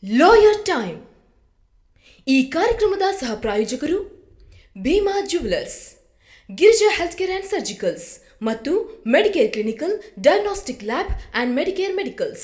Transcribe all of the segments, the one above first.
Lawyer time ಈ ಕಾರ್ಯಕ್ರಮದ ಸಹ ಪ್ರಾಯೋಜಕರು Bhima jewellers Girija health care and surgicals ಮತ್ತು medicare clinical diagnostic lab and medicare medicals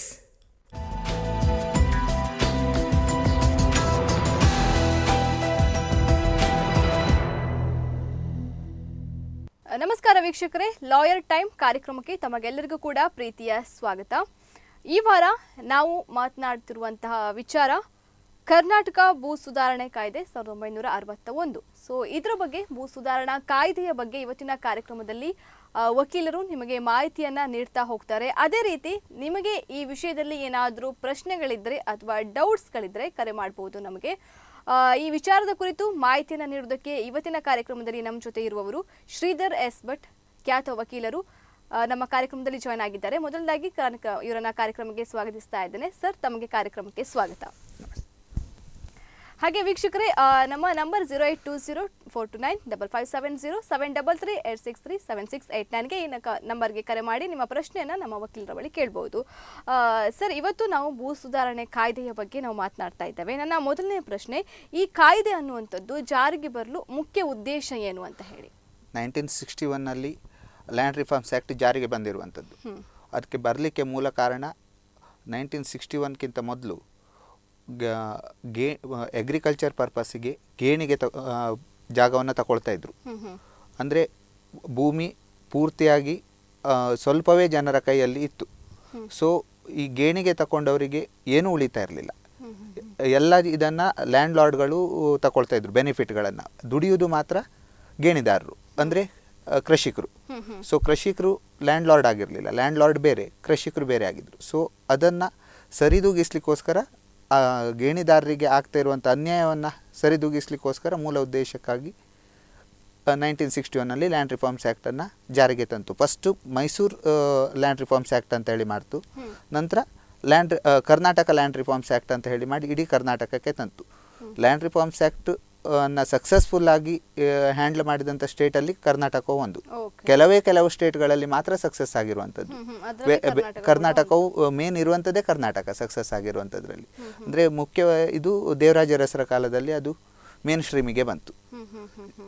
ನಮಸ್ಕಾರ ವೀಕ್ಷಕರೇ ಲಾಯರ್ ಟೈಮ್ ಕಾರ್ಯಕ್ರಮಕ್ಕೆ ತಮಗೆಲ್ಲರಿಗೂ ಕೂಡ ಪ್ರೀತಿಯ ಸ್ವಾಗತ ಈ ವಾರ ನಾವು ಮಾತನಾಡ್ತಿರುವಂತಹ ವಿಚಾರ ಕರ್ನಾಟಕ ಭೂ ಸುಧಾರಣೆ ಕಾಯ್ದೆ ಸಾವಿರದ ಒಂಬೈನೂರ ಅರವತ್ತ ಒಂದು ಸೊ ಇದರ ಬಗ್ಗೆ ಭೂ ಸುಧಾರಣಾ ಕಾಯ್ದೆಯ ಬಗ್ಗೆ ಇವತ್ತಿನ ಕಾರ್ಯಕ್ರಮದಲ್ಲಿ ಆ, ವಕೀಲರು ನಿಮಗೆ ಮಾಹಿತಿಯನ್ನ ನೀಡ್ತಾ ಹೋಗ್ತಾರೆ ಅದೇ ರೀತಿ ನಿಮಗೆ ಈ ವಿಷಯದಲ್ಲಿ ಏನಾದರೂ ಪ್ರಶ್ನೆಗಳಿದ್ರೆ ಅಥವಾ ಡೌಟ್ಸ್ಗಳಿದ್ರೆ ಕರೆ ಮಾಡಬಹುದು ನಮಗೆ ಆ, ಈ ವಿಚಾರದ ಕುರಿತು ಮಾಹಿತಿಯನ್ನು ನೀಡುವುದಕ್ಕೆ ಇವತ್ತಿನ ಕಾರ್ಯಕ್ರಮದಲ್ಲಿ ನಮ್ಮ ಜೊತೆ ಇರುವವರು ಶ್ರೀಧರ್ ಎಸ್ ಭಟ್ ಖ್ಯಾತ ವಕೀಲರು ಆ, ನಮ್ಮ ಕಾರ್ಯಕ್ರಮದಲ್ಲಿ ಜಾಯ್ನ್ ಆಗಿದ್ದಾರೆ ಮೊದಲದಾಗಿ ಕಾರ್ಯ- ಇವರನ್ನ ಕಾರ್ಯಕ್ರಮಕ್ಕೆ ಸ್ವಾಗತಿಸ್ತಾ ಇದ್ದೇನೆ ಸರ್ ತಮಗೆ ಕಾರ್ಯಕ್ರಮಕ್ಕೆ ಸ್ವಾಗತ ಹಾಗೆ ವೀಕ್ಷಕರೇ ಆ, ನಮ್ಮ number zero eight two zero four two nine double five seven zero seven double three eight six three seven six eight ನೈನ್ಗೆ ಈ ನಕ- ನಂಬರ್ಗೆ ಕರೆ ಮಾಡಿ ನಿಮ್ಮ ಪ್ರಶ್ನೆಯನ್ನು ನಮ್ಮ ವಕೀಲರ ಬಳಿ ಕೇಳ್ಬೋದು ಆ, ಸರ್ ಇವತ್ತು ನಾವು ಭೂ ಸುಧಾರಣೆ ಕಾಯ್ದೆಯ ಬಗ್ಗೆ ನಾವು ಮಾತನಾಡ್ತಾ ಇದ್ದೇವೆ ನನ್ನ ಮೊದಲನೇ ಪ್ರಶ್ನೆ ಈ ಕಾಯ್ದೆ ಅನ್ನುವಂಥದ್ದು ಜಾರಿಗೆ ಬರಲು ಮುಖ್ಯ ಉದ್ದೇಶ ಏನು ಅಂತ ಹೇಳಿ ನೈನ್ಟೀನ್ ಸಿಕ್ಸ್ಟಿ ಒನ್ನಲ್ಲಿ ಲ್ಯಾಂಡ್ ರಿಫಾರ್ಮ್ಸ್ ಆ್ಯಕ್ಟ್ ಜಾರಿಗೆ ಬಂದಿರುವಂಥದ್ದು ಅದಕ್ಕೆ ಬರಲಿಕ್ಕೆ ಮೂಲ ಕಾರಣ ನೈನ್ಟೀನ್ ಸಿಕ್ಸ್ಟಿ ಒನ್ಗಿಂತ ಮೊದಲು ಗೇ ಅಗ್ರಿಕಲ್ಚರ್ ಪರ್ಪಸ್ಸಿಗೆ ಗೇಣಿಗೆ ತ ಜಾಗವನ್ನು ತಗೊಳ್ತಾ ಇದ್ರು ಹ್ಮ್ ಹ್ಮ್ ಅಂದರೆ ಭೂಮಿ ಪೂರ್ತಿಯಾಗಿ ಆ, ಸ್ವಲ್ಪವೇ ಜನರ ಕೈಯಲ್ಲಿ ಇತ್ತು ಸೊ ಈ ಗೇಣಿಗೆ ತಗೊಂಡವರಿಗೆ ಏನೂ ಉಳಿತಾ ಇರಲಿಲ್ಲ ಎಲ್ಲ ಇದನ್ನು ಲ್ಯಾಂಡ್ ಲಾರ್ಡ್ಗಳು ತಗೊಳ್ತಾ ಇದ್ರು ಬೆನಿಫಿಟ್ಗಳನ್ನು ದುಡಿಯುವುದು ಮಾತ್ರ ಗೇಣಿದಾರರು ಅಂದರೆ ಕೃಷಿಕರು ಸೊ ಕೃಷಿಕರು ಲ್ಯಾಂಡ್ ಲಾರ್ಡ್ ಆಗಿರಲಿಲ್ಲ ಲ್ಯಾಂಡ್ ಲಾರ್ಡ್ ಬೇರೆ ಕೃಷಿಕರು ಬೇರೆ ಆಗಿದ್ದರು ಸೊ ಅದನ್ನು ಸರಿದೂಗಿಸ್ಲಿಕ್ಕೋಸ್ಕರ ಆ ಗೇಣಿದಾರರಿಗೆ ಆಗ್ತಾ ಇರುವಂಥ ಅನ್ಯಾಯವನ್ನು ಸರಿದೂಗಿಸ್ಲಿಕ್ಕೋಸ್ಕರ ಮೂಲ ಉದ್ದೇಶಕ್ಕಾಗಿ ನೈನ್ಟೀನ್ ಸಿಕ್ಸ್ಟಿ ಒನ್ನಲ್ಲಿ ಲ್ಯಾಂಡ್ ರಿಫಾರ್ಮ್ಸ್ ಆ್ಯಕ್ಟನ್ನು ಜಾರಿಗೆ ತಂತು first Mysore land reforms act ಅಂತ ಹೇಳಿ ಮಾಡ್ತು ನಂತರ land Karnataka land reforms act ಅಂತ ಹೇಳಿ ಮಾಡಿ ಇಡೀ ಕರ್ನಾಟಕಕ್ಕೆ ತಂತು ಲ್ಯಾಂಡ್ ರಿಫಾರ್ಮ್ಸ್ ಆ್ಯಕ್ಟ್ ಅನ್ನ ಸಕ್ಸಸ್ಫುಲ್ ಆಗಿ ಹ್ಯಾಂಡಲ್ ಮಾಡಿದಂಥ ಸ್ಟೇಟಲ್ಲಿ ಕರ್ನಾಟಕವು ಒಂದು ಓಕೆ ಕೆಲವೇ ಕೆಲವು ಸ್ಟೇಟ್ಗಳಲ್ಲಿ ಮಾತ್ರ ಸಕ್ಸಸ್ ಆಗಿರುವಂಥದ್ದು ಹ್ಮ್ ಹ್ಮ್ ಅದ್ರಲ್ಲಿ ಬೆ- ಬೆ- ಕರ್ನಾಟಕ ಕೂಡ ಕರ್ನಾಟಕವು ಮೇನ್ ಇರುವಂಥದ್ದೇ ಕರ್ನಾಟಕ ಸಕ್ಸಸ್ ಆಗಿರುವಂಥದ್ರಲ್ಲಿ ಅಂದರೆ ಮುಖ್ಯ ಇದು ದೇವರಾಜ ಅರಸರ ಕಾಲದಲ್ಲಿ ಅದು ಮೇನ್ ಸ್ಟ್ರೀಮಿಗೆ ಬಂತು ಹ್ಮ್ ಹ್ಮ್ ಹ್ಮ್ ಹ್ಮ್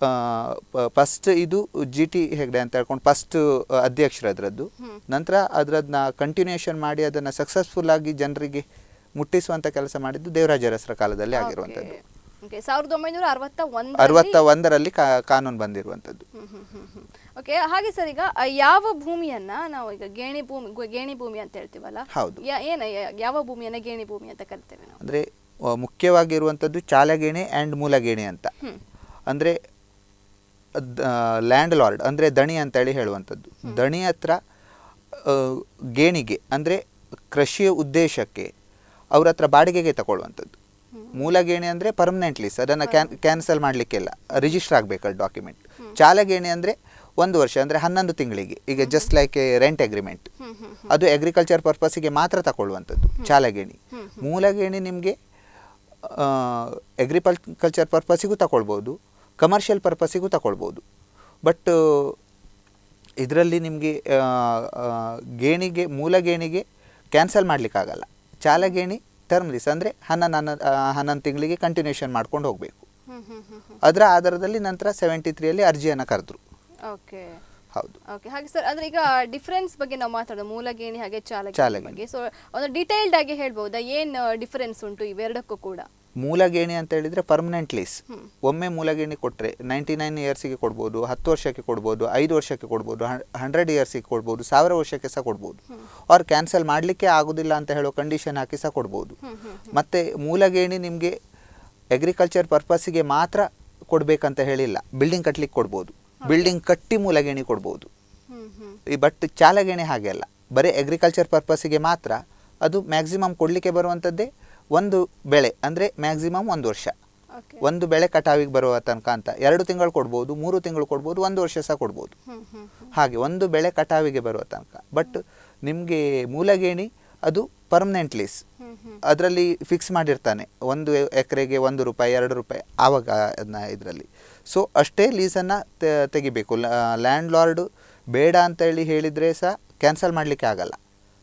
ಫಸ್ಟ್ ಇದು ಜಿ ಟಿ ಹೆಗ್ಡೆ ಅಂತ ಹೇಳ್ಕೊಂಡು ಫಸ್ಟ್ ಅಧ್ಯಕ್ಷರು ಅದರದ್ದು ನಂತರ ಅದರದನ್ನ ಕಂಟಿನ್ಯೂಷನ್ ಮಾಡಿ ಅದನ್ನು ಸಕ್ಸಸ್ಫುಲ್ ಆಗಿ ಜನರಿಗೆ ಮುಟ್ಟಿಸುವಂಥ ಕೆಲಸ ಮಾಡಿದ್ದು ದೇವರಾಜ ಅರಸರ ಕಾಲದಲ್ಲಿ ಆಗಿರುವಂಥದ್ದು ಓಕೆ ಸಾವಿರದ ಒಂಬೈನೂರ ಅರವತ್ತ ಒಂದು ಅರವತ್ತ ಒಂದರಲ್ಲಿ ಕಾ- ಕಾನೂನು ಬಂದಿರುವಂಥದ್ದು ಓಕೆ ಹಾಗೆ ಸರ್ ಈಗ ಆ, ಯಾವ ಭೂಮಿಯನ್ನ ನಾವು ಈಗ ಗೇಣಿ ಭೂಮಿ ಗು- ಗೇಣಿ ಭೂಮಿ ಅಂತ ಹೇಳ್ತೀವಲ್ಲ ಹೌದು. ಯಾ- ಏನ ಯಾ- ಯಾವ ಭೂಮಿಯನ್ನ ಗೇಣಿ ಭೂಮಿ ಅಂತ ಕರಿತೇವೆ ನಾವು ಅಂದರೆ ಮುಖ್ಯವಾಗಿರುವಂಥದ್ದು ಚಾಲಗೇಣೆ ಆ್ಯಂಡ್ ಮೂಲಗೇಣೆ ಅಂತ ಅಂದರೆ ಲ್ಯಾಂಡ್ ಲಾರ್ಡ್ ಅಂದರೆ ದಣಿ ಅಂತೇಳಿ ಹೇಳುವಂಥದ್ದು ದಣಿ ಹತ್ರ ಆ, ಗೇಣಿಗೆ ಅಂದರೆ ಕೃಷಿಯ ಉದ್ದೇಶಕ್ಕೆ ಅವ್ರ ಹತ್ರ ಬಾಡಿಗೆಗೆ ತಗೊಳ್ಳುವಂಥದ್ದು ಮೂಲಗೇಣಿ ಅಂದರೆ ಪರ್ಮನೆಂಟ್ ಲೀಸ್ ಅದನ್ನು ಕ್ಯಾನ್ ಕ್ಯಾನ್ಸಲ್ ಮಾಡಲಿಕ್ಕೆಲ್ಲ ರಿಜಿಸ್ಟರ್ ಆಗಬೇಕಲ್ಲ ಡಾಕ್ಯುಮೆಂಟ್ ಚಾಲಗೇಣಿ ಅಂದರೆ ಒಂದು ವರ್ಷ ಅಂದರೆ ಹನ್ನೊಂದು ತಿಂಗಳಿಗೆ ಈಗ just like a rent agreement ಅದು ಅಗ್ರಿಕಲ್ಚರ್ ಪರ್ಪಸ್ಸಿಗೆ ಮಾತ್ರ ತಗೊಳ್ಳುವಂಥದ್ದು ಚಾಲಗೇಣಿ ಮೂಲಗೇಣಿ ನಿಮಗೆ ಅಗ್ರಿಕಲ್ಚರ್ ಪರ್ಪಸ್ಸಿಗೂ ತಗೊಳ್ಬೋದು ಕಮರ್ಷಿಯಲ್ ಪರ್ಪಸ್ಸಿಗೂ ತಗೊಳ್ಬೋದು ಬಟ್ ಇದರಲ್ಲಿ ನಿಮಗೆ ಗೇಣಿಗೆ ಮೂಲ ಗೇಣಿಗೆ ಕ್ಯಾನ್ಸಲ್ ಮಾಡಲಿಕ್ಕಾಗಲ್ಲ ಚಾಲ ಗೇಣಿ ಟರ್ಮ್ ಲೀಸ್ ಅಂದರೆ ಹನ್ನೊಂದು ಹನ್ನೊಂದು ಹನ್ನೊಂದು ತಿಂಗಳಿಗೆ ಕಂಟಿನ್ಯೂಷನ್ ಮಾಡ್ಕೊಂಡು ಹೋಗಬೇಕು ಅದರ ಆಧಾರದಲ್ಲಿ ನಂತರ ಸೆವೆಂಟಿ ತ್ರೀಯಲ್ಲಿ ಅರ್ಜಿಯನ್ನು ಕರೆದ್ರು ಓಕೆ ಹೌದು ಓಕೆ ಹಾಗೆ ಸರ್ ಅಂದ್ರೆ ಈಗ ಡಿಫರೆನ್ಸ್ ಬಗ್ಗೆ ನಾವು ಮಾತಾಡೋದು ಮೂಲ ಗೇಣಿ ಹಾಗೆ ಚಾಲ ಚಾಲಗೇಣಿ. ಬಗ್ಗೆ ಸೊ ಒಂದು ಡಿಟೇಲ್ಡ್ ಆಗಿ ಹೇಳ್ಬೋದಾ ಏನ್ ಡಿಫರೆನ್ಸ್ ಉಂಟು ಇವೆರಡಕ್ಕೂ ಕೂಡ ಮೂಲ ಗೇಣಿ ಅಂತ ಹೇಳಿದರೆ ಪರ್ಮನೆಂಟ್ ಲೀಸ್ ಒಮ್ಮೆ ಮೂಲ ಗೇಣಿ ಕೊಟ್ಟರೆ ನೈಂಟಿ ನೈನ್ ಇಯರ್ಸಿಗೆ ಕೊಡ್ಬೋದು ಹತ್ತು ವರ್ಷಕ್ಕೆ ಕೊಡ್ಬೋದು ಐದು ವರ್ಷಕ್ಕೆ ಕೊಡ್ಬೋದು ಹಂಡ್ರೆಡ್ ಇಯರ್ಸಿಗೆ ಕೊಡ್ಬೋದು ಸಾವಿರ ವರ್ಷಕ್ಕೆ ಸಹ ಕೊಡ್ಬೋದು ಅವ್ರು ಕ್ಯಾನ್ಸಲ್ ಮಾಡಲಿಕ್ಕೆ ಆಗೋದಿಲ್ಲ ಅಂತ ಹೇಳೋ ಕಂಡೀಷನ್ ಹಾಕಿ ಸಹ ಕೊಡ್ಬೋದು ಮತ್ತು ಮೂಲ ಗೇಣಿ ನಿಮಗೆ ಅಗ್ರಿಕಲ್ಚರ್ ಪರ್ಪಸ್ಸಿಗೆ ಮಾತ್ರ ಕೊಡಬೇಕಂತ ಹೇಳಿಲ್ಲ ಬಿಲ್ಡಿಂಗ್ ಕಟ್ಲಿಕ್ಕೆ ಕೊಡ್ಬೋದು ಬಿಲ್ಡಿಂಗ್ ಕಟ್ಟಿ ಮೂಲ ಗೇಣಿ ಕೊಡ್ಬೋದು ಹ್ಮ್ ಹ್ಮ್ ಈ ಬಟ್ ಚಾಲಗೇಣೆ ಹಾಗೆ ಅಲ್ಲ ಬರೀ ಅಗ್ರಿಕಲ್ಚರ್ ಪರ್ಪಸ್ಸಿಗೆ ಮಾತ್ರ ಅದು ಮ್ಯಾಕ್ಸಿಮಮ್ ಕೊಡಲಿಕ್ಕೆ ಬರುವಂಥದ್ದೇ ಒಂದು ಬೆಳೆ ಅಂದರೆ ಮ್ಯಾಕ್ಸಿಮಮ್ ಒಂದು ವರ್ಷ ಓಕೆ ಒಂದು ಬೆಳೆ ಕಟಾವಿಗೆ ಬರುವ ತನಕ ಅಂತ ಎರಡು ತಿಂಗಳು ಕೊಡ್ಬೋದು ಮೂರು ತಿಂಗಳು ಕೊಡ್ಬೋದು ಒಂದು ವರ್ಷ ಸಹ ಕೊಡ್ಬೋದು ಹ್ಮ್ ಹ್ಮ್ ಹಾಗೆ ಒಂದು ಬೆಳೆ ಕಟಾವಿಗೆ ಬರುವ ತನಕ ಬಟ್ ನಿಮಗೆ ಮೂಲಗೇಣಿ ಅದು ಪರ್ಮನೆಂಟ್ ಲೀಸ್ ಹ್ಮ್ ಹ್ಮ್ ಅದರಲ್ಲಿ ಫಿಕ್ಸ್ ಮಾಡಿರ್ತಾನೆ ಒಂದು ಎಕರೆಗೆ ಒಂದು ರೂಪಾಯಿ ಎರಡು ರೂಪಾಯಿ ಆವಾಗ ಅದನ್ನ ಇದರಲ್ಲಿ ಸೊ ಅಷ್ಟೇ ಲೀಸನ್ನು ತೆಗಿಬೇಕು ಲ್ಯಾಂಡ್ ಲಾರ್ಡು ಬೇಡ ಅಂತ ಹೇಳಿ ಹೇಳಿದರೆ ಸಹ ಕ್ಯಾನ್ಸಲ್ ಮಾಡಲಿಕ್ಕೆ ಆಗಲ್ಲ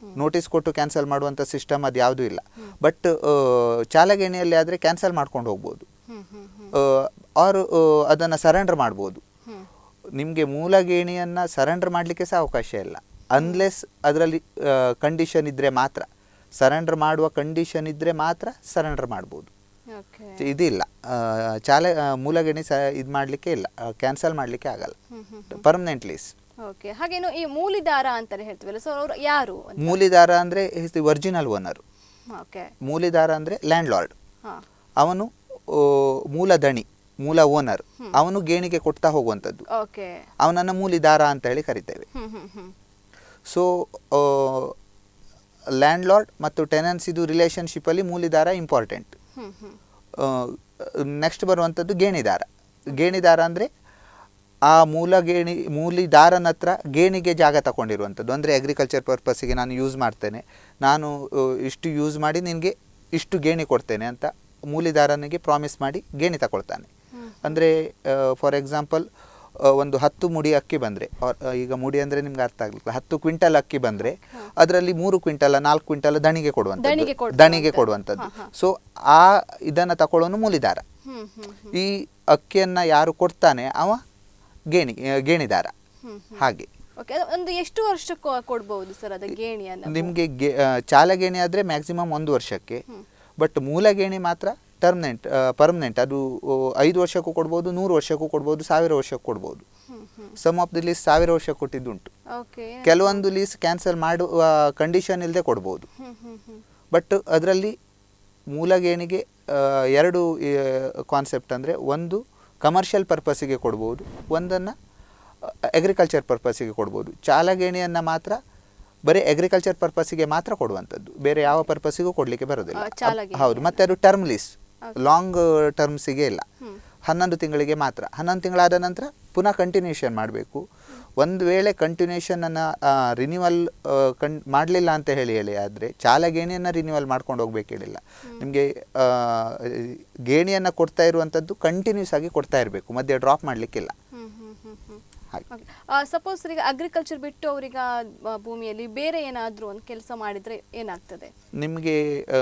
ನೋಟಿಸ್ ಕೊಟ್ಟು ಕ್ಯಾನ್ಸಲ್ ಮಾಡುವಂಥ ಸಿಸ್ಟಮ್ ಅದು ಯಾವುದೂ ಇಲ್ಲ ಬಟ್ ಚಾಲಗೇಣಿಯಲ್ಲಿ ಆದರೆ ಕ್ಯಾನ್ಸಲ್ ಮಾಡ್ಕೊಂಡು ಹೋಗ್ಬೋದು ಹ್ಮ್ ಹ್ಮ್ ಹ್ಮ್ ಆರು ಅದನ್ನು ಸರೆಂಡರ್ ಮಾಡ್ಬೋದು ಹ್ಮ್ ನಿಮಗೆ ಮೂಲ ಗೇಣಿಯನ್ನು ಸರೆಂಡರ್ ಮಾಡಲಿಕ್ಕೆ ಸಹ ಅವಕಾಶ ಇಲ್ಲ ಅನ್ಲೆಸ್ ಅದರಲ್ಲಿ ಕಂಡೀಷನ್ ಇದ್ದರೆ ಮಾತ್ರ ಸರೆಂಡರ್ ಮಾಡುವ ಕಂಡೀಷನ್ ಇದ್ದರೆ ಮಾತ್ರ ಸರೆಂಡರ್ ಮಾಡ್ಬೋದು ಓಕೆ ಇದಿಲ್ಲ ಆ, ಚಾಲ ಆ, ಮೂಲ ಗೇಣಿ ಸ ಇದು ಮಾಡಲಿಕ್ಕೆ ಇಲ್ಲ ಕ್ಯಾನ್ಸಲ್ ಮಾಡಲಿಕ್ಕೆ ಆಗಲ್ಲ ಹ್ಮ್ ಹ್ಮ್ ಪರ್ಮನೆಂಟ್ ಲೀಸ್ ಓಕೆ ಹಾಗೇನು ಈ ಮೂಲಿದಾರ ಅಂತಾನೆ ಹೇಳ್ತೀವಲ್ಲ ಸೊ ಅವ್ರು ಯಾರು ಅಂತ ಮೂಲಿದಾರ ಅಂದರೆ ಒರಿಜಿನಲ್ ಓನರ್ ಓಕೆ ಮೂಲಿದಾರ ಅಂದರೆ ಲ್ಯಾಂಡ್ ಲಾರ್ಡ್ ಹಾ ಅವನು ಆ, ಮೂಲ ದಣಿ ಮೂಲ ಓನರ್ ಅವನು ಗೇಣಿಗೆ ಕೊಡ್ತಾ ಹೋಗುವಂಥದ್ದು ಓಕೆ ಅವನನ್ನು ಮೂಲಿದಾರ ಅಂತ ಹೇಳಿ ಕರಿತೇವೆ ಹ್ಮ್ ಹ್ಮ್ ಹ್ಮ್ ಸೊ ಲ್ಯಾಂಡ್ ಲಾರ್ಡ್ ಮತ್ತು ಟೆನೆನ್ಸಿದು ರಿಲೇಷನ್ಶಿಪ್ಪಲ್ಲಿ ಮೂಲಿದಾರ ಇಂಪಾರ್ಟೆಂಟ್ ಹ್ಮ್ ಹ್ಮ್ ನೆಕ್ಸ್ಟ್ ಬರುವಂಥದ್ದು ಗೇಣಿದಾರ ಗೇಣಿದಾರ ಅಂದರೆ ಆ ಮೂಲ ಗೇಣಿ ಮೂಲಿದಾರನ ಹತ್ರ ಗೇಣಿಗೆ ಜಾಗ ತಗೊಂಡಿರುವಂಥದ್ದು ಅಂದರೆ ಅಗ್ರಿಕಲ್ಚರ್ ಪರ್ಪಸ್ಸಿಗೆ ನಾನು ಯೂಸ್ ಮಾಡ್ತೇನೆ ನಾನು ಆ, ಇಷ್ಟು ಯೂಸ್ ಮಾಡಿ ನಿನಗೆ ಇಷ್ಟು ಗೇಣಿ ಕೊಡ್ತೇನೆ ಅಂತ ಮೂಲಿದಾರನಿಗೆ ಪ್ರಾಮಿಸ್ ಮಾಡಿ ಗೇಣಿ ತಗೊಳ್ತಾನೆ ಅಂದರೆ ಫಾರ್ ಎಕ್ಸಾಂಪಲ್ ಒಂದು ಹತ್ತು ಮುಡಿ ಅಕ್ಕಿ ಬಂದರೆ ಈಗ ಮುಡಿ ಅಂದರೆ ನಿಮ್ಗೆ ಅರ್ಥ ಆಗಲಿಲ್ಲ ಹತ್ತು ಕ್ವಿಂಟಲ್ ಅಕ್ಕಿ ಬಂದರೆ ಅದರಲ್ಲಿ ಮೂರು ಕ್ವಿಂಟಲ್ ನಾಲ್ಕು ಕ್ವಿಂಟಲ್ ದಣಿಗೆ ದಣಿಗೆ ಕೊಡುವಂಥದ್ದು ಕೊಡ್ತಾರೆ ದಣಿಗೆ ಅಂತ. ಕೊಡುವಂಥದ್ದು ಹಾ, ಹಾ. ಸೊ ಆ ಇದನ್ನು ತಗೊಳ್ಳೋನು ಮೂಲಿದಾರ ಹ್ಮ್ ಹ್ಮ್ ಹ್ಮ್ ಈ ಅಕ್ಕಿಯನ್ನು ಯಾರು ಕೊಡ್ತಾನೆ ಅವ ಗೇಣಿ ಆ, ಗೇಣಿದಾರ ಹ್ಮ್ ಹಾಗೆ ಓಕೆ ಒಂದು ಎಷ್ಟು ವರ್ಷಕ್ಕೆ ಕೊಡ್ಬೋದು ಸರ್ ಅದ ಗೇಣಿಯನ್ನು ನಿಮಗೆ ಗೆ ಆ, ಚಾಲ ಗೇಣಿ ಆದರೆ ಮ್ಯಾಕ್ಸಿಮಮ್ ಒಂದು ವರ್ಷಕ್ಕೆ ಬಟ್ ಮೂಲ ಗೇಣಿ ಮಾತ್ರ ಟರ್ಮನೆಂಟ್ ಪರ್ಮನೆಂಟ್ ಅದು ಆ, ಐದು ವರ್ಷಕ್ಕೂ ಕೊಡ್ಬೋದು ನೂರು ವರ್ಷಕ್ಕೂ ಕೊಡ್ಬೋದು ಸಾವಿರ ವರ್ಷಕ್ಕೂ ಕೊಡ್ಬೋದು ಹ್ಮ್ ಹ್ಮ್ ಸಮ್ ಆಫ್ ದಿ ಲೀಸ್ ಸಾವಿರ ವರ್ಷ ಕೊಟ್ಟಿದ್ದುಂಟು ಓಕೆ ಕೆಲವೊಂದು ಲೀಸ್ ಕ್ಯಾನ್ಸಲ್ ಮಾಡುವ ಕಂಡೀಷನ್ ಇಲ್ಲದೆ ಕೊಡ್ಬೋದು ಹ್ಮ್ ಹ್ಮ್ ಹ್ಮ್ ಬಟ್ ಅದರಲ್ಲಿ ಮೂಲ ಗೇಣಿಗೆ ಆ, ಎರಡು ಕಾನ್ಸೆಪ್ಟ್ ಅಂದರೆ ಒಂದು ಕಮರ್ಷಿಯಲ್ ಪರ್ಪಸ್ಸಿಗೆ ಕೊಡ್ಬೋದು ಒಂದನ್ನು ಅಗ್ರಿಕಲ್ಚರ್ ಪರ್ಪಸ್ಸಿಗೆ ಕೊಡ್ಬೋದು ಚಾಲಗೇಣಿಯನ್ನು ಮಾತ್ರ ಬರೀ ಅಗ್ರಿಕಲ್ಚರ್ ಪರ್ಪಸ್ಸಿಗೆ ಮಾತ್ರ ಕೊಡುವಂಥದ್ದು ಬೇರೆ ಯಾವ ಪರ್ಪಸ್ಸಿಗೂ ಕೊಡಲಿಕ್ಕೆ ಬರೋದಿಲ್ಲ ಆ, ಚಾಲಗೇಣಿ ಹೌದು ಮತ್ತು ಅದು ಟರ್ಮ್ ಲೀಸ್ ಲಾಂಗ್ ಟರ್ಮ್ಸಿಗೆ ಇಲ್ಲ ಹನ್ನೊಂದು ತಿಂಗಳಿಗೆ ಮಾತ್ರ ಹನ್ನೊಂದು ತಿಂಗಳಾದ ನಂತರ ಪುನಃ ಕಂಟಿನ್ಯೂಷನ್ ಮಾಡಬೇಕು ಒಂದು ವೇಳೆ ಕಂಟಿನ್ಯೂಷನನ್ನು ರಿನ್ಯೂವಲ್ ಕಣ್ ಮಾಡಲಿಲ್ಲ ಅಂತ ಹೇಳಿ ಹೇಳಿ ಆದರೆ ಚಾಲಗೇಣಿಯನ್ನು ರಿನ್ಯೂವಲ್ ಮಾಡ್ಕೊಂಡು ಹೋಗ್ಬೇಕು ಹೇಳಿಲ್ಲ ನಿಮಗೆ ಗೇಣಿಯನ್ನು ಕೊಡ್ತಾ ಇರುವಂಥದ್ದು ಕಂಟಿನ್ಯೂಸ್ ಆಗಿ ಕೊಡ್ತಾ ಇರಬೇಕು ಮಧ್ಯೆ ಡ್ರಾಪ್ ಮಾಡಲಿಕ್ಕಿಲ್ಲ ಹ್ಮ್ ಹ್ಮ್ ಹ್ಮ್ ಹ್ಮ್ ಹಾಗೆ ಸಪೋಸ್ ಈಗ ಅಗ್ರಿಕಲ್ಚರ್ ಬಿಟ್ಟು ಅವ್ರೀಗ ಆ, ಭೂಮಿಯಲ್ಲಿ ಬೇರೆ ಏನಾದ್ರೂ ಒಂದು ಕೆಲಸ ಮಾಡಿದ್ರೆ ಏನಾಗ್ತದೆ ನಿಮಗೆ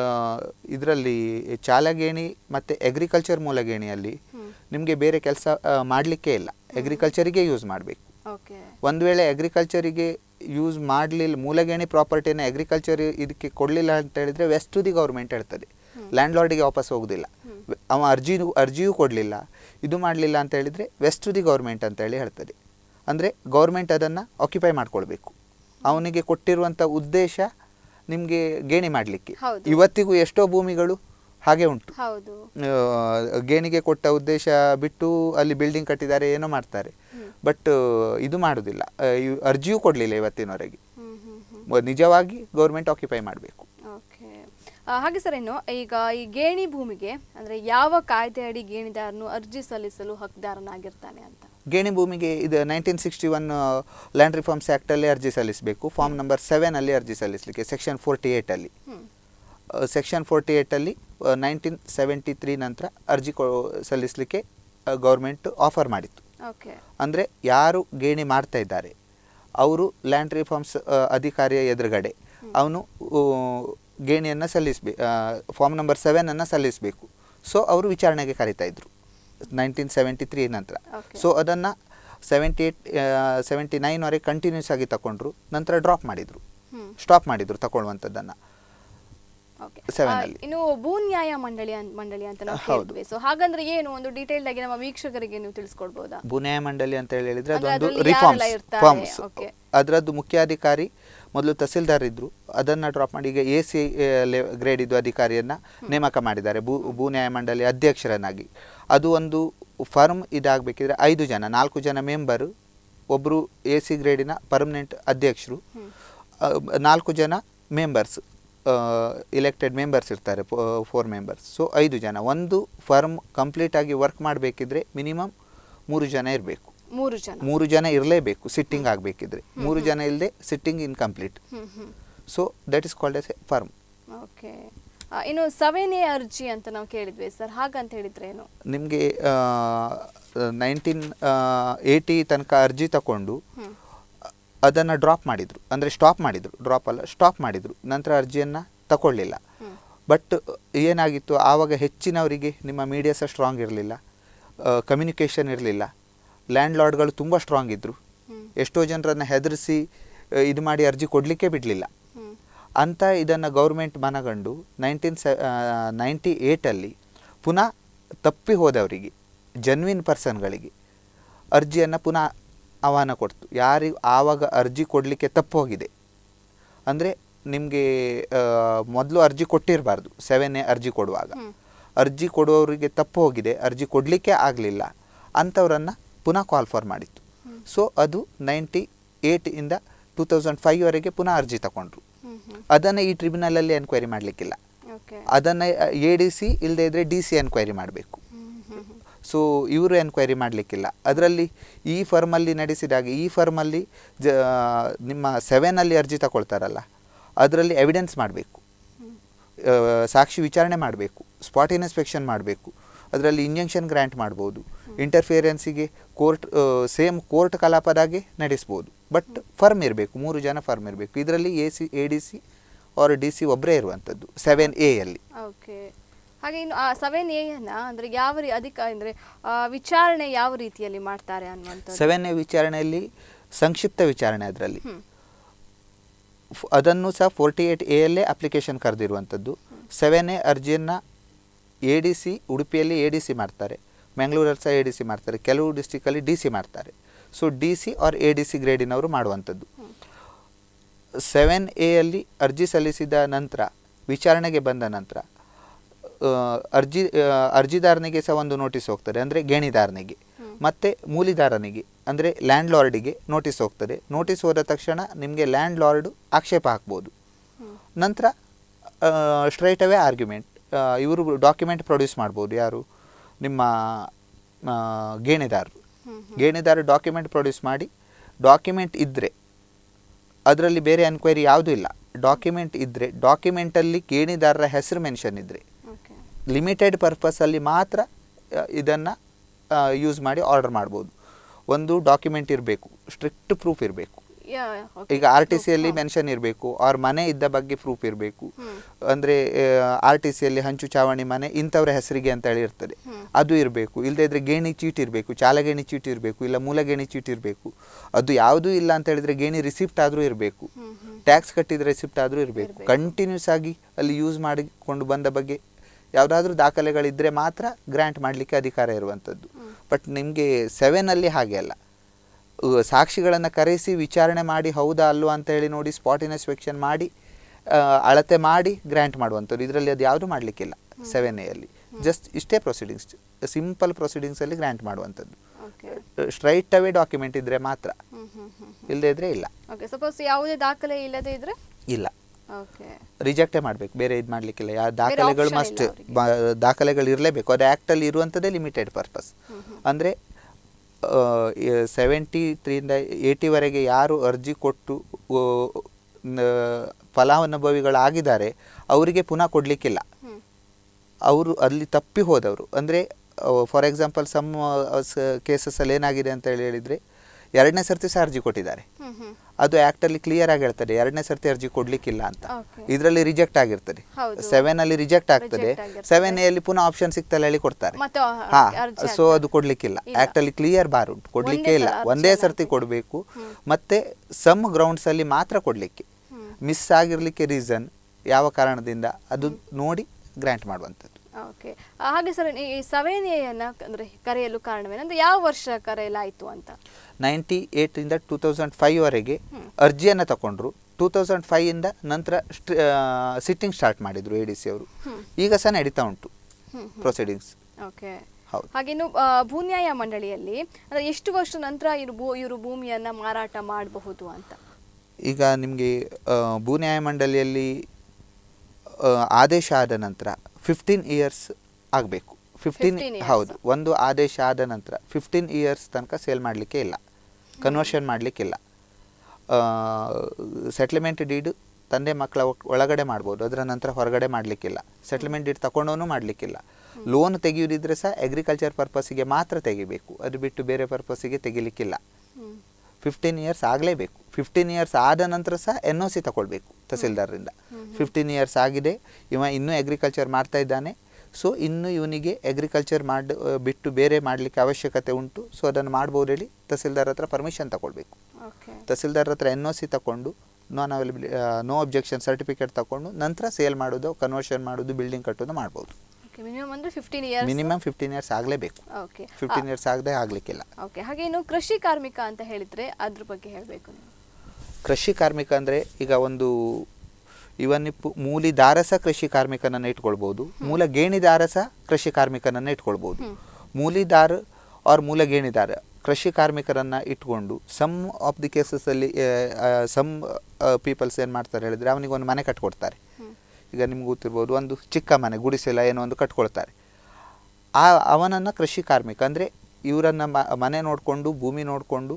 ಇದರಲ್ಲಿ ಚಾಲಗೇಣಿ ಮತ್ತು ಅಗ್ರಿಕಲ್ಚರ್ ಮೂಲಗೇಣಿಯಲ್ಲಿ ನಿಮಗೆ ಬೇರೆ ಕೆಲಸ ಮಾಡಲಿಕ್ಕೆ ಇಲ್ಲ ಅಗ್ರಿಕಲ್ಚರಿಗೆ ಯೂಸ್ ಮಾಡಬೇಕು ಓಕೆ ಒಂದು ವೇಳೆ ಅಗ್ರಿಕಲ್ಚರಿಗೆ ಯೂಸ್ ಮಾಡಲಿಲ್ಲ ಮೂಲಗೇಣಿ ಪ್ರಾಪರ್ಟಿನ ಅಗ್ರಿಕಲ್ಚರ್ ಇದಕ್ಕೆ ಕೊಡಲಿಲ್ಲ ಅಂತ ಹೇಳಿದರೆ ವೆಸ್ಟ್ ಟು ದಿ ಗೌರ್ಮೆಂಟ್ ಹೇಳ್ತದೆ ಲ್ಯಾಂಡ್ ಲಾರ್ಡಿಗೆ ವಾಪಸ್ ಹೋಗೋದಿಲ್ಲ ಅವ ಅರ್ಜಿನೂ ಅರ್ಜಿಯೂ ಕೊಡಲಿಲ್ಲ ಇದು ಮಾಡಲಿಲ್ಲ ಅಂತ ಹೇಳಿದರೆ ವೆಸ್ಟ್ ಟು ದಿ ಗೌರ್ಮೆಂಟ್ ಅಂತ ಹೇಳಿ ಹೇಳ್ತದೆ ಅಂದರೆ ಗೌರ್ಮೆಂಟ್ ಅದನ್ನು ಆಕ್ಯುಪೈ ಮಾಡ್ಕೊಳ್ಬೇಕು ಅವನಿಗೆ ಕೊಟ್ಟಿರುವಂಥ ಉದ್ದೇಶ ನಿಮಗೆ ಗೇಣಿ ಮಾಡಲಿಕ್ಕೆ ಹೌದು. ಇವತ್ತಿಗೂ ಎಷ್ಟೋ ಭೂಮಿಗಳು ಹಾಗೆ ಉಂಟು ಹೌದು ಆ, ಗೇಣಿಗೆ ಕೊಟ್ಟ ಉದ್ದೇಶ ಬಿಟ್ಟು ಅಲ್ಲಿ ಬಿಲ್ಡಿಂಗ್ ಕಟ್ಟಿದ್ದಾರೆ ಏನೋ ಮಾಡ್ತಾರೆ ಬಟ್ ಇದು ಮಾಡುವುದಿಲ್ಲ ಆ, ಇವ್ ಅರ್ಜಿಯೂ ಕೊಡಲಿಲ್ಲ ಇವತ್ತಿನವರೆಗೆ ಹ್ಮ್ ಹ್ಮ್ ಹ್ಮ್ ಮ- ನಿಜವಾಗಿ ಗೌರ್ಮೆಂಟ್ ಆಕ್ಯುಪೈ ಮಾಡಬೇಕು ಓಕೆ ಹಾಗೆ ಸರ್ ಇನ್ನು ಈಗ ಈ ಗೇಣಿ ಭೂಮಿಗೆ ಅಂದ್ರೆ ಯಾವ ಕಾಯ್ದೆ ಅಡಿ ಗೇಣಿದಾರನು ಅರ್ಜಿ ಸಲ್ಲಿಸಲು ಹಕ್ದಾರನಾಗಿರ್ತಾನೆ ಅಂತ ಗೇಣಿ ಭೂಮಿಗೆ ಇದು nineteen sixty one land reforms ಆ್ಯಕ್ಟಲ್ಲಿ ಅರ್ಜಿ ಸಲ್ಲಿಸಬೇಕು ಫಾರ್ಮ್ ನಂಬರ್ ಸೆವೆನಲ್ಲಿ ಅರ್ಜಿ ಸಲ್ಲಿಸಲಿಕ್ಕೆ ಸೆಕ್ಷನ್ ಫೋರ್ಟಿ ಏಯ್ಟಲ್ಲಿ ಹ್ಮ್ ಸೆಕ್ಷನ್ ಫೋರ್ಟಿ ಏಯ್ಟಲ್ಲಿ ನೈನ್ಟೀನ್ ಸೆವೆಂಟಿ ತ್ರೀ ನಂತರ ಅರ್ಜಿ ಕೊ ಸಲ್ಲಿಸಲಿಕ್ಕೆ ಗೌರ್ಮೆಂಟ್ ಆಫರ್ ಮಾಡಿತ್ತು ಓಕೆ ಅಂದರೆ ಯಾರು ಗೇಣಿ ಮಾಡ್ತಾ ಇದ್ದಾರೆ ಅವರು ಲ್ಯಾಂಡ್ ರಿಫಾರ್ಮ್ಸ್ ಅಧಿಕಾರಿಯ ಎದುರುಗಡೆ ಅವನು ಗೇಣಿಯನ್ನು ಸಲ್ಲಿಸಬೇಕು ಫಾರ್ಮ್ ನಂಬರ್ ಸೆವೆನನ್ನು ಸಲ್ಲಿಸಬೇಕು ಸೊ ಅವರು ವಿಚಾರಣೆಗೆ ಕರೀತಾ ಇದ್ರು ನೈನ್ಟೀನ್ ಸೆವೆಂಟಿ ತ್ರೀ ನಂತರ Okay. ಸೊ ಅದನ್ನು ಸೆವೆಂಟಿ ಏಯ್ಟ್ ಸೆವೆಂಟಿ ನೈನ್ವರೆಗೆ ಕಂಟಿನ್ಯೂಸ್ ಆಗಿ ತಗೊಂಡ್ರು ನಂತರ ಡ್ರಾಪ್ ಮಾಡಿದರು ಹ್ಮ್ ಸ್ಟಾಪ್ ಮಾಡಿದರು ತಗೊಳ್ಳುವಂಥದ್ದನ್ನು ಓಕೆ Seven ಅಲ್ಲಿ. ಇನ್ನು ಭೂ ನ್ಯಾಯ ಮಂಡಳಿ ಅನ್- ಮಂಡಳಿ ಅಂತ ನಾವು ಹೌದು. ಹೇಳ್ತೀವಿ ಸೊ ಹಾಗಂದ್ರೆ ಏನು ಒಂದು ಡೀಟೇಲ್ ಆಗಿ ನಮ್ಮ ವೀಕ್ಷಕರಿಗೆ ನೀವು ತಿಳಿಸ್ಕೊಡ್ಬೋದಾ ಬುನಾಯ ಮಂಡಳಿ ಅಂತ ಹೇಳಿ ಹೇಳಿದ್ರೆ ಅಂದ್ರೆ ಅದೊಂದು ಅದ್ರಲ್ಲಿ ರಿಫಾರ್ಮ್ಸ್ ಯಾರೆಲ್ಲ ಇರ್ತಾರೆ? Forms Okay. ಅದರದ್ದು ಮುಖ್ಯಾಧಿಕಾರಿ ಮೊದಲು ತಹಸೀಲ್ದಾರ್ ಇದ್ರು ಅದನ್ನು ಡ್ರಾಪ್ ಮಾಡಿ ಈಗ ಎ ಸಿ ಗ್ರೇಡ್ ಇದ್ದು ಅಧಿಕಾರಿಯನ್ನ ನೇಮಕ ಮಾಡಿದ್ದಾರೆ ಭೂ ಭೂ ನ್ಯಾಯ ಮಂಡಳಿ ಅಧ್ಯಕ್ಷರನ್ನಾಗಿ ಅದು ಒಂದು ಫರ್ಮ್ ಇದಾಗಬೇಕಿದ್ರೆ ಐದು ಜನ ನಾಲ್ಕು ಜನ ಮೆಂಬರು ಒಬ್ಬರು ಎ ಸಿ ಗ್ರೇಡಿನ ಪರ್ಮನೆಂಟ್ ಅಧ್ಯಕ್ಷರು ಆ, ನಾಲ್ಕು ಜನ ಮೆಂಬರ್ಸ್ ಇಲೆಕ್ಟೆಡ್ ಮೆಂಬರ್ಸ್ ಇರ್ತಾರೆ ಫೋರ್ ಮೆಂಬರ್ಸ್ ಸೊ ಐದು ಜನ ಒಂದು ಫರ್ಮ್ ಕಂಪ್ಲೀಟ್ ಆಗಿ ವರ್ಕ್ ಮಾಡಬೇಕಿದ್ರೆ ಮಿನಿಮಮ್ ಮೂರು ಜನ ಇರಬೇಕು ಮೂರು ಜನ ಮೂರು ಜನ ಇರಲೇಬೇಕು ಸಿಟ್ಟಿಂಗ್ ಆಗಬೇಕಿದ್ರೆ ಮೂರು ಜನ ಇಲ್ಲದೆ ಸಿಟ್ಟಿಂಗ್ ಇನ್ಕಂಪ್ಲೀಟ್ ಹ್ಮ್ ಹ್ಮ್ so that is called as a firm okay ಇನ್ನು ಸವೇನೆ ಅರ್ಜಿ ಅಂತ ನಾವು ಕೇಳಿದ್ವಿ ಸರ್ ಹಾಗಂತ ಹೇಳಿದ್ರೆ ಏನು ನಿಮಗೆ ನೈನ್ಟೀನ್ ಏಯ್ಟಿ ತನಕ ಅರ್ಜಿ ತಗೊಂಡು ಅದನ್ನು ಡ್ರಾಪ್ ಮಾಡಿದರು ಅಂದರೆ ಸ್ಟಾಪ್ ಮಾಡಿದರು ಡ್ರಾಪ್ ಅಲ್ಲ ಸ್ಟಾಪ್ ಮಾಡಿದರು ನಂತರ ಅರ್ಜಿಯನ್ನು ತಗೊಳ್ಳಿಲ್ಲ ಬಟ್ ಏನಾಗಿತ್ತು ಆವಾಗ ಹೆಚ್ಚಿನವರಿಗೆ ನಿಮ್ಮ ಮೀಡಿಯಾ ಸಹ ಸ್ಟ್ರಾಂಗ್ ಇರಲಿಲ್ಲ ಕಮ್ಯುನಿಕೇಷನ್ ಇರಲಿಲ್ಲ ಲ್ಯಾಂಡ್ ಲಾರ್ಡ್ಗಳು ತುಂಬ ಸ್ಟ್ರಾಂಗ್ ಇದ್ದರು ಎಷ್ಟೋ ಜನರನ್ನು ಹೆದರಿಸಿ ಇದು ಮಾಡಿ ಅರ್ಜಿ ಕೊಡಲಿಕ್ಕೆ ಬಿಡಲಿಲ್ಲ ಹ್ಮ್ ಅಂತ ಇದನ್ನು ಗೌರ್ಮೆಂಟ್ ಮನಗಂಡು ನೈನ್ಟೀನ್ ಸೆ ನೈಂಟಿ ಏಯ್ಟಲ್ಲಿ ಪುನಃ ತಪ್ಪಿ ಹೋದವರಿಗೆ ಜನ್ವಿನ್ ಪರ್ಸನ್ಗಳಿಗೆ ಅರ್ಜಿಯನ್ನು ಪುನಃ ಆಹ್ವಾನ ಕೊಡ್ತು ಯಾರಿಗೆ ಆವಾಗ ಅರ್ಜಿ ಕೊಡಲಿಕ್ಕೆ ತಪ್ಪು ಹೋಗಿದೆ ಅಂದರೆ ನಿಮಗೆ ಮೊದಲು ಅರ್ಜಿ ಕೊಟ್ಟಿರಬಾರ್ದು ಸೆವೆನ್ ಎ ಅರ್ಜಿ ಕೊಡುವಾಗ ಅರ್ಜಿ ಕೊಡುವವರಿಗೆ ತಪ್ಪು ಹೋಗಿದೆ ಅರ್ಜಿ ಕೊಡಲಿಕ್ಕೆ ಆಗಲಿಲ್ಲ ಅಂಥವ್ರನ್ನು ಪುನಃ ಕಾಲ್ ಫಾರ್ ಮಾಡಿತ್ತು ಸೊ ಅದು ನೈಂಟಿ ಏಯ್ಟಿಂದ ಟೂ ತೌಸಂಡ್ ಫೈವ್ವರೆಗೆ ಪುನಃ ಅರ್ಜಿ ತಗೊಂಡ್ರು ಹ್ಮ್ ಹ್ಮ್ ಅದನ್ನು ಈ ಟ್ರಿಬ್ಯುನಲಲ್ಲಿ ಎನ್ಕ್ವೈರಿ ಮಾಡಲಿಕ್ಕಿಲ್ಲ ಓಕೆ ಅದನ್ನು ಎ ಡಿ ಸಿ ಇಲ್ಲದೇ ಇದ್ದರೆ ಡಿ ಸಿ ಎನ್ಕ್ವೈರಿ ಮಾಡಬೇಕು ಹ್ಮ್ ಹ್ಮ್ ಹ್ಮ್ ಸೊ ಇವರು ಎನ್ಕ್ವೈರಿ ಮಾಡಲಿಕ್ಕಿಲ್ಲ ಅದರಲ್ಲಿ ಈ ಫರ್ಮಲ್ಲಿ ನಡೆಸಿದಾಗ ಈ ಫರ್ಮಲ್ಲಿ ಜ ನಿಮ್ಮ ಸೆವೆನಲ್ಲಿ ಅರ್ಜಿ ತಗೊಳ್ತಾರಲ್ಲ ಅದರಲ್ಲಿ ಎವಿಡೆನ್ಸ್ ಮಾಡಬೇಕು ಸಾಕ್ಷಿ ವಿಚಾರಣೆ ಮಾಡಬೇಕು ಸ್ಪಾಟ್ ಇನ್ಸ್ಪೆಕ್ಷನ್ ಮಾಡಬೇಕು ಅದರಲ್ಲಿ ಇಂಜೆಕ್ಷನ್ ಗ್ರ್ಯಾಂಟ್ ಮಾಡ್ಬೋದು ಇಂಟರ್ಫಿಯರೆನ್ಸಿಗೆ ಕೋರ್ಟ್ ಸೇಮ್ ಕೋರ್ಟ್ ಕಲಾಪದಾಗೆ ನಡೆಸ್ಬೋದು ಬಟ್ ಫರ್ಮ್ ಇರಬೇಕು ಮೂರು ಜನ ಫರ್ಮ್ ಇರಬೇಕು ಇದರಲ್ಲಿ A C A D C R D C ಒಬ್ಬರೇ ಇರುವಂಥದ್ದು ಸೆವೆನ್ ಎಯಲ್ಲಿ ಓಕೆ ಹಾಗೆ ಇನ್ನು ಆ ಸೆವೆನ್ ಎನ ಅಂದ್ರೆ ಯಾವ ರೀ ಅಧಿಕ ಅಂದ್ರೆ ಆ, ವಿಚಾರಣೆ ಯಾವ ರೀತಿಯಲ್ಲಿ ಮಾಡ್ತಾರೆ ಅನ್ನುವಂಥದ್ದು ಸೆವೆನ್ ಎ ವಿಚಾರಣೆಯಲ್ಲಿ ಸಂಕ್ಷಿಪ್ತ ವಿಚಾರಣೆ ಅದರಲ್ಲಿ ಹ್ಮ್ ಫ್- ಅದನ್ನು ಸಹ ಫೋರ್ಟಿ ಏಯ್ಟ್ ಎಯಲ್ಲೇ ಅಪ್ಲಿಕೇಶನ್ ಕರೆದಿರುವಂಥದ್ದು ಸೆವೆನ್ ಎ ಅರ್ಜಿಯನ್ನು ಎ ಡಿ ಸಿ ಉಡುಪಿಯಲ್ಲಿ ಎ ಡಿ ಸಿ ಮಾಡ್ತಾರೆ ಮ್ಯಾಂಗ್ಳೂರಲ್ಲಿ ಸಹ ಎ ಡಿ ಸಿ ಮಾಡ್ತಾರೆ ಕೆಲವು ಡಿಸ್ಟಿಕಲ್ಲಿ ಡಿ ಸಿ ಮಾಡ್ತಾರೆ so D C R A D C ಗ್ರೇಡಿನವರು ಮಾಡುವಂಥದ್ದು ಸೆವೆನ್ ಎಯಲ್ಲಿ ಅರ್ಜಿ ಸಲ್ಲಿಸಿದ ನಂತರ ವಿಚಾರಣೆಗೆ ಬಂದ ನಂತರ ಆ, ಅರ್ಜಿ ಆ, ಅರ್ಜಿದಾರನಿಗೆ ಸಹ ಒಂದು ನೋಟಿಸ್ ಹೋಗ್ತದೆ ಅಂದರೆ ಗೇಣಿದಾರನಿಗೆ ಮತ್ತು ಮೂಲಿದಾರನಿಗೆ ಅಂದರೆ ಲ್ಯಾಂಡ್ ಲಾರ್ಡಿಗೆ ನೋಟಿಸ್ ಹೋಗ್ತದೆ ನೋಟಿಸ್ ಹೋದ ತಕ್ಷಣ ನಿಮಗೆ ಲ್ಯಾಂಡ್ ಲಾರ್ಡು ಆಕ್ಷೇಪ ಹಾಕ್ಬೋದು ನಂತರ ಸ್ಟ್ರೈಟ್ ಅವೇ ಆರ್ಗ್ಯುಮೆಂಟ್ ಇವರು ಡಾಕ್ಯುಮೆಂಟ್ ಪ್ರೊಡ್ಯೂಸ್ ಮಾಡ್ಬೋದು ಯಾರು ನಿಮ್ಮ ಆ, ಗೇಣಿದಾರರು ಗೇಣಿದಾರರು ಡಾಕ್ಯುಮೆಂಟ್ ಪ್ರೊಡ್ಯೂಸ್ ಮಾಡಿ ಡಾಕ್ಯುಮೆಂಟ್ ಇದ್ದರೆ ಅದರಲ್ಲಿ ಬೇರೆ ಎನ್ಕ್ವೈರಿ ಯಾವುದೂ ಇಲ್ಲ ಡಾಕ್ಯುಮೆಂಟ್ ಇದ್ದರೆ ಡಾಕ್ಯುಮೆಂಟಲ್ಲಿ ಗೇಣಿದಾರರ ಹೆಸರು ಮೆನ್ಷನ್ ಇದ್ದರೆ ಓಕೆ ಲಿಮಿಟೆಡ್ ಪರ್ಪಸಲ್ಲಿ ಮಾತ್ರ ಇದನ್ನು ಯೂಸ್ ಮಾಡಿ ಆರ್ಡರ್ ಮಾಡ್ಬೋದು ಒಂದು ಡಾಕ್ಯುಮೆಂಟ್ ಇರಬೇಕು ಸ್ಟ್ರಿಕ್ಟ್ ಪ್ರೂಫ್ ಇರಬೇಕು ಯಾ ಈಗ ಆರ್ ಟಿ ಸಿಯಲ್ಲಿ ಮೆನ್ಷನ್ ಇರಬೇಕು ಅವ್ರ ಮನೆ ಇದ್ದ ಬಗ್ಗೆ ಪ್ರೂಫ್ ಇರಬೇಕು ಅಂದರೆ ಆರ್ ಟಿ ಸಿಯಲ್ಲಿ ಹಂಚು ಚಾವಣಿ ಮನೆ ಇಂಥವ್ರ ಹೆಸರಿಗೆ ಅಂತ ಹೇಳಿ ಇರ್ತದೆ ಅದು ಇರಬೇಕು ಇಲ್ಲದೇ ಇದ್ರೆ ಗೇಣಿ ಚೀಟ್ ಇರಬೇಕು ಚಾಲಗೇಣಿ ಚೀಟ್ ಇರಬೇಕು ಇಲ್ಲ ಮೂಲಗೇಣಿ ಚೀಟ್ ಇರಬೇಕು ಅದು ಯಾವುದೂ ಇಲ್ಲ ಅಂತ ಹೇಳಿದ್ರೆ ಗೇಣಿ ರಿಸಿಪ್ಟ್ ಆದರೂ ಇರಬೇಕು ಟ್ಯಾಕ್ಸ್ ಕಟ್ಟಿದ ರೆಸಿಪ್ಟ್ ಆದರೂ ಇರಬೇಕು ಕಂಟಿನ್ಯೂಸ್ ಆಗಿ ಅಲ್ಲಿ ಯೂಸ್ ಮಾಡಿಕೊಂಡು ಬಂದ ಬಗ್ಗೆ ಯಾವುದಾದ್ರೂ ದಾಖಲೆಗಳಿದ್ದರೆ ಮಾತ್ರ ಗ್ರ್ಯಾಂಟ್ ಮಾಡಲಿಕ್ಕೆ ಅಧಿಕಾರ ಇರುವಂಥದ್ದು ಬಟ್ ನಿಮಗೆ ಸೆವೆನಲ್ಲಿ ಹಾಗೆ ಅಲ್ಲ ಸಾಕ್ಷಿಗಳನ್ನು ಕರೆಸಿ ವಿಚಾರಣೆ ಮಾಡಿ ಹೌದಾ ಅಲ್ವಾ ಅಂತ ಹೇಳಿ ನೋಡಿ ಸ್ಪಾಟ್ ಇನ್ಸ್ಪೆಕ್ಷನ್ ಮಾಡಿ ಆ, ಅಳತೆ ಮಾಡಿ ಗ್ರ್ಯಾಂಟ್ ಮಾಡುವಂಥದ್ದು ಇದರಲ್ಲಿ ಅದು ಯಾವುದು ಮಾಡಲಿಕ್ಕಿಲ್ಲ ಸೆವೆನ್ ಎಯಲ್ಲಿ ಜಸ್ಟ್ ಇಷ್ಟೇ ಪ್ರೊಸೀಡಿಂಗ್ಸ್ ಸಿಂಪಲ್ ಪ್ರೊಸೀಡಿಂಗ್ಸಲ್ಲಿ ಗ್ರ್ಯಾಂಟ್ ಮಾಡುವಂಥದ್ದು ಓಕೆ ಸ್ಟ್ರೈಟ್ ಅವೇ ಡಾಕ್ಯುಮೆಂಟ್ ಇದ್ದರೆ ಮಾತ್ರ ಹ್ಮ್ ಹ್ಮ್ ಹ್ಮ್ ಇಲ್ಲದೇ ಇದ್ದರೆ ಇಲ್ಲ ಓಕೆ ಸಪೋಸ್ ಯಾವುದೇ ದಾಖಲೆ ಇಲ್ಲದೆ ಇದ್ರೆ ಇಲ್ಲ ಓಕೆ ರಿಜೆಕ್ಟೇ ಮಾಡಬೇಕು ಬೇರೆ ಇದು ಮಾಡಲಿಕ್ಕಿಲ್ಲ ಯಾವ ದಾಖಲೆಗಳು option ಮಸ್ಟ್ ಇಲ್ಲ ದಾಖಲೆಗಳು ಇರಲೇಬೇಕು ಅದು ಆ್ಯಕ್ಟಲ್ಲಿ ಇರುವಂಥದ್ದೇ ಲಿಮಿಟೆಡ್ ಪರ್ಪಸ್ ಅಂದರೆ ಸೆವೆಂಟಿ ತ್ರೀಯಿಂದ ಏಯ್ಟಿವರೆಗೆ ಯಾರು ಅರ್ಜಿ ಕೊಟ್ಟು ಆ, ನ- ಫಲಾನುಭವಿಗಳಾಗಿದ್ದಾರೆ ಅವರಿಗೆ ಪುನಃ ಕೊಡಲಿಕ್ಕಿಲ್ಲ ಹ್ಮ್ ಅವರು ಅಲ್ಲಿ ತಪ್ಪಿ ಹೋದವರು ಅಂದರೆ ಫಾರ್ ಎಕ್ಸಾಂಪಲ್ ಸಮ್ ಕೇಸಸ್ಸಲ್ಲಿ ಏನಾಗಿದೆ ಅಂತ ಹೇಳಿ ಹೇಳಿದರೆ ಎರಡನೇ ಸರ್ತಿ ಸಹ ಅರ್ಜಿ ಕೊಟ್ಟಿದ್ದಾರೆ ಹ್ಮ್ ಹ್ಮ್ ಅದು ಆ್ಯಕ್ಟಲ್ಲಿ ಕ್ಲಿಯರ್ ಆಗಿ ಹೇಳ್ತದೆ ಎರಡನೇ ಸರ್ತಿ ಅರ್ಜಿ ಕೊಡಲಿಕ್ಕಿಲ್ಲ ಅಂತ Okay. ಇದರಲ್ಲಿ ರಿಜೆಕ್ಟ್ ಆಗಿರ್ತದೆ ಹೌದು. ಸೆವೆನ್ ಅಲ್ಲಿ ರಿಜೆಕ್ಟ್ ಆಗ್ತದೆ Reject ಆಗಿರ್ತದೆ. ಸೆವೆನ್ ಎಲ್ಲಿ ಪುನಃ ಆಪ್ಷನ್ ಸಿಗ್ತಲ್ಲ ಹೇಳಿ ಕೊಡ್ತಾರೆ ಮತ್ತೆ ಆ- ಹಾ ಅರ್ಜಿ ಸೊ ಅದು ಕೊಡ್ಲಿಕ್ಕಿಲ್ಲ ಇಲ್ಲ. ಆಕ್ಟ್ ಅಲ್ಲಿ ಕ್ಲಿಯರ್ ಬಾರ್ ಉಂಟು ಕೊಡ್ಲಿಕ್ಕೆ ಒಂದೇ ಇಲ್ಲ ಸಲ ಒಂದೇ ಅರ್ಜಿಯನ್ನು ಸರ್ತಿ ಕೊಡಬೇಕು ಮತ್ತೆ ಸಮ್ ಗ್ರೌಂಡ್ಸ್ ಅಲ್ಲಿ ಮಾತ್ರ ಕೊಡ್ಲಿಕ್ಕೆ ಮಿಸ್ ಆಗಿರ್ಲಿಕ್ಕೆ ರೀಸನ್ ಯಾವ ಕಾರಣದಿಂದ ಅದು ನೋಡಿ ಗ್ರಾಂಟ್ ಮಾಡುವಂಥದ್ದು ಓಕೆ ಹಾಗೆ ಸರ್ ಈ ಸೆವೆನ್ ಎನ್ನ ಅಂದ್ರೆ ಕರೆಯಲು ಕಾರಣವೇನು ಅಂದ್ರೆ ಯಾವ ವರ್ಷ ಕರೆಯಲಾಯಿತು ಅಂತ ನೈಂಟಿ ಏಯ್ಟಿಂದ ಟೂ ತೌಸಂಡ್ ಫೈವ್ವರೆಗೆ ಅರ್ಜಿಯನ್ನು ತಗೊಂಡ್ರು ಟೂ ತೌಸಂಡ್ ಫೈವಿಂದ ನಂತರ ಸಿಟ್ಟಿಂಗ್ ಸ್ಟಾರ್ಟ್ ಮಾಡಿದ್ರು ಎ ಡಿ ಸಿ ಅವರು ಈಗ ಸಹ ನಡೀತಾ ಉಂಟು ಪ್ರೊಸೀಡಿಂಗ್ಸ್ ಓಕೆ ಹೌದು. ಹಾಗೆ ಇನ್ನು ಆ, ಭೂನ್ಯಾಯ ಮಂಡಳಿಯಲ್ಲಿ ಅಂದ್ರೆ ಎಷ್ಟು ವರ್ಷ ನಂತರ ಇವರು ಭೂ ಇವರು ಭೂಮಿಯನ್ನ ಮಾರಾಟ ಮಾಡಬಹುದು ಅಂತ ಈಗ ನಿಮಗೆ ಭೂ ನ್ಯಾಯಮಂಡಳಿಯಲ್ಲಿ ಆ, ಆದೇಶ ಆದ ನಂತರ ಫಿಫ್ಟೀನ್ ಇಯರ್ಸ್ ಆಗಬೇಕು ಫಿಫ್ಟೀನ್ 15 years. ಹೌದು ಒಂದು ಆದೇಶ ಆದ ನಂತರ ಫಿಫ್ಟೀನ್ ಇಯರ್ಸ್ ತನಕ ಸೇಲ್ ಮಾಡಲಿಕ್ಕೆ ಇಲ್ಲ ಕನ್ವರ್ಷನ್ ಮಾಡಲಿಕ್ಕಿಲ್ಲ ಸೆಟ್ಲ್ಮೆಂಟ್ ಡೀಡ್ ತಂದೆ ಮಕ್ಕಳ ಒ- ಒಳಗಡೆ ಮಾಡ್ಬೋದು ಅದರ ನಂತರ ಹೊರಗಡೆ ಮಾಡಲಿಕ್ಕಿಲ್ಲ ಸೆಟ್ಲ್ಮೆಂಟ್ ಡೀಡ್ ತಗೊಂಡವನು ಮಾಡಲಿಕ್ಕಿಲ್ಲ ಲೋನ್ ತೆಗೆಯೋದಿದ್ರೆ ಸಹ ಅಗ್ರಿಕಲ್ಚರ್ ಪರ್ಪಸ್ಸಿಗೆ ಮಾತ್ರ ತೆಗಿಬೇಕು ಅದು ಬಿಟ್ಟು ಬೇರೆ ಪರ್ಪಸ್ಸಿಗೆ ತೆಗಿಲಿಕ್ಕಿಲ್ಲ ಫಿಫ್ಟೀನ್ ಇಯರ್ಸ್ ಆಗಲೇಬೇಕು ಫಿಫ್ಟೀನ್ ಇಯರ್ಸ್ ಆದ ನಂತರ ಸಹ ಎನ್ ಒ ಸಿ ತಗೊಳ್ಬೇಕು ತಹಸೀಲ್ದಾರರಿಂದ ಫಿಫ್ಟೀನ್ ಇಯರ್ಸ್ ಆಗಿದೆ ಇವ ಇನ್ನೂ ಅಗ್ರಿಕಲ್ಚರ್ ಮಾಡ್ತಾ ಇದ್ದಾನೆ ಸೊ ಇನ್ನು ಇವನಿಗೆ ಅಗ್ರಿಕಲ್ಚರ್ ಮಾಡಿ ಬಿಟ್ಟು ಬೇರೆ ಮಾಡಲಿಕ್ಕೆ ಅವಶ್ಯಕತೆ ಉಂಟು ಸೊ ಅದನ್ನು ಮಾಡ್ಬೋದು ಹೇಳಿ ತಹಸೀಲ್ದಾರ್ ಹತ್ರ ಪರ್ಮಿಷನ್ ತಗೊಳ್ಬೇಕು ಓಕೆ ತಹಸೀಲ್ದಾರ್ ಹತ್ರ ಎನ್ ಒ ಸಿ ತಗೊಂಡು non availability no objection certificate ತಗೊಂಡು ನಂತರ ಸೇಲ್ ಮಾಡೋದು ಕನ್ವರ್ಷನ್ ಮಾಡೋದು ಬಿಲ್ಡಿಂಗ್ ಕಟ್ಟೋದು ಮಾಡ್ಬೋದು ಓಕೆ ಮಿನಿಮಮ್ ಅಂದರೆ fifteen years minimum fifteen years ಆಗಲೇಬೇಕು ಓಕೆ ಫಿಫ್ಟೀನ್ ಇಯರ್ಸ್ ಆಗದೆ ಆಗಲಿಕ್ಕಿಲ್ಲ ಓಕೆ ಹಾಗೆ ಇನ್ನು ಕೃಷಿ ಕಾರ್ಮಿಕ ಅಂತ ಹೇಳಿದ್ರೆ ಅದ್ರ ಬಗ್ಗೆ ಹೇಳಬೇಕು ನೀವು ಕೃಷಿ ಕಾರ್ಮಿಕ ಅಂದರೆ ಈಗ ಒಂದು ಇವನ್ ಇಪ್ಪು ಮೂಲಿದಾರ ಸಹ ಕೃಷಿ ಕಾರ್ಮಿಕನನ್ನು ಇಟ್ಕೊಳ್ಬೋದು ಮೂಲ ಗೇಣಿದಾರ ಸಹ ಕೃಷಿ ಕಾರ್ಮಿಕನನ್ನು ಇಟ್ಕೊಳ್ಬೋದು ಮೂಲಿದಾರ ಆರ್ ಮೂಲ ಗೇಣಿದಾರ ಕೃಷಿ ಕಾರ್ಮಿಕರನ್ನು ಇಟ್ಕೊಂಡು ಸಮ್ ಆಫ್ ದಿ ಕೇಸಸಲ್ಲಿ ಸಮ್ ಪೀಪಲ್ಸ್ ಏನು ಮಾಡ್ತಾರೆ ಹೇಳಿದರೆ ಅವನಿಗೆ ಒಂದು ಮನೆ ಕಟ್ಕೊಡ್ತಾರೆ ಈಗ ನಿಮ್ಗೆ ಗೊತ್ತಿರ್ಬೋದು ಒಂದು ಚಿಕ್ಕ ಮನೆ ಗುಡಿಸೆಲ್ಲ ಏನೋ ಒಂದು ಕಟ್ಕೊಳ್ತಾರೆ ಆ ಅವನನ್ನು ಕೃಷಿ ಕಾರ್ಮಿಕ ಅಂದರೆ ಇವರನ್ನು ಮನೆ ನೋಡಿಕೊಂಡು ಭೂಮಿ ನೋಡಿಕೊಂಡು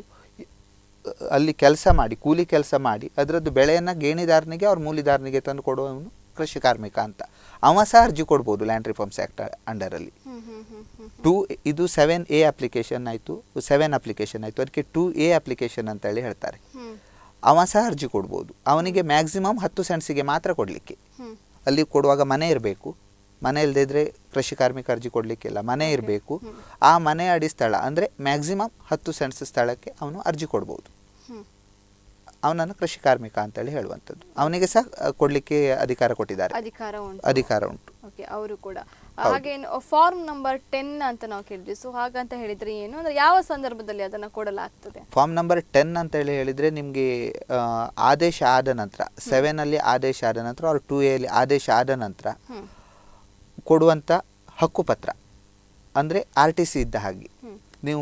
ಅಲ್ಲಿ ಕೆಲಸ ಮಾಡಿ ಕೂಲಿ ಕೆಲಸ ಮಾಡಿ ಅದರದ್ದು ಬೆಳೆಯನ್ನು ಗೇಣಿದಾರನಿಗೆ ಅವ್ರ ಮೂಲಿದಾರನಿಗೆ ತಂದು ಕೊಡುವವನು ಕೃಷಿ ಕಾರ್ಮಿಕ ಅಂತ ಅವ ಸಹ ಅರ್ಜಿ ಕೊಡ್ಬೋದು ಲ್ಯಾಂಡ್ ರಿಫಾರ್ಮ್ಸ್ ಆ್ಯಕ್ಟ್ ಅಂಡರಲ್ಲಿ ಹ್ಮ್ ಹ್ಮ್ ಹ್ಮ್ ಹ್ಮ್ ಟೂ ಇದು ಸೆವೆನ್ ಎ ಅಪ್ಲಿಕೇಶನ್ ಆಯಿತು ಸೆವೆನ್ ಅಪ್ಲಿಕೇಶನ್ ಆಯಿತು ಅದಕ್ಕೆ ಟೂ ಎ ಅಪ್ಲಿಕೇಶನ್ ಅಂತೇಳಿ ಹೇಳ್ತಾರೆ ಹ್ಮ್ ಅವ ಸಹ ಅರ್ಜಿ ಕೊಡ್ಬೋದು ಅವನಿಗೆ ಮ್ಯಾಕ್ಸಿಮಮ್ ಹತ್ತು ಸೆಂಟ್ಸಿಗೆ ಮಾತ್ರ ಕೊಡಲಿಕ್ಕೆ ಹ್ಮ್ ಅಲ್ಲಿ ಕೊಡುವಾಗ ಮನೆ ಇರಬೇಕು ಮನೆ ಇಲ್ಲದೇ ಇದ್ರೆ ಕೃಷಿ ಕಾರ್ಮಿಕ ಅರ್ಜಿ ಕೊಡಲಿಕ್ಕಿಲ್ಲ ಮನೆ ಇರಬೇಕು ಆ ಮನೆ ಅಡಿ ಸ್ಥಳ ಅಂದರೆ ಮ್ಯಾಕ್ಸಿಮಮ್ ಹತ್ತು ಸೆಂಟ್ಸ್ ಸ್ಥಳಕ್ಕೆ ಅವನು ಅರ್ಜಿ ಕೊಡ್ಬೋದು ಹ್ಮ್ ಅವನನ್ನು ಕೃಷಿ ಕಾರ್ಮಿಕ ಅಂತೇಳಿ ಹೇಳುವಂಥದ್ದು ಅವನಿಗೆ ಸಹ ಅಹ್, ಕೊಡ್ಲಿಕ್ಕೆ ಅಧಿಕಾರ ಕೊಟ್ಟಿದ್ದಾರೆ ಅಧಿಕಾರ ಉಂಟು ಅಧಿಕಾರ ಉಂಟು ಓಕೆ ಅವರು ಕೂಡ ಹಾಗೆ ಫಾರ್ಮ್ ನಂಬರ್ ಟೆನ್ ಅಂತ ನಾವು ಕೇಳಿದ್ವಿ ಸೊ ಹಾಗಂತ ಹೇಳಿದ್ರೆ ಏನು ಅಂದ್ರೆ ಯಾವ ಸಂದರ್ಭದಲ್ಲಿ ಅದನ್ನ ಕೊಡಲಾಗ್ತದೆ ಫಾರ್ಮ್ ನಂಬರ್ ಟೆನ್ ಅಂತೇಳಿ ಹೇಳಿದರೆ ನಿಮಗೆ ಆದೇಶ ಆದ ನಂತರ ಸೆವೆನಲ್ಲಿ ಆದೇಶ ಆದ ನಂತರ ಅವ್ರ ಟೂ ಎಲ್ಲಿ ಆದೇಶ ಆದ ನಂತರ ಹ್ಮ್ ಕೊಡುವಂಥ ಹಕ್ಕುಪತ್ರ ಅಂದರೆ ಆರ್ ಟಿ ಸಿ ಇದ್ದ ಹಾಗೆ ಹ್ಮ್ ನೀವು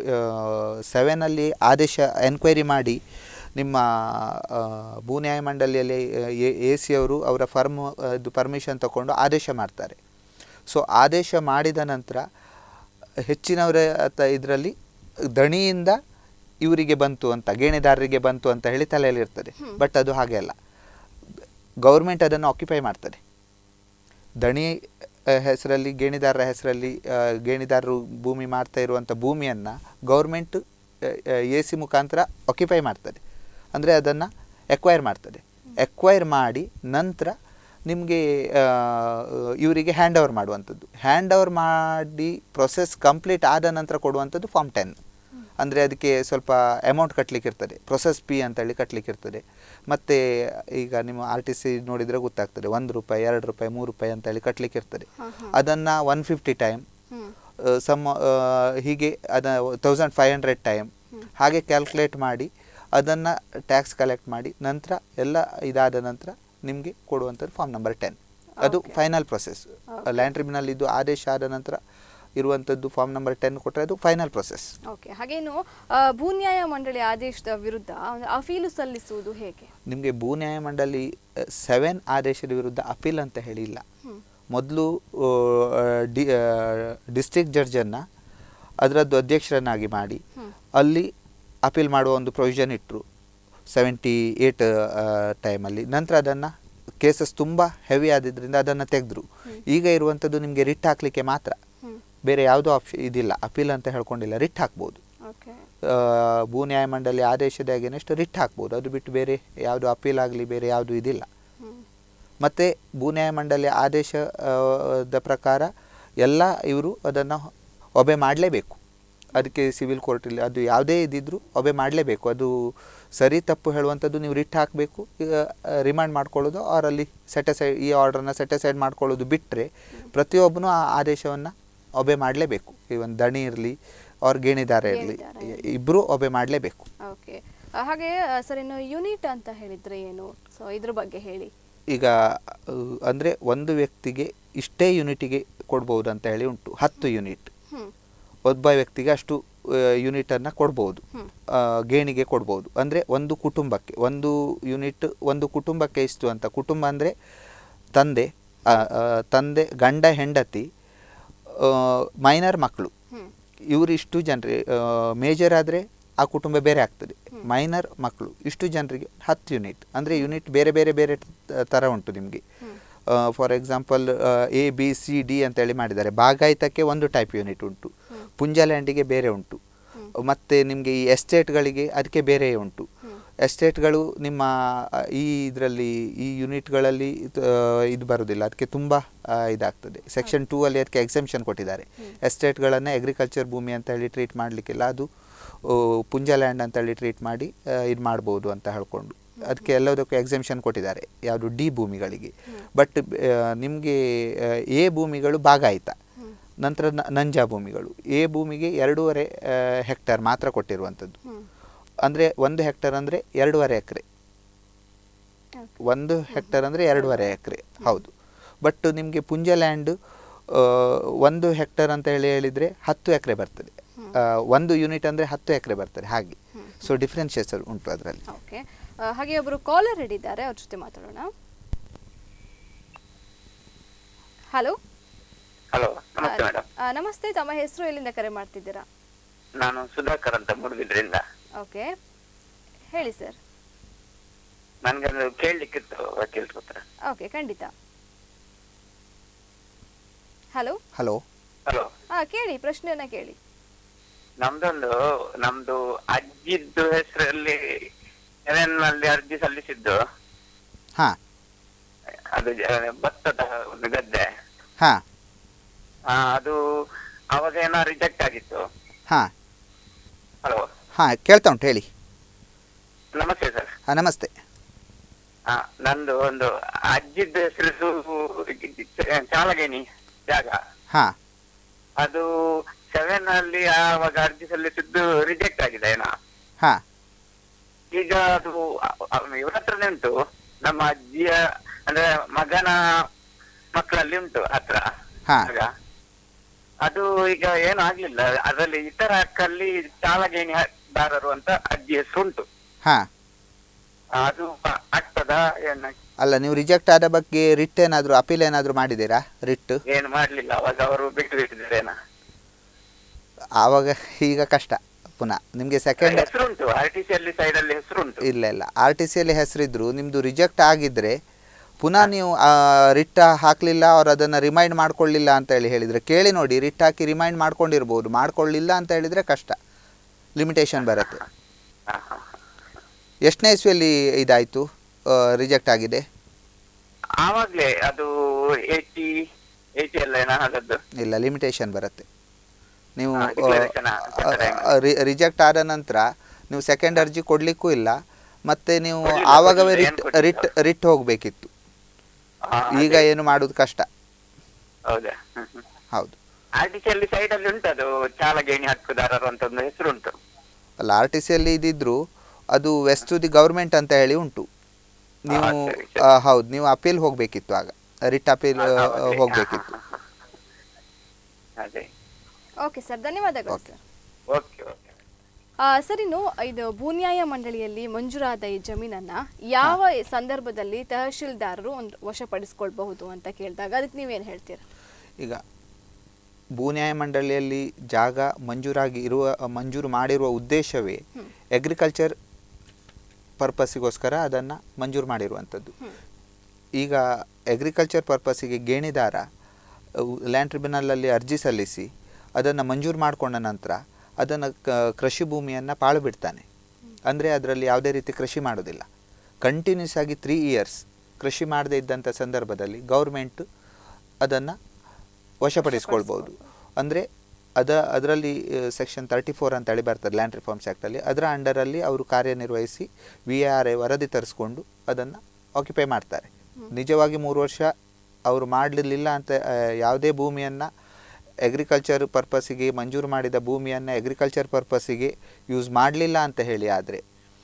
ಸೆವೆನಲ್ಲಿ ಆದೇಶ ಎನ್ಕ್ವೈರಿ ಮಾಡಿ ನಿಮ್ಮ ಆ, ಭೂ ನ್ಯಾಯಮಂಡಳಿಯಲ್ಲಿ ಎ ಸಿ ಅವರು ಅವರ ಫರ್ಮ್ ಇದು ಪರ್ಮಿಷನ್ ತಗೊಂಡು ಆದೇಶ ಮಾಡ್ತಾರೆ ಸೊ ಆದೇಶ ಮಾಡಿದ ನಂತರ ಹೆಚ್ಚಿನವರ ಇದರಲ್ಲಿ ದಣಿಯಿಂದ ಇವರಿಗೆ ಬಂತು ಅಂತ ಗೇಣೆದಾರರಿಗೆ ಬಂತು ಅಂತ ಹೇಳಿ ತಲೆಯಲ್ಲಿ ಇರ್ತದೆ ಬಟ್ ಅದು ಹಾಗೆ ಅಲ್ಲ ಗೌರ್ಮೆಂಟ್ ಅದನ್ನು ಆಕ್ಯುಪೈ ಮಾಡ್ತದೆ ದಣಿ ಆ, ಹೆಸರಲ್ಲಿ ಗೇಣಿದಾರರ ಹೆಸರಲ್ಲಿ ಆ, ಗೇಣಿದಾರರು ಭೂಮಿ ಮಾಡ್ತಾ ಇರುವಂಥ ಭೂಮಿಯನ್ನು ಗೌರ್ಮೆಂಟ್ ಎ ಸಿ ಮುಖಾಂತರ ಆಕ್ಯುಪೈ ಮಾಡ್ತದೆ ಅಂದರೆ ಅದನ್ನು ಎಕ್ವೈರ್ ಮಾಡ್ತದೆ ಎಕ್ವೈರ್ ಮಾಡಿ ನಂತರ ನಿಮಗೆ ಇವರಿಗೆ ಹ್ಯಾಂಡ್ ಓವರ್ ಮಾಡುವಂಥದ್ದು ಹ್ಯಾಂಡ್ ಓವರ್ ಮಾಡಿ ಪ್ರೊಸೆಸ್ ಕಂಪ್ಲೀಟ್ ಆದ ನಂತರ ಕೊಡುವಂಥದ್ದು ಫಾರ್ಮ್ ಟೆನ್ ಅಂದರೆ ಅದಕ್ಕೆ ಸ್ವಲ್ಪ ಅಮೌಂಟ್ ಕಟ್ಟಲಿಕ್ಕೆ ಇರ್ತದೆ ಪ್ರೊಸೆಸ್ ಫೀ ಅಂತೇಳಿ ಕಟ್ಟಲಿಕ್ಕೆ ಇರ್ತದೆ ಮತ್ತು ಈಗ ನಿಮ್ಮ ಆರ್ ಟಿ ಸಿ ನೋಡಿದರೆ ಗೊತ್ತಾಗ್ತದೆ ಒಂದು ರೂಪಾಯಿ ಎರಡು ರೂಪಾಯಿ ಮೂರು ರೂಪಾಯಿ ಅಂತೇಳಿ ಕಟ್ಟಲಿಕ್ಕೆ ಇರ್ತದೆ ಅದನ್ನು ಒನ್ ಫಿಫ್ಟಿ ಟೈಮ್ ಹ್ಮ್ ಸಮ್ ಹೀಗೆ ಅದ ತೌಸಂಡ್ ಫೈವ್ ಹಂಡ್ರೆಡ್ ಟೈಮ್ ಹಾಗೆ ಕ್ಯಾಲ್ಕುಲೇಟ್ ಮಾಡಿ ಅದನ್ನು ಟ್ಯಾಕ್ಸ್ ಕಲೆಕ್ಟ್ ಮಾಡಿ ನಂತರ ಎಲ್ಲ ಇದಾದ ನಂತರ ನಿಮಗೆ ಕೊಡುವಂಥದ್ದು ಫಾರ್ಮ್ ನಂಬರ್ ಟೆನ್ ಅದು ಫೈನಲ್ ಪ್ರೊಸೆಸ್ ಲ್ಯಾಂಡ್ ಟ್ರಿಬ್ಯುನಲ್ ಇದು ಆದೇಶ ಆದ ನಂತರ ಇರುವಂಥದ್ದು ಫಾರ್ಮ್ ನಂಬರ್ ಟೆನ್ ಕೊಟ್ಟರೆ ಅದು ಫೈನಲ್ ಪ್ರೊಸೆಸ್ ಓಕೆ ಹಾಗೇನು ಆ, ಭೂನ್ಯಾಯ ಮಂಡಳಿ ಆದೇಶದ ವಿರುದ್ಧ ಒಂದು ಅಫೀಲು ಸಲ್ಲಿಸುವುದು ಹೇಗೆ ನಿಮಗೆ ಭೂ ನ್ಯಾಯಮಂಡಳಿ ಸೆವೆನ್ ಆದೇಶದ ವಿರುದ್ಧ ಅಪೀಲ್ ಅಂತ ಹೇಳಿ ಇಲ್ಲ ಹ್ಮ್ ಮೊದಲು ಡಿ ಡಿಸ್ಟ್ರಿಕ್ಟ್ ಜಡ್ಜನ್ನು ಅದರದ್ದು ಅಧ್ಯಕ್ಷರನ್ನಾಗಿ ಮಾಡಿ ಅಲ್ಲಿ ಅಪೀಲ್ ಮಾಡುವ ಒಂದು ಪ್ರೊವಿಷನ್ ಇಟ್ಟರು ಸೆವೆಂಟಿ ಏಟ್ ಟೈಮಲ್ಲಿ ನಂತರ ಅದನ್ನು ಕೇಸಸ್ ತುಂಬ ಹೆವಿ ಆದಿದ್ದರಿಂದ ಅದನ್ನು ತೆಗೆದ್ರು ಈಗ ಇರುವಂಥದ್ದು ನಿಮಗೆ ರಿಟ್ ಹಾಕಲಿಕ್ಕೆ ಮಾತ್ರ ಹ್ಮ್ ಬೇರೆ ಯಾವುದೂ ಆಪ್ಷನ್ ಇದಿಲ್ಲ ಅಪೀಲ್ ಅಂತ ಹೇಳ್ಕೊಂಡಿಲ್ಲ ರಿಟ್ ಹಾಕ್ಬೋದು ಓಕೆ ಆ, ಭೂ ನ್ಯಾಯಮಂಡಳಿ ಆದೇಶದ ಅಗೇನೆಸ್ಟ್ ರಿಟ್ ಹಾಕ್ಬೋದು ಅದು ಬಿಟ್ಟು ಬೇರೆ ಯಾವುದು ಅಪೀಲ್ ಆಗಲಿ ಬೇರೆ ಯಾವುದು ಇದಿಲ್ಲ ಹ್ಮ್ ಮತ್ತು ಭೂ ನ್ಯಾಯಮಂಡಳಿ ಆದೇಶ ಆ, ದ ಪ್ರಕಾರ ಎಲ್ಲ ಇವರು ಅದನ್ನು ಒಬೆ ಮಾಡಲೇಬೇಕು ಅದಕ್ಕೆ ಸಿವಿಲ್ ಕೋರ್ಟಲ್ಲಿ ಅದು ಯಾವುದೇ ಇದ್ದಿದ್ರೂ ಒಬೆ ಮಾಡಲೇಬೇಕು ಅದು ಸರಿ ತಪ್ಪು ಹೇಳುವಂಥದ್ದು ನೀವು ರಿಟ್ ಹಾಕಬೇಕು ಈಗ ರಿಮಾಂಡ್ ಮಾಡ್ಕೊಳ್ಳೋದು ಅವರಲ್ಲಿ ಸೆಟಸೈಡ್ ಈ ಆರ್ಡ್ರನ್ನ ಸೆಟಸೈಡ್ ಮಾಡ್ಕೊಳ್ಳೋದು ಬಿಟ್ಟರೆ ಪ್ರತಿಯೊಬ್ಬನು ಆ ಆದೇಶವನ್ನು ಒಬೆ ಮಾಡಲೇಬೇಕು ಇವನ್ ದಣಿ ಇರಲಿ ಅವ್ರ ಗೇಣಿದಾರ ಇರಲಿ ಗೇಣಿದಾರ ಇಬ್ಬರು ಒಬೆ ಮಾಡಲೇಬೇಕು ಓಕೆ ಹಾಗೆ ಆ, ಸರ್ ಇನ್ನು ಯೂನಿಟ್ ಅಂತ ಹೇಳಿದ್ರೆ ಏನು ಸೊ ಇದ್ರ ಬಗ್ಗೆ ಹೇಳಿ ಈಗ ಅಂದರೆ ಒಂದು ವ್ಯಕ್ತಿಗೆ ಇಷ್ಟೇ ಯೂನಿಟಿಗೆ ಕೊಡ್ಬೋದು ಅಂತ ಹೇಳಿ ಉಂಟು ಹತ್ತು ಯೂನಿಟ್ ಹ್ಮ್ ಒಬ್ಬ ವ್ಯಕ್ತಿಗೆ ಅಷ್ಟು ಯೂನಿಟನ್ನು ಕೊಡ್ಬೋದು ಹ್ಮ್. ಆ, ಗೇಣಿಗೆ ಕೊಡ್ಬೋದು ಅಂದರೆ ಒಂದು ಕುಟುಂಬಕ್ಕೆ ಒಂದು ಯೂನಿಟ್ ಒಂದು ಕುಟುಂಬಕ್ಕೆ ಇಷ್ಟು ಅಂತ ಕುಟುಂಬ ಅಂದರೆ ತಂದೆ ಆ, ಆ, ತಂದೆ ಗಂಡ ಹೆಂಡತಿ ಮೈನರ್ ಮಕ್ಕಳು ಹ್ಮ್ ಇವರು ಇಷ್ಟು ಜನರಿ ಮೇಜರ್ ಆದರೆ ಆ ಕುಟುಂಬ ಬೇರೆ ಆಗ್ತದೆ ಮೈನರ್ ಮಕ್ಕಳು ಇಷ್ಟು ಜನರಿಗೆ ಹತ್ತು ಯೂನಿಟ್ ಅಂದರೆ ಯೂನಿಟ್ ಬೇರೆ ಬೇರೆ ಬೇರೆ ತ- ಥರ ಉಂಟು ನಿಮಗೆ for example A B C D ಅಂತೇಳಿ ಮಾಡಿದ್ದಾರೆ ಬಾಗಾಯಿತಕ್ಕೆ ಒಂದು ಟೈಪ್ ಯೂನಿಟ್ ಉಂಟು ಪುಂಜ ಲ್ಯಾಂಡಿಗೆ ಬೇರೆ ಉಂಟು ಮತ್ತು ನಿಮಗೆ ಈ ಎಸ್ಟೇಟ್ಗಳಿಗೆ ಅದಕ್ಕೆ ಬೇರೆ ಉಂಟು ಎಸ್ಟೇಟ್ಗಳು ನಿಮ್ಮ ಆ, ಈ ಇದರಲ್ಲಿ ಈ ಯೂನಿಟ್ಗಳಲ್ಲಿ ಇದು ಬರೋದಿಲ್ಲ ಅದಕ್ಕೆ ತುಂಬ ಇದಾಗ್ತದೆ ಸೆಕ್ಷನ್ ಟೂ ಅಲ್ಲಿ ಅದಕ್ಕೆ ಎಕ್ಸೆಂಪ್ಷನ್ ಕೊಟ್ಟಿದ್ದಾರೆ ಎಸ್ಟೇಟ್ಗಳನ್ನು ಅಗ್ರಿಕಲ್ಚರ್ ಭೂಮಿ ಅಂತ ಹೇಳಿ ಟ್ರೀಟ್ ಮಾಡಲಿಕ್ಕಿಲ್ಲ ಅದು ಆ, ಪುಂಜ ಲ್ಯಾಂಡ್ ಅಂತ ಹೇಳಿ ಟ್ರೀಟ್ ಮಾಡಿ ಇದು ಮಾಡ್ಬೋದು ಅಂತ ಹೇಳ್ಕೊಂಡು ಅದಕ್ಕೆ ಎಲ್ಲದಕ್ಕೂ ಎಕ್ಸೆಂಪ್ಷನ್ ಕೊಟ್ಟಿದ್ದಾರೆ ಯಾವುದು ಡಿ ಭೂಮಿಗಳಿಗೆ ಬಟ್ ನಿಮಗೆ ಎ ಭೂಮಿಗಳು ಭಾಗ ಆಯ್ತಾ ನಂತರ ನ- ನಂಜಾ ಭೂಮಿಗಳು ಎ ಭೂಮಿಗೆ ಎರಡೂವರೆ ಹೆಕ್ಟೇರ್ ಮಾತ್ರ ಕೊಟ್ಟಿರುವಂಥದ್ದು ಅಂದರೆ ಒಂದು ಹೆಕ್ಟೇರ್ ಅಂದರೆ ಎರಡೂವರೆ ಎಕರೆ ಒಂದು ಹೆಕ್ಟೇರ್ ಅಂದರೆ ಎರಡೂವರೆ ಎಕರೆ ಹೌದು ಬಟ್ ನಿಮಗೆ ಪುಂಜ ಲ್ಯಾಂಡ್ ಒಂದು ಹೆಕ್ಟೇರ್ ಅಂತ ಹೇಳಿ ಹೇಳಿದರೆ ಹತ್ತು ಎಕರೆ ಬರ್ತದೆ ಆ, ಒಂದು ಯೂನಿಟ್ ಅಂದರೆ ಹತ್ತು ಎಕರೆ ಬರ್ತದೆ ಹಾಗೆ ಸೊ ಡಿಫ್ರೆನ್ಷಿಯೇಸ್ ಉಂಟು ಅದರಲ್ಲಿ ಓಕೆ ಹಾಗೆ ಒಬ್ಬರು ಕಾಲರ್ ಹಿಡಿದ್ದಾರೆ ಅವ್ರ ಜೊತೆ ಮಾತಾಡೋಣ ಹಲೋ ಹಲೋ ನಮಸ್ತೆ ಮೇಡಮ್ ನಮಸ್ತೆ ತಮ್ಮ ಹೆಸರು ಎಲ್ಲಿಂದ ಕರೆ ಮಾಡ್ತಿದ್ದೀರಾ ನಾನು ಸುಧಾಕರ್ ಅಂತ ಮುಡುಬಿದ್ರಿಂದ ಓಕೆ ಹೇಳಿ ಸರ್ ನನ್ಗೊಂದು ಕೇಳಲಿಕ್ಕಿತ್ತು ವಕೀಲ್ ಹತ್ರ ಓಕೆ ಖಂಡಿತ ಹಲೋ ಹಲೋ ಹಲೋ ಹಾ ಕೇಳಿ ಪ್ರಶ್ನೆಯನ್ನ ಕೇಳಿ ನಮ್ದೊಂದು ನಮ್ದು ಅಜ್ಜಿದ್ದು ಹೆಸರಲ್ಲಿ ನಲ್ಲಿ ಅರ್ಜಿ ಸಲ್ಲಿಸಿದ್ದು ಹಾಂ ಅದು ಜ- ಭತ್ತದ ಒಂದು ಗದ್ದೆ ಹಾಂ ಆ, ಅದು ಅವಾಗ ಏನೋ ರಿಜೆಕ್ಟ್ ಆಗಿತ್ತು ಹಾಂ ಹಲೋ ಹಾಂ ಕೇಳ್ತಾ ಉಂಟು ಹೇಳಿ ನಮಸ್ತೆ ಸರ್ ಹಾಂ ನಮಸ್ತೆ ಆ, ನಂದು ಒಂದು ಅಜ್ಜಿದ್ದು ಹೆಸರು ಚಾಲಗೇಣಿ ಜಾಗ ಹಾಂ ಅದು ಸೆವೆನ್ ಅಲ್ಲಿ ಆವಾಗ ಅರ್ಜಿ ಸಲ್ಲಿಸಿದ್ದು ರಿಜೆಕ್ಟ್ ಆಗಿದೆ ಏನೋ ಹಾಂ ಈಗ ಅದು ಇವ್ರ ಹತ್ರನೇ ಉಂಟು ನಮ್ಮ ಅಜ್ಜಿಯ ಅಂದ್ರೆ ಮಗನ ಮಕ್ಕಳಲ್ಲಿ ಉಂಟು ಹತ್ರ ಹಾ. ಆಗ ಅದು ಈಗ ಏನು ಆಗ್ಲಿಲ್ಲ ಅದರಲ್ಲಿ ಇತರ ಹಕ್ಕಲ್ಲಿ ಚಾಲಗೇಣಿದಾರರು ಅಂತ ಅಜ್ಜಿ ಹೆಸರು ಉಂಟು ಹಾಂ ಅದು ಆಗ್ತದ ಏನು ಅಲ್ಲ ನೀವು ರಿಜೆಕ್ಟ್ ಆದ ಬಗ್ಗೆ ರಿಟ್ ಏನಾದರೂ ಅಪೀಲ್ ಏನಾದರೂ ಮಾಡಿದ್ದೀರಾ ರಿಟ್ ಏನು ಮಾಡ್ಲಿಲ್ಲ ಅವಾಗ ಅವರು ಬಿಟ್ಟು ಬಿಟ್ಟಿದ್ದಾರೆ ಏನೋ ಆವಾಗ ಈಗ ಕಷ್ಟ ಪುನಃ ನಿಮಗೆ ಸೆಕೆಂಡ್ ಹೆಸರು ಉಂಟು ಆರ್ ಟಿ ಸಿ ಅಲ್ಲಿ ಸೈಡ್ ಅಲ್ಲಿ ಹೆಸರು ಉಂಟು ಇಲ್ಲ ಇಲ್ಲ ಆರ್ ಟಿ ಸಿಯಲ್ಲಿ ಹೆಸರಿದ್ರು ನಿಮ್ಮದು ರಿಜೆಕ್ಟ್ ಆಗಿದ್ದರೆ ಪುನಃ ನೀವು ರಿಟ್ ಹಾಕಲಿಲ್ಲ ಅವ್ರು ಅದನ್ನು ರಿಮೈಂಡ್ ಮಾಡ್ಕೊಳ್ಳಿಲ್ಲ ಅಂತ ಹೇಳಿ ಹೇಳಿದರೆ ಕೇಳಿ ನೋಡಿ ರಿಟ್ ಹಾಕಿ ರಿಮೈಂಡ್ ಮಾಡ್ಕೊಂಡಿರ್ಬೋದು ಮಾಡ್ಕೊಳ್ಳಿಲ್ಲ ಅಂತ ಹೇಳಿದರೆ ಕಷ್ಟ ಲಿಮಿಟೇಷನ್ ಬರುತ್ತೆ ಹಾ, ಹಾ. ಎಷ್ಟನೇ ಇಸ್ವಿಯಲ್ಲಿ ಇದಾಯಿತು ರಿಜೆಕ್ಟ್ ಆಗಿದೆ ಆವಾಗ್ಲೇ ಅದು ಏಟಿ ಏಟಿ ಎಲ್ಲ ಏನೋ ಆದದ್ದು ಇಲ್ಲ ಲಿಮಿಟೇಷನ್ ಬರುತ್ತೆ ನೀವು ಹಾ, declaration ಆ- ರಿಜೆಕ್ಟ್ ಆದ ನಂತರ ನೀವು ಸೆಕೆಂಡ್ ಅರ್ಜಿ ಕೊಡಲಿಕ್ಕೂ ಇಲ್ಲ ಮತ್ತೆ ನೀವು ಕೊಡ್ಲಿಲ್ಲ, ಆವಾಗವೇ ಕೊಡ್ಲಿಲ್ಲ, ರಿಟ್ ಏನ್ ಕೊಡ್ಲಿಲ್ಲ? ರಿಟ್ ರಿಟ್ ಹೋಗಬೇಕಿತ್ತು ಹಾ, ಈಗ ಅದೇ. ಏನು ಮಾಡೋದು ಕಷ್ಟ ಹೌದಾ ಹ್ಮ್, ಹ್ಮ್. ಹೌದು ಆರ್ ಟಿ ಸಿ ಅಲ್ಲಿ ಸೈಡ್ ಅಲ್ಲಿ ಉಂಟು ಅದು ಚಾಲಗೇಣಿ ಹಕ್ಕುದಾರರು ಅಂತ ಒಂದು ಹೆಸರು ಉಂಟು ಅಲ್ಲ ಆರ್ ಟಿ ಸಿಯಲ್ಲಿ ಇದ್ದಿದ್ರು ಅದು ವೆಸ್ಟ್ ಟು ದಿ ಗೌರ್ಮೆಂಟ್ ಅಂತ ಹೇಳಿ ಉಂಟು ನೀವು ಹಾ, ಸರಿ, ಸರಿ. ಆ, ಹೌದು ನೀವು ಅಪೀಲ್ ಹೋಗಬೇಕಿತ್ತು ಆಗ ರಿಟ್ ಅಪೀಲ್ ಹಾ, ಹೌದು. ಹೋಗಬೇಕಿತ್ತು ಹಾ, ಹಾ, ಹಾ. ಅದೇ ಓಕೆ ಸರ್ ಧನ್ಯವಾದಗಳು Okay. ಸರ್ ಓಕೆ ಓಕೆ ಆ, ಸರ್ ಇನ್ನು ಇದು ಭೂನ್ಯಾಯ ಮಂಡಳಿಯಲ್ಲಿ ಮಂಜೂರಾದ ಈ ಜಮೀನನ್ನ ಯಾವ ಸಂದರ್ಭದಲ್ಲಿ ತಹಶೀಲ್ದಾರರು ಒಂದು ವಶಪಡಿಸ್ಕೊಳ್ಬಹುದು ಅಂತ ಕೇಳಿದಾಗ ಅದಕ್ಕೆ ನೀವೇನು ಹೇಳ್ತೀರಾ ಈಗ ಭೂನ್ಯಾಯ ಮಂಡಳಿಯಲ್ಲಿ ಜಾಗ ಮಂಜೂರಾಗಿ ಇರುವ ಮಂಜೂರು ಮಾಡಿರುವ ಉದ್ದೇಶವೇ ಅಗ್ರಿಕಲ್ಚರ್ ಪರ್ಪಸ್ಸಿಗೋಸ್ಕರ ಅದನ್ನು ಮಂಜೂರು ಮಾಡಿರುವಂಥದ್ದು ಈಗ ಅಗ್ರಿಕಲ್ಚರ್ ಪರ್ಪಸ್ಸಿಗೆ ಗೇಣಿದಾರ ಲ್ಯಾಂಡ್ ಟ್ರಿಬ್ಯುನಲಲ್ಲಿ ಅರ್ಜಿ ಸಲ್ಲಿಸಿ ಅದನ್ನು ಮಂಜೂರು ಮಾಡಿಕೊಂಡ ನಂತರ ಅದನ್ನು ಕೃಷಿ ಭೂಮಿಯನ್ನು ಪಾಳು ಬಿಡ್ತಾನೆ ಅಂದರೆ ಅದರಲ್ಲಿ ಯಾವುದೇ ರೀತಿ ಕೃಷಿ ಮಾಡೋದಿಲ್ಲ ಕಂಟಿನ್ಯೂಸ್ ಆಗಿ ತ್ರೀ ಇಯರ್ಸ್ ಕೃಷಿ ಮಾಡದೇ ಇದ್ದಂಥ ಸಂದರ್ಭದಲ್ಲಿ ಗೌರ್ಮೆಂಟ್ ಅದನ್ನು ವಶಪಡಿಸ್ಕೊಳ್ಬೋದು ಅಂದರೆ ಅದ ಅದರಲ್ಲಿ ಸೆಕ್ಷನ್ ತರ್ಟಿ ಫೋರ್ ಅಂತ ಹೇಳಿ ಬರ್ತದೆ ಲ್ಯಾಂಡ್ ರಿಫಾರ್ಮ್ಸ್ ಆ್ಯಕ್ಟಲ್ಲಿ ಅದರ ಅಂಡರಲ್ಲಿ ಅವರು ಕಾರ್ಯನಿರ್ವಹಿಸಿ ವಿ ಆರ್ ಎ ವರದಿ ತರಿಸ್ಕೊಂಡು ಅದನ್ನು ಆಕ್ಯುಪೈ ಮಾಡ್ತಾರೆ ನಿಜವಾಗಿ ಮೂರು ವರ್ಷ ಅವರು ಮಾಡಲಿಲ್ಲ ಅಂತ ಆ, ಯಾವುದೇ ಭೂಮಿಯನ್ನು ಅಗ್ರಿಕಲ್ಚರ್ ಪರ್ಪಸ್ಸಿಗೆ ಮಂಜೂರು ಮಾಡಿದ ಭೂಮಿಯನ್ನು ಅಗ್ರಿಕಲ್ಚರ್ ಪರ್ಪಸ್ಸಿಗೆ ಯೂಸ್ ಮಾಡಲಿಲ್ಲ ಅಂತ ಹೇಳಿ ಆದರೆ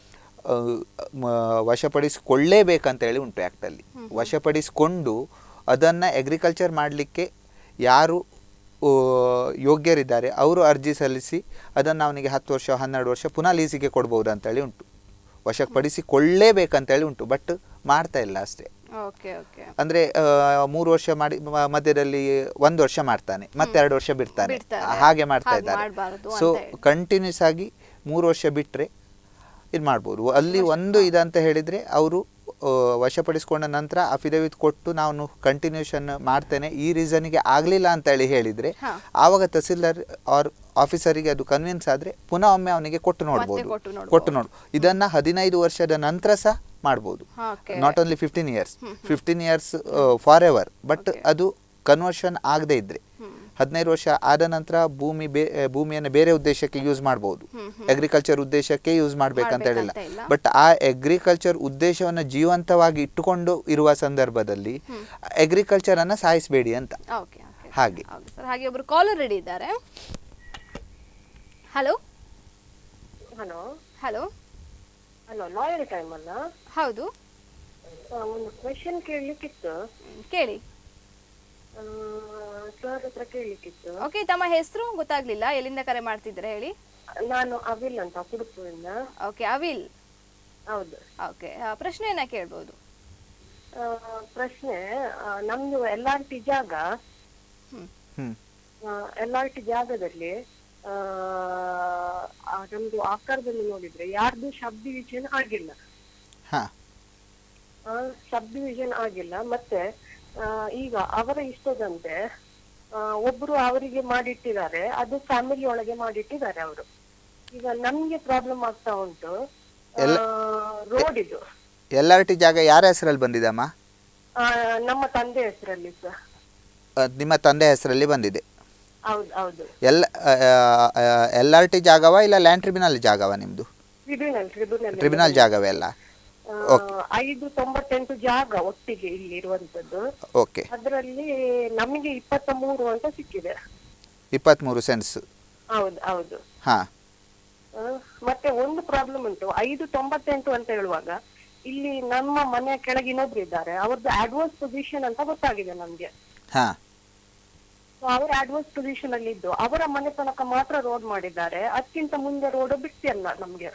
ವಶಪಡಿಸಿಕೊಳ್ಳೇಬೇಕಂತ ಹೇಳಿ ಉಂಟು ಆ್ಯಕ್ಟಲ್ಲಿ ವಶಪಡಿಸಿಕೊಂಡು ಅದನ್ನು ಅಗ್ರಿಕಲ್ಚರ್ ಮಾಡಲಿಕ್ಕೆ ಯಾರು ಆ, ಯೋಗ್ಯರಿದ್ದಾರೆ ಅವರು ಅರ್ಜಿ ಸಲ್ಲಿಸಿ ಅದನ್ನು ಅವನಿಗೆ ಹತ್ತು ವರ್ಷ ಹನ್ನೆರಡು ವರ್ಷ ಪುನಃ ಲೀಸಿಗೆ ಕೊಡ್ಬೋದು ಅಂತೇಳಿ ಉಂಟು ವಶಪಡಿಸಿಕೊಳ್ಳೇಬೇಕಂತೇಳಿ ಉಂಟು ಬಟ್ ಮಾಡ್ತಾ ಇಲ್ಲ ಅಷ್ಟೇ ಓಕೆ ಓಕೆ ಅಂದ್ರೆ ಆ, ಮೂರು ವರ್ಷ ಮಾಡಿ ಮ- ಮಧ್ಯದಲ್ಲಿ ಒಂದು ವರ್ಷ ಮಾಡ್ತಾನೆ ಮತ್ತೆ ಎರಡು ವರ್ಷ ಬಿಡ್ತಾನೆ ಬಿಡ್ತಾರೆ. ಹಾಗೆ ಮಾಡ್ತಾ ಹಾಗೆ ಇದ್ದಾರೆ ಮಾಡ್ಬಾರ್ದು ಸೊ ಅಂತ ಹೇಳಿ. ಕಂಟಿನ್ಯೂಸ್ ಆಗಿ ಮೂರು ವರ್ಷ ಬಿಟ್ರೆ ಇದು ಮಾಡ್ಬೋದು ಅಲ್ಲಿ ಒಂದು ಇದಂತ ಹೇಳಿದ್ರೆ ಅವರು ವಶಪಡಿಸ್ಕೊಂಡ ನಂತರ ಅಫಿಡವಿಟ್ ಕೊಟ್ಟು ನಾನು ಕಂಟಿನ್ಯೂಷನ್ ಮಾಡ್ತೇನೆ ಈ ರೀಸನ್ಗೆ ಆಗಲಿಲ್ಲ ಅಂತ ಹೇಳಿ ಹೇಳಿದ್ರೆ ಹಾ. ಆವಾಗ ತಹಸೀಲ್ದಾರ್ ಆರ್ ಆಫೀಸರಿಗೆ ಅದು ಕನ್ವಿನ್ಸ್ ಆದರೆ ಪುನಃ ಒಮ್ಮೆ ಅವನಿಗೆ ಕೊಟ್ಟು ನೋಡ್ಬೋದು ಕೊಟ್ಟು ನೋಡ್ಬೋದು. ಕೊಟ್ಟು ನೋಡು ಇದನ್ನು ಹದಿನೈದು ವರ್ಷದ ನಂತರ ಸಹ ಮಾಡ್ಬೋದು ಹಾ, okay. Not only fifteen years fifteen years forever but ಅದು ಕನ್ವರ್ಷನ್ ಆಗದೇ ಇದ್ರೆ ಹದಿನೈದು ವರ್ಷ ಆದ ನಂತರ ಭೂಮಿ ಬೇ ಆ, ಭೂಮಿಯನ್ನು ಬೇರೆ ಉದ್ದೇಶಕ್ಕೆ ಯೂಸ್ ಮಾಡ್ಬೋದು ಅಗ್ರಿಕಲ್ಚರ್ ಉದ್ದೇಶಕ್ಕೆ ಯೂಸ್ ಮಾಡ್ಬೇಕಂತ ಹೇಳಿಲ್ಲ ಮಾಡ್ಬೇಕಂತ ಇಲ್ಲ. ಬಟ್ ಆ ಅಗ್ರಿಕಲ್ಚರ್ ಉದ್ದೇಶವನ್ನು ಜೀವಂತವಾಗಿ ಇಟ್ಟುಕೊಂಡು ಇರುವ ಸಂದರ್ಭದಲ್ಲಿ ಅಗ್ರಿಕಲ್ಚರ್ ಅನ್ನ ಸಾಯಿಸಬೇಡಿ ಅಂತ ಓಕೆ ಓಕೆ ಹಾಗೆ ಹೌದು ಸರ್ ಹಾಗೆ ಒಬ್ರು ಕಾಲರ್ ರೆಡಿ ಇದ್ದಾರೆ hello hello hello hello lawyer time ಅಲ್ಲ ಹೌದು ಆ, ಒಂದು ಕ್ವೆಶನ್ ಕೇಳಲಿಕ್ಕಿತ್ತು ಹ್ಮ್, ಕೇಳಿ ಸರ್ ಹತ್ರ ಕೇಳಲಿಕ್ಕಿತ್ತು ಓಕೆ ತಮ್ಮ ಹೆಸರು ಗೊತ್ತಾಗ್ಲಿಲ್ಲ ಎಲ್ಲಿಂದ ಕರೆ ಮಾಡ್ತಿದ್ರೆ ಹೇಳಿ ನಾನು ಅವಿಲ್ ಅಂತ ಕುಡುಪುವಿಂದ ಓಕೆ ಅವಿಲ್ ಹೌದು ಓಕೆ ಪ್ರಶ್ನೆಯನ್ನ ಕೇಳ್ಬೋದು ಆ, ಪ್ರಶ್ನೆ ಆ, ನಮ್ದು ಎಲ್ ಆರ್ ಟಿ ಜಾಗ ಹ್ಮ್ ಎಲ್ ಆರ್ ಟಿ ಜಾಗದಲ್ಲಿ ಆ, ಆ, ನಮ್ದು ಆಕಾರದಲ್ಲಿ ನೋಡಿದ್ರೆ ಯಾರ್ದು ಸಬ್ ಡಿವಿಷನ್ ಆಗಿಲ್ಲ ಹಾ ಸಬ್ ಡಿವಿಷನ್ ಆಗಿಲ್ಲ ಮತ್ತೆ ಆ, ಈಗ ಅವರ ಇಷ್ಟದಂತೆ ಆ, ಒಬ್ರು ಅವರಿಗೆ ಮಾಡಿಟ್ಟಿದ್ದಾರೆ ಅದು ಫ್ಯಾಮಿಲಿ ಒಳಗೆ ಮಾಡಿಟ್ಟಿದ್ದಾರೆ ಅವರು ಈಗ ನಮ್ಗೆ ಪ್ರಾಬ್ಲಮ್ ಆಗ್ತಾ ಉಂಟು ರೋಡ್ ಇದು ಎಲ್ ಆರ್ ಟಿ ಜಾಗ ಯಾರ ಹೆಸರಲ್ಲಿ ಬಂದಿದಮ್ಮ ಆ, ನಮ್ಮ ತಂದೆ ಹೆಸರಲ್ಲಿ ಸರ್ ಅಹ್, ನಿಮ್ಮ ತಂದೆ ಹೆಸರಲ್ಲಿ ಬಂದಿದೆ ಹೌದು ಹೌದು ಎಲ್ ಎಲ್ ಆರ್ ಟಿ ಜಾಗವಾ ಇಲ್ಲ ಲ್ಯಾಂಡ್ ಟ್ರಿಬ್ಯುನಲ್ ಜಾಗವಾ ನಿಮ್ಮದು ಟ್ರಿಬ್ಯುನಲ್ ಟ್ರಿಬ್ಯುನಲ್ ಟ್ರಿಬ್ಯುನಲ್ ಜಾಗವೇ ಅಲ್ಲ ಐದು ತೊಂಬತ್ತೆಂಟು ಜಾಗ ಒಟ್ಟಿಗೆ ಇಲ್ಲಿ ಇರುವಂತದ್ದು ಓಕೆ ಅದರಲ್ಲಿ ನಮಗೆ ಇಪ್ಪತ್ತ ಮೂರು ಅಂತ ಸಿಕ್ಕಿದೆ ಇಪ್ಪತ್ತ್ಮೂರು ಸೆನ್ಸ್ ಹೌದು ಹೌದು ಹಾಂ ಆ, ಮತ್ತೆ ಒಂದು ಪ್ರಾಬ್ಲಮ್ ಉಂಟು ಐದು ತೊಂಬತ್ತೆಂಟು ಅಂತ ಹೇಳುವಾಗ ಇಲ್ಲಿ ನಮ್ಮ ಮನೆಯ ಕೆಳಗೆ ಇನ್ನೊಬ್ರು ಇದ್ದಾರೆ ಅವ್ರದ್ದು ಅಡ್ವಾನ್ಸ್ ಪೊಸಿಷನ್ ಅಂತ ಗೊತ್ತಾಗಿದೆ ನಮ್ಗೆ ಹಾಂ So, ಅವರು ಅಡ್ವಾನ್ಸ್ ಪೊಸಿಷನ್ ಅಲ್ಲಿ ಇದ್ದು ಅವರ ಮನೆ ತನಕ ಮಾತ್ರ ರೋಡ್ ಮಾಡಿದ್ದಾರೆ ಅದಕ್ಕಿಂತ ಮುಂದೆ ರೋಡ್ ಬಿಟ್ಟಿಲ್ಲ ನಮ್ಗೆ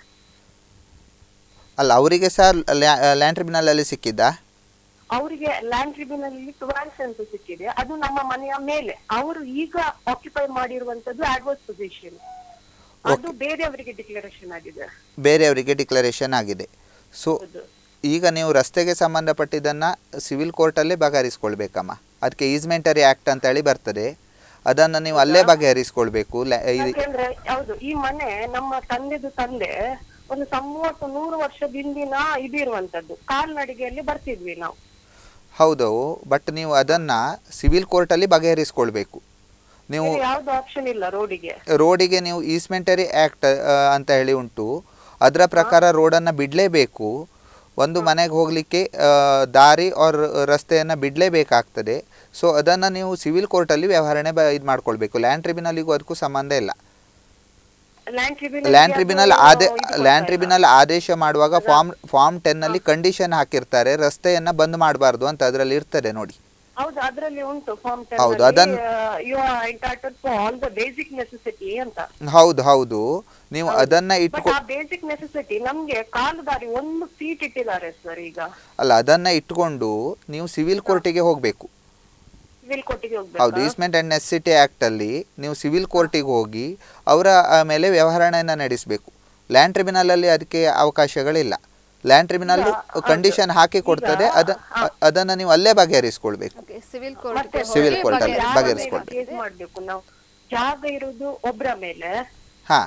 ಅಲ್ಲ ಅವರಿಗೆ ಸಹ ಲ್ಯಾಂಡ್ ಟ್ರಿಬ್ಯುನಲಲ್ಲಿ ಸಿಕ್ಕಿದ್ದಾ ಅವರಿಗೆ ಲ್ಯಾಂಡ್ ಟ್ರಿಬ್ಯುನಲ್ ಅಲ್ಲಿ ಟ್ವೆಲ್ವ್ ಸೆನ್ಸ್ ಸಿಕ್ಕಿದೆ ಅದು ನಮ್ಮ ಮನೆಯ ಮೇಲೆ ಅವರು ಈಗ ಆಕ್ಯುಪೈ ಮಾಡಿರುವಂತದ್ದು ಅಡ್ವಾನ್ಸ್ ಪೊಸಿಷನ್ ಅದು ಬೇರೆಯವರಿಗೆ ಡಿಕ್ಲರೇಷನ್ ಆಗಿದೆ ಬೇರೆಯವರಿಗೆ ಡಿಕ್ಲರೇಷನ್ ಆಗಿದೆ ಸೊ ಹೌದು ಈಗ ನೀವು ರಸ್ತೆಗೆ ಸಂಬಂಧಪಟ್ಟಿದ್ದನ್ನು ಸಿವಿಲ್ ಕೋರ್ಟಲ್ಲೇ ಬಗೆಹರಿಸ್ಕೊಳ್ಬೇಕಮ್ಮ ಅದಕ್ಕೆ ಈಸ್ಮೆಂಟರಿ ಆ್ಯಕ್ಟ್ ಅಂತ ಹೇಳಿ ಬರ್ತದೆ ಅದನ್ನು ನೀವು ಅಲ್ಲೇ ಬಗೆಹರಿಸ್ಕೊಳ್ಬೇಕು ಲ- ಇದು- ಯಾಕೆಂದ್ರೆ ಹೌದು ಈ ಮನೆ ನಮ್ಮ ತಂದೆದು ತಂದೆ ಒಂದು ಮೂವತ್ತು ನೂರು ವರ್ಷದ ಹಿಂದಿನ ಇದಿರುವಂತದ್ದು ಕಾಲ್ನಡಿಗೆಯಲ್ಲಿ ಬರ್ತಿದ್ವಿ ನಾವು ಹೌದು ಬಟ್ ನೀವು ಅದನ್ನು ಸಿವಿಲ್ ಕೋರ್ಟಲ್ಲಿ ಬಗೆಹರಿಸ್ಕೊಳ್ಬೇಕು ನೀವು ಬೇರೆ ಯಾವ್ದು ಆಪ್ಷನ್ ಇಲ್ಲ ರೋಡಿಗೆ ರೋಡಿಗೆ ನೀವು ಈಸ್ಮೆಂಟರಿ ಆ್ಯಕ್ಟ್ ಅಂತ ಹೇಳಿ ಉಂಟು ಅದರ ಪ್ರಕಾರ ರೋಡನ್ನು ಬಿಡಲೇಬೇಕು ಒಂದು ಮನೆಗೆ ಹೋಗಲಿಕ್ಕೆ ದಾರಿ ಆರ್ ರಸ್ತೆಯನ್ನು ಬಿಡಲೇಬೇಕಾಗ್ತದೆ ಸೊ ಅದನ್ನು ನೀವು ಸಿವಿಲ್ ಕೋರ್ಟಲ್ಲಿ ವ್ಯವಹರಣೆ ಬ ಇದು ಮಾಡ್ಕೊಳ್ಬೇಕು ಲ್ಯಾಂಡ್ ಟ್ರಿಬ್ಯುನಲಿಗೂ ಅದಕ್ಕೂ ಸಂಬಂಧ ಇಲ್ಲ ಲ್ಯಾಂಡ್ ಟ್ರಿಬ್ಯುನಲ್ ಲ್ಯಾಂಡ್ ಟ್ರಿಬ್ಯುನಲ್ ಆದೇ ಲ್ಯಾಂಡ್ ಟ್ರಿಬ್ಯುನಲ್ ಆದೇಶ ಮಾಡುವಾಗ ಫಾರ್ಮ್ ಫಾರ್ಮ್ ಟೆನ್ನಲ್ಲಿ ಕಂಡೀಷನ್ ಹಾಕಿರ್ತಾರೆ ರಸ್ತೆಯನ್ನು ಬಂದ್ ಮಾಡಬಾರ್ದು ಅಂತ ಅದರಲ್ಲಿ ಇರ್ತದೆ ನೋಡಿ ಹೌದು ಅದ್ರಲ್ಲಿ ಉಂಟು ಫಾರ್ಮ್ ಹೌದು, ಅದನ್ನ- you are entitle for all the basic necessity ಅಂತ ಹೌದು ಹೌದು ನೀವು ಅದನ್ನು ಬಟ್ ಇಟ್ಕೊ ಆ ಬೇಸಿಕ್ ನೆಸೆಸಿಟಿ ನಮ್ಗೆ ಕಾಲು ದಾರಿ ಒಂದು ಫೀಟ್ ಇಟ್ಟಿದ್ದಾರೆ ಸರ್ ಈಗ ಅಲ್ಲ ಅದನ್ನು ಇಟ್ಕೊಂಡು ನೀವು ಸಿವಿಲ್ ಕೋರ್ಟಿಗೆ ಹೋಗಬೇಕು ಸಿವಿಲ್ ಕೋರ್ಟಿಗೆ ಹೌದು ಹೋಗ್ಬೇಕು ಈಸ್ಮೆಂಟ್ ಆ್ಯಂಡ್ ನೆಸೆಸಿಟಿ ಆ್ಯಕ್ಟಲ್ಲಿ ನೀವು ಸಿವಿಲ್ ಕೋರ್ಟಿಗೆ ಹೋಗಿ ಅವರ ಆ, ಮೇಲೆ ವ್ಯವಹಾರವನ್ನು ನಡೆಸಬೇಕು ಲ್ಯಾಂಡ್ ಟ್ರಿಬ್ಯುನಲಲ್ಲಿ ಅದಕ್ಕೆ ಅವಕಾಶಗಳಿಲ್ಲ ಲ್ಯಾಂಡ್ ಟ್ರಿಬ್ಯುನಲ್ ಕಂಡೀಷನ್ ಹಾಕಿ ಕೊಡ್ತದೆ ಅದ ಅದನ್ನು ನೀವು ಅಲ್ಲೇ ಬಗೆಹರಿಸ್ಕೊಳ್ಬೇಕು ಓಕೆ ಸಿವಿಲ್ ಕೋರ್ಟ್ Civil court ಅಲ್ಲಿ ಬಗೆಹರಿಸ್ಕೊಳ್ಬೇಕು. ಕೇಸ್ ಮಾಡ್ಬೇಕು ನಾವು ಜಾಗ ಇರುವುದು ಒಬ್ರ ಮೇಲೆ ಹಾಂ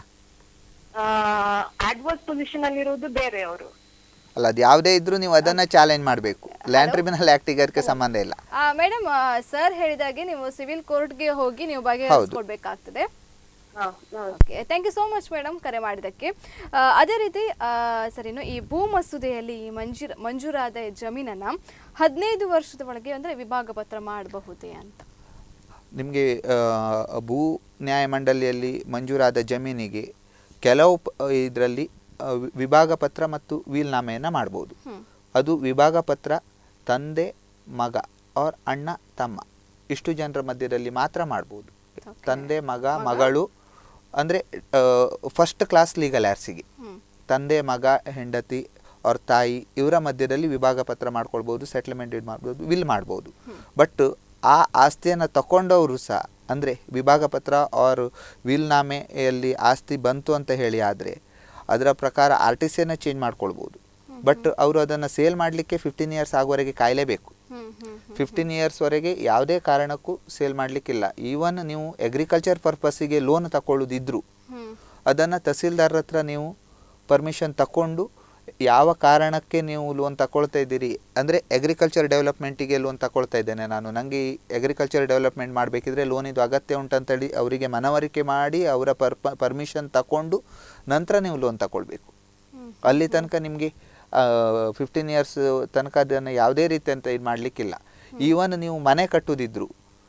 ಅಡ್ವರ್ಸ್ ಪೊಸಿಷನ್ ಅಲ್ಲಿ ಇರುವುದು ಬೇರೆಯವರು ಅಲ್ಲ ಅದು ಯಾವುದೇ ಇದ್ರೂ ನೀವು ಅದನ್ನು ಚಾಲೆಂಜ್ ಮಾಡಬೇಕು ಲ್ಯಾಂಡ್ ಟ್ರಿಬ್ಯುನಲ್ ಆ್ಯಕ್ಟಿಗೆ ಅದಕ್ಕೆ ಸಂಬಂಧ ಇಲ್ಲ ಮೇಡಮ್ ಸರ್ ಹೇಳಿದಾಗೆ ನೀವು ಸಿವಿಲ್ ಕೋರ್ಟ್ಗೆ ಹೋಗಿ ನೀವು ಬಗೆಹರಿಸ್ಕೊಳ್ಬೇಕಾಗ್ತದೆ ಹಾ ಹಾ. Okay thank you so much madam ಕರೆ ಮಾಡಿದ್ದಕ್ಕೆ ಆ, ಅದೇ ರೀತಿ ಆ, ಸರ್ ಇನ್ನು ಈ ಭೂ ಮಸೂದೆಯಲ್ಲಿ ಈ ಮಂಜೂರ ಮಂಜೂರಾದ ಜಮೀನನ್ನ ಹದಿನೈದು ವರ್ಷದ ಒಳಗೆ ಅಂದ್ರೆ ವಿಭಾಗ ಪತ್ರ ಮಾಡಬಹುದೇ ಅಂತ ನಿಮಗೆ ಭೂ ನ್ಯಾಯಮಂಡಳಿಯಲ್ಲಿ ಮಂಜೂರಾದ ಜಮೀನಿಗೆ ಕೆಲವು ಇದರಲ್ಲಿ ವಿಭಾಗ ಪತ್ರ ಮತ್ತು ವೀಲ್ನಾಮೆಯನ್ನು ಮಾಡ್ಬೋದು ಅದು ವಿಭಾಗ ಪತ್ರ ತಂದೆ ಮಗ ಆರ್ ಅಣ್ಣ ತಮ್ಮ ಇಷ್ಟು ಜನರ ಮಧ್ಯದಲ್ಲಿ ಮಾತ್ರ ಮಾಡ್ಬೋದು ತಂದೆ ಮಗ ಮಗಳು ಅಂದರೆ ಫಸ್ಟ್ ಕ್ಲಾಸ್ ಲೀಗಲ್ ಆರ್ಸಿಗೆ ಹ್ಮ್ ತಂದೆ ಮಗ ಹೆಂಡತಿ ಅವ್ರ ತಾಯಿ ಇವರ ಮಧ್ಯದಲ್ಲಿ ವಿಭಾಗ ಪತ್ರ ಮಾಡ್ಕೊಳ್ಬೋದು ಸೆಟ್ಲ್ಮೆಂಟ್ ಇದು ಮಾಡ್ಬೋದು ವಿಲ್ ಮಾಡ್ಬೋದು ಬಟ್ ಆ ಆಸ್ತಿಯನ್ನು ತಗೊಂಡವರು ಸಹ ಅಂದರೆ ವಿಭಾಗ ಪತ್ರ ಆರ್ ವಿಲ್ನಾಮೆಯಲ್ಲಿ ಆಸ್ತಿ ಬಂತು ಅಂತ ಹೇಳಿ ಆದರೆ ಅದರ ಪ್ರಕಾರ ಆರ್ ಟಿ ಸಿಯನ್ನು ಚೇಂಜ್ ಮಾಡ್ಕೊಳ್ಬೋದು ಬಟ್ ಅವರು ಅದನ್ನು ಸೇಲ್ ಮಾಡಲಿಕ್ಕೆ ಫಿಫ್ಟೀನ್ ಇಯರ್ಸ್ ಆಗುವವರೆಗೆ ಕಾಯಲೇಬೇಕು ಹ್ಮ್ ಹ್ಮ್ ಫಿಫ್ಟೀನ್ ಇಯರ್ಸ್ವರೆಗೆ ಯಾವುದೇ ಕಾರಣಕ್ಕೂ ಸೇಲ್ ಮಾಡಲಿಕ್ಕಿಲ್ಲ ಈವನ್ ನೀವು ಅಗ್ರಿಕಲ್ಚರ್ ಪರ್ಪಸ್ಸಿಗೆ ಲೋನ್ ತಗೊಳ್ಳೋದಿದ್ರು ಹ್ಮ್ ಅದನ್ನು ತಹಸೀಲ್ದಾರ್ ಹತ್ರ ನೀವು ಪರ್ಮಿಷನ್ ತಗೊಂಡು ಯಾವ ಕಾರಣಕ್ಕೆ ನೀವು ಲೋನ್ ತಗೊಳ್ತಾ ಇದ್ದೀರಿ ಅಂದರೆ ಅಗ್ರಿಕಲ್ಚರ್ ಡೆವಲಪ್ಮೆಂಟಿಗೆ ಲೋನ್ ತಗೊಳ್ತಾ ಇದ್ದೇನೆ ನಾನು ನನಗೆ ಅಗ್ರಿಕಲ್ಚರ್ ಡೆವಲಪ್ಮೆಂಟ್ ಮಾಡಬೇಕಿದ್ರೆ ಲೋನ್ ಇದು ಅಗತ್ಯ ಉಂಟಂತೇಳಿ ಅವರಿಗೆ ಮನವರಿಕೆ ಮಾಡಿ ಅವರ ಪರ್ ಪರ್ಮಿಷನ್ ತಗೊಂಡು ನಂತರ ನೀವು ಲೋನ್ ತಗೊಳ್ಬೇಕು ಅಲ್ಲಿ ತನಕ ನಿಮಗೆ ಫಿಫ್ಟೀನ್ ಇಯರ್ಸ್ ತನಕ ಅದನ್ನು ಯಾವುದೇ ರೀತಿ ಅಂತ ಇದು ಮಾಡಲಿಕ್ಕಿಲ್ಲ ಈವನ್ ನೀವು ಮನೆ ಕಟ್ಟುದಿದ್ರು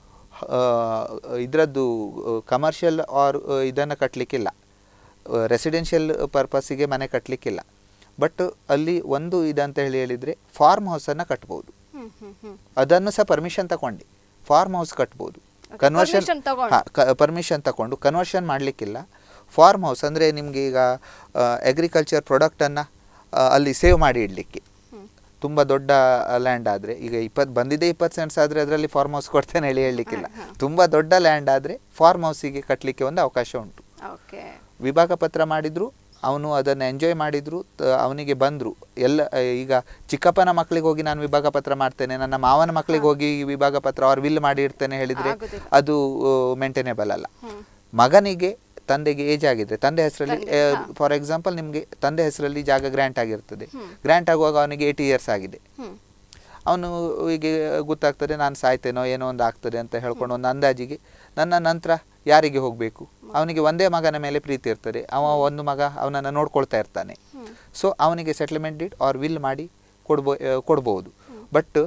ಇದರದ್ದು ಕಮರ್ಷಿಯಲ್ ಆರ್ ಇದನ್ನು ಕಟ್ಟಲಿಕ್ಕಿಲ್ಲ ರೆಸಿಡೆನ್ಷಿಯಲ್ ಪರ್ಪಸ್ಸಿಗೆ ಮನೆ ಕಟ್ಟಲಿಕ್ಕಿಲ್ಲ ಬಟ್ ಅಲ್ಲಿ ಒಂದು ಇದಂತ ಹೇಳಿ ಹೇಳಿದರೆ ಫಾರ್ಮ್ ಹೌಸನ್ನು ಕಟ್ಬೋದು ಹ್ಮ್ ಹ್ಮ್ ಹ್ಮ್ ಅದನ್ನು ಸಹ ಪರ್ಮಿಷನ್ ತಗೊಂಡು ಫಾರ್ಮ್ ಹೌಸ್ ಕಟ್ಬೋದು Okay, ಕನ್ವರ್ಷನ್ permission ತಗೊಂಡು. ಪರ್ಮಿಷನ್ ತಗೊಂಡು ಕನ್ವರ್ಷನ್ ಮಾಡಲಿಕ್ಕಿಲ್ಲ ಫಾರ್ಮ್ ಹೌಸ್ ಅಂದರೆ ನಿಮಗೆ ಈಗ ಅಗ್ರಿಕಲ್ಚರ್ ಪ್ರಾಡಕ್ಟನ್ನು ಅಲ್ಲಿ ಸೇವ್ ಮಾಡಿ ಇಡಲಿಕ್ಕೆ ತುಂಬ ದೊಡ್ಡ ಲ್ಯಾಂಡ್ ಆದರೆ ಈಗ ಇಪ್ಪತ್ತು ಬಂದಿದೆ ಇಪ್ಪತ್ತು ಸೆಂಟ್ಸ್ ಆದರೆ ಅದರಲ್ಲಿ ಫಾರ್ಮ್ ಹೌಸ್ ಕೊಡ್ತೇನೆ ಹೇಳಿ ಹೇಳಲಿಕ್ಕಿಲ್ಲ ತುಂಬ ದೊಡ್ಡ ಲ್ಯಾಂಡ್ ಆದರೆ ಫಾರ್ಮ್ ಹೌಸಿಗೆ ಕಟ್ಟಲಿಕ್ಕೆ ಒಂದು ಅವಕಾಶ ಉಂಟು ಓಕೆ ವಿಭಾಗ ಪತ್ರ ಮಾಡಿದ್ರು ಅವನು ಅದನ್ನು ಎಂಜಾಯ್ ಮಾಡಿದ್ರು ತ- ಅವನಿಗೆ ಬಂದರು ಎಲ್ಲ ಆ, ಈಗ ಚಿಕ್ಕಪ್ಪನ ಮಕ್ಕಳಿಗೆ ಹೋಗಿ ನಾನು ವಿಭಾಗ ಪತ್ರ ಮಾಡ್ತೇನೆ ನನ್ನ ಮಾವನ ಮಕ್ಕಳಿಗೆ ಹೋಗಿ ಈ ವಿಭಾಗ ಪತ್ರ ಅವ್ರು ವಿಲ್ ಮಾಡಿ ಇಡ್ತೇನೆ ಹೇಳಿದರೆ ಆಗುದಿಲ್ಲ. ಅದು ಮೇಂಟೈನೇಬಲ್ ಅಲ್ಲ ಮಗನಿಗೆ ತಂದೆಗೆ ಏಜ್ ಆಗಿದೆ ತಂದೆ ಹೆಸರಲ್ಲಿ ಫಾರ್ ಎಕ್ಸಾಂಪಲ್ ನಿಮಗೆ ತಂದೆ ಹೆಸರಲ್ಲಿ ಜಾಗ ಗ್ರ್ಯಾಂಟ್ ಆಗಿರ್ತದೆ ಗ್ರ್ಯಾಂಟ್ ಆಗುವಾಗ ಅವನಿಗೆ ಏಯ್ಟಿ ಇಯರ್ಸ್ ಆಗಿದೆ ಹ್ಮ್ ಅವನು ಹೀಗೆ ಗೊತ್ತಾಗ್ತದೆ ನಾನು ಸಾಯ್ತೇನೋ ಏನೋ ಒಂದು ಆಗ್ತದೆ ಅಂತ ಹೇಳ್ಕೊಂಡು ಒಂದು ಅಂದಾಜಿಗೆ ನನ್ನ ನಂತರ ಯಾರಿಗೆ ಹೋಗಬೇಕು ಅವನಿಗೆ ಒಂದೇ ಮಗನ ಮೇಲೆ ಪ್ರೀತಿ ಇರ್ತದೆ ಅವ ಒಂದು ಮಗ ಅವನನ್ನು ನೋಡ್ಕೊಳ್ತಾ ಇರ್ತಾನೆ ಸೊ ಅವನಿಗೆ ಸೆಟ್ಲ್ಮೆಂಟ್ ಡೀಟ್ ಆರ್ ವಿಲ್ ಮಾಡಿ ಕೊಡ್ಬೋ ಆ, ಕೊಡ್ಬೋದು ಬಟ್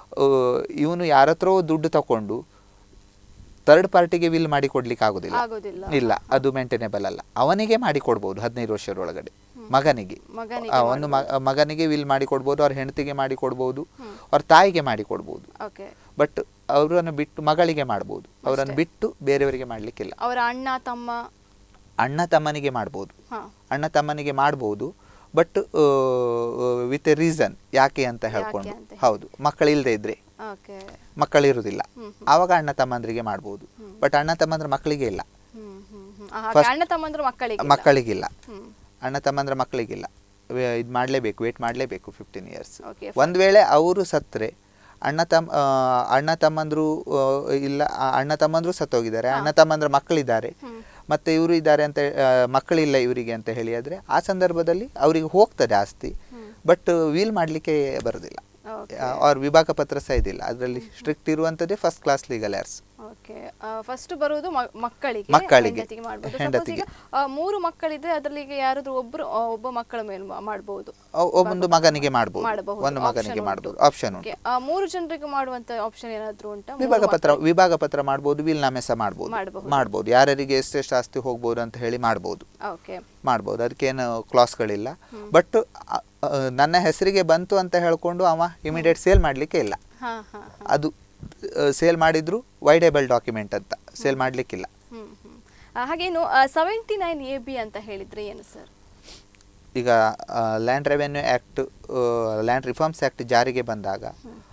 ಇವನು ಯಾರ ಹತ್ರವೋ ದುಡ್ಡು ತಗೊಂಡು ಥರ್ಡ್ ಪಾರ್ಟಿಗೆ ವಿಲ್ ಮಾಡಿ ಕೊಡ್ಲಿಕ್ಕೆ ಆಗೋದಿಲ್ಲ ಆಗೋದಿಲ್ಲ ಇಲ್ಲ ಅದು ಮೇಂಟೈನೇಬಲ್ ಅಲ್ಲ ಅವನಿಗೆ ಮಾಡಿ ಕೊಡ್ಬೋದು ಹದಿನೈದು ವರ್ಷದೊಳಗಡೆ ಮಗನಿಗೆ ಮಗನಿಗೆ ಆ, ಒಂದು ಮ- ಮಗನಿಗೆ ವಿಲ್ ಮಾಡಿ ಕೊಡ್ಬೋದು ಅವ್ರ ಹೆಂಡತಿಗೆ ಮಾಡಿ ಕೊಡ್ಬೋದು ಅವ್ರ ತಾಯಿಗೆ ಮಾಡಿ ಕೊಡ್ಬೋದು ಓಕೆ ಬಟ್ ಅವರನ್ನು ಬಿಟ್ಟು ಮಗಳಿಗೆ ಮಾಡ್ಬೋದು ಅವರನ್ನು ಬಿಟ್ಟು ಬೇರೆಯವರಿಗೆ ಮಾಡಲಿಕ್ಕಿಲ್ಲ ಅವರ ಅಣ್ಣ ತಮ್ಮ ಅಣ್ಣ ತಮ್ಮನಿಗೆ ಮಾಡ್ಬೋದು ಹಾ ಅಣ್ಣ ತಮ್ಮನಿಗೆ ಮಾಡ್ಬೋದು ಬಟ್ ವಿತ್ ಎ ರೀಸನ್ ಯಾಕೆ ಅಂತ ಹೇಳ್ಕೊಂಡು ಅಂತ ಹೌದು ಮಕ್ಕಳಿಲ್ಲದೆ ಇದ್ರೆ ಓಕೆ ಮಕ್ಕಳಿರುವುದಿಲ್ಲ ಆವಾಗ ಅಣ್ಣ ತಮ್ಮಂದ್ರಿಗೆ ಮಾಡ್ಬೋದು ಬಟ್ ಅಣ್ಣ ತಮ್ಮಂದ್ರ ಮಕ್ಕಳಿಗೆ ಇಲ್ಲ ಹ್ಮ್ ಹ್ಮ್ ಹ್ಮ್ ಆ, ಹಾಗೆ ಅಣ್ಣ ತಮ್ಮಂದ್ರು ಮಕ್ಕಳಿಗೆ ಮಕ್ಕಳಿಗಿಲ್ಲ ಹ್ಮ್ ಅಣ್ಣ ತಮ್ಮಂದ್ರ ಮಕ್ಕಳಿಗಿಲ್ಲ ಇದು ಮಾಡಲೇಬೇಕು ವೇಟ್ ಮಾಡಲೇಬೇಕು ಫಿಫ್ಟೀನ್ ಇಯರ್ಸ್ ಓಕೆ ಒಂದು ವೇಳೆ ಅವರು ಸತ್ತರೆ ಅಣ್ಣ ತಮ್ಮ ಆ, ಅಣ್ಣ ತಮ್ಮಂದ್ರು ಆ, ಇಲ್ಲ ಆ, ಅಣ್ಣ ತಮ್ಮಂದ್ರು ಸತ್ತೋಗಿದ್ದಾರೆ ಅಣ್ಣ ತಮ್ಮಂದ್ರ ಮಕ್ಕಳಿದ್ದಾರೆ ಮತ್ತೆ ಇವರು ಇದ್ದಾರೆ ಅಂತ ಆ, ಮಕ್ಕಳಿಲ್ಲ ಇವರಿಗೆ ಅಂತ ಹೇಳಿ ಆದರೆ ಆ ಸಂದರ್ಭದಲ್ಲಿ ಅವರಿಗೆ ಹೋಗ್ತದೆ ಆಸ್ತಿ ಬಟ್ ವೀಲ್ ಮಾಡಲಿಕ್ಕೆ ಬರೋದಿಲ್ಲ ಓಕೆ ಅವ್ರ ವಿಭಾಗ ಪತ್ರ ಸಹ ಇದಿಲ್ಲ ಅದರಲ್ಲಿ ಸ್ಟ್ರಿಕ್ಟ್ ಇರುವಂಥದ್ದೇ first class legal heirs okay first ಬರುವುದು ಮ- ಮಕ್ಕಳಿಗೆ ಮಕ್ಕಳಿಗೆ. ಹೆಂಡತಿಗೆ ಮಾಡ್ಬೋದು Suppose ಹೆಂಡತಿಗೆ. ಈಗ ಆ, ಮೂರು ಮಕ್ಕಳಿದ್ರೆ ಅದರಲ್ಲಿ ಈಗ ಯಾರಾದ್ರೂ ಒಬ್ರು ಆ, ಒಬ್ಬ ಮಕ್ಕಳ ಮೇಲೆ ಮಾ- ಮಾಡ್ಬೋದು ಒಂದು ಮಗನಿಗೆ ಮಾಡ್ಬೋದು ಮಾಡಬಹುದು ಒಂದು ಮಗನಿಗೆ Option ಮಾಡ್ಬೋದು ಉಂಟು. ಆಪ್ಷನ್ ಉಂಟು Okay, ಆ, ಮೂರು ಜನರಿಗೆ ಮಾಡುವಂತ ಆಪ್ಷನ್ ಏನಾದ್ರೂ ಉಂಟಾ ಮೂರು ವಿಭಾಗ ಪತ್ರ ಮಕ್ಕಳಿಗೆ? ವಿಭಾಗ ಪತ್ರ ಮಾಡ್ಬೋದು ವೀಲ್ನಾಮೆ ಸಹ ಮಾಡ್ಬೋದು ಮಾಡ್ಬಹುದು. ಮಾಡ್ಬೋದು ಯಾರ್ಯಾರಿಗೆ ಎಷ್ಟೆಷ್ಟು ಆಸ್ತಿ ಹೋಗ್ಬೋದು ಅಂತ ಹೇಳಿ ಮಾಡ್ಬೋದು ಓಕೆ ಮಾಡ್ಬೋದು ಅದಕ್ಕೇನು ಕ್ಲಾಸ್ಗಳಿಲ್ಲ ಬಟ್ ನನ್ನ ಹೆಸರಿಗೆ ಬಂತು ಅಂತ ಹೇಳ್ಕೊಂಡು ಅವ ಇಮಿಡಿಯೇಟ್ ಸೇಲ್ ಮಾಡಲಿಕ್ಕೆ ಇಲ್ಲ ಹಾ ಹಾ ಅದು ಸೇಲ್ ಮಾಡಿದ್ರು ವೈಡೇಬಲ್ ಡಾಕ್ಯುಮೆಂಟ್ ಅಂತ ಸೇಲ್ ಮಾಡಲಿಕ್ಕಿಲ್ಲ ಹ್ಮ್ ಹ್ಮ್ ಆ, ಹಾಗೇನು ಸೆವೆಂಟಿ ನೈನ್ ಎ ಬಿ ಅಂತ ಹೇಳಿದ್ರೆ ಏನು ಸರ್ ಈಗ land revenue act land reforms act ಜಾರಿಗೆ ಬಂದಾಗ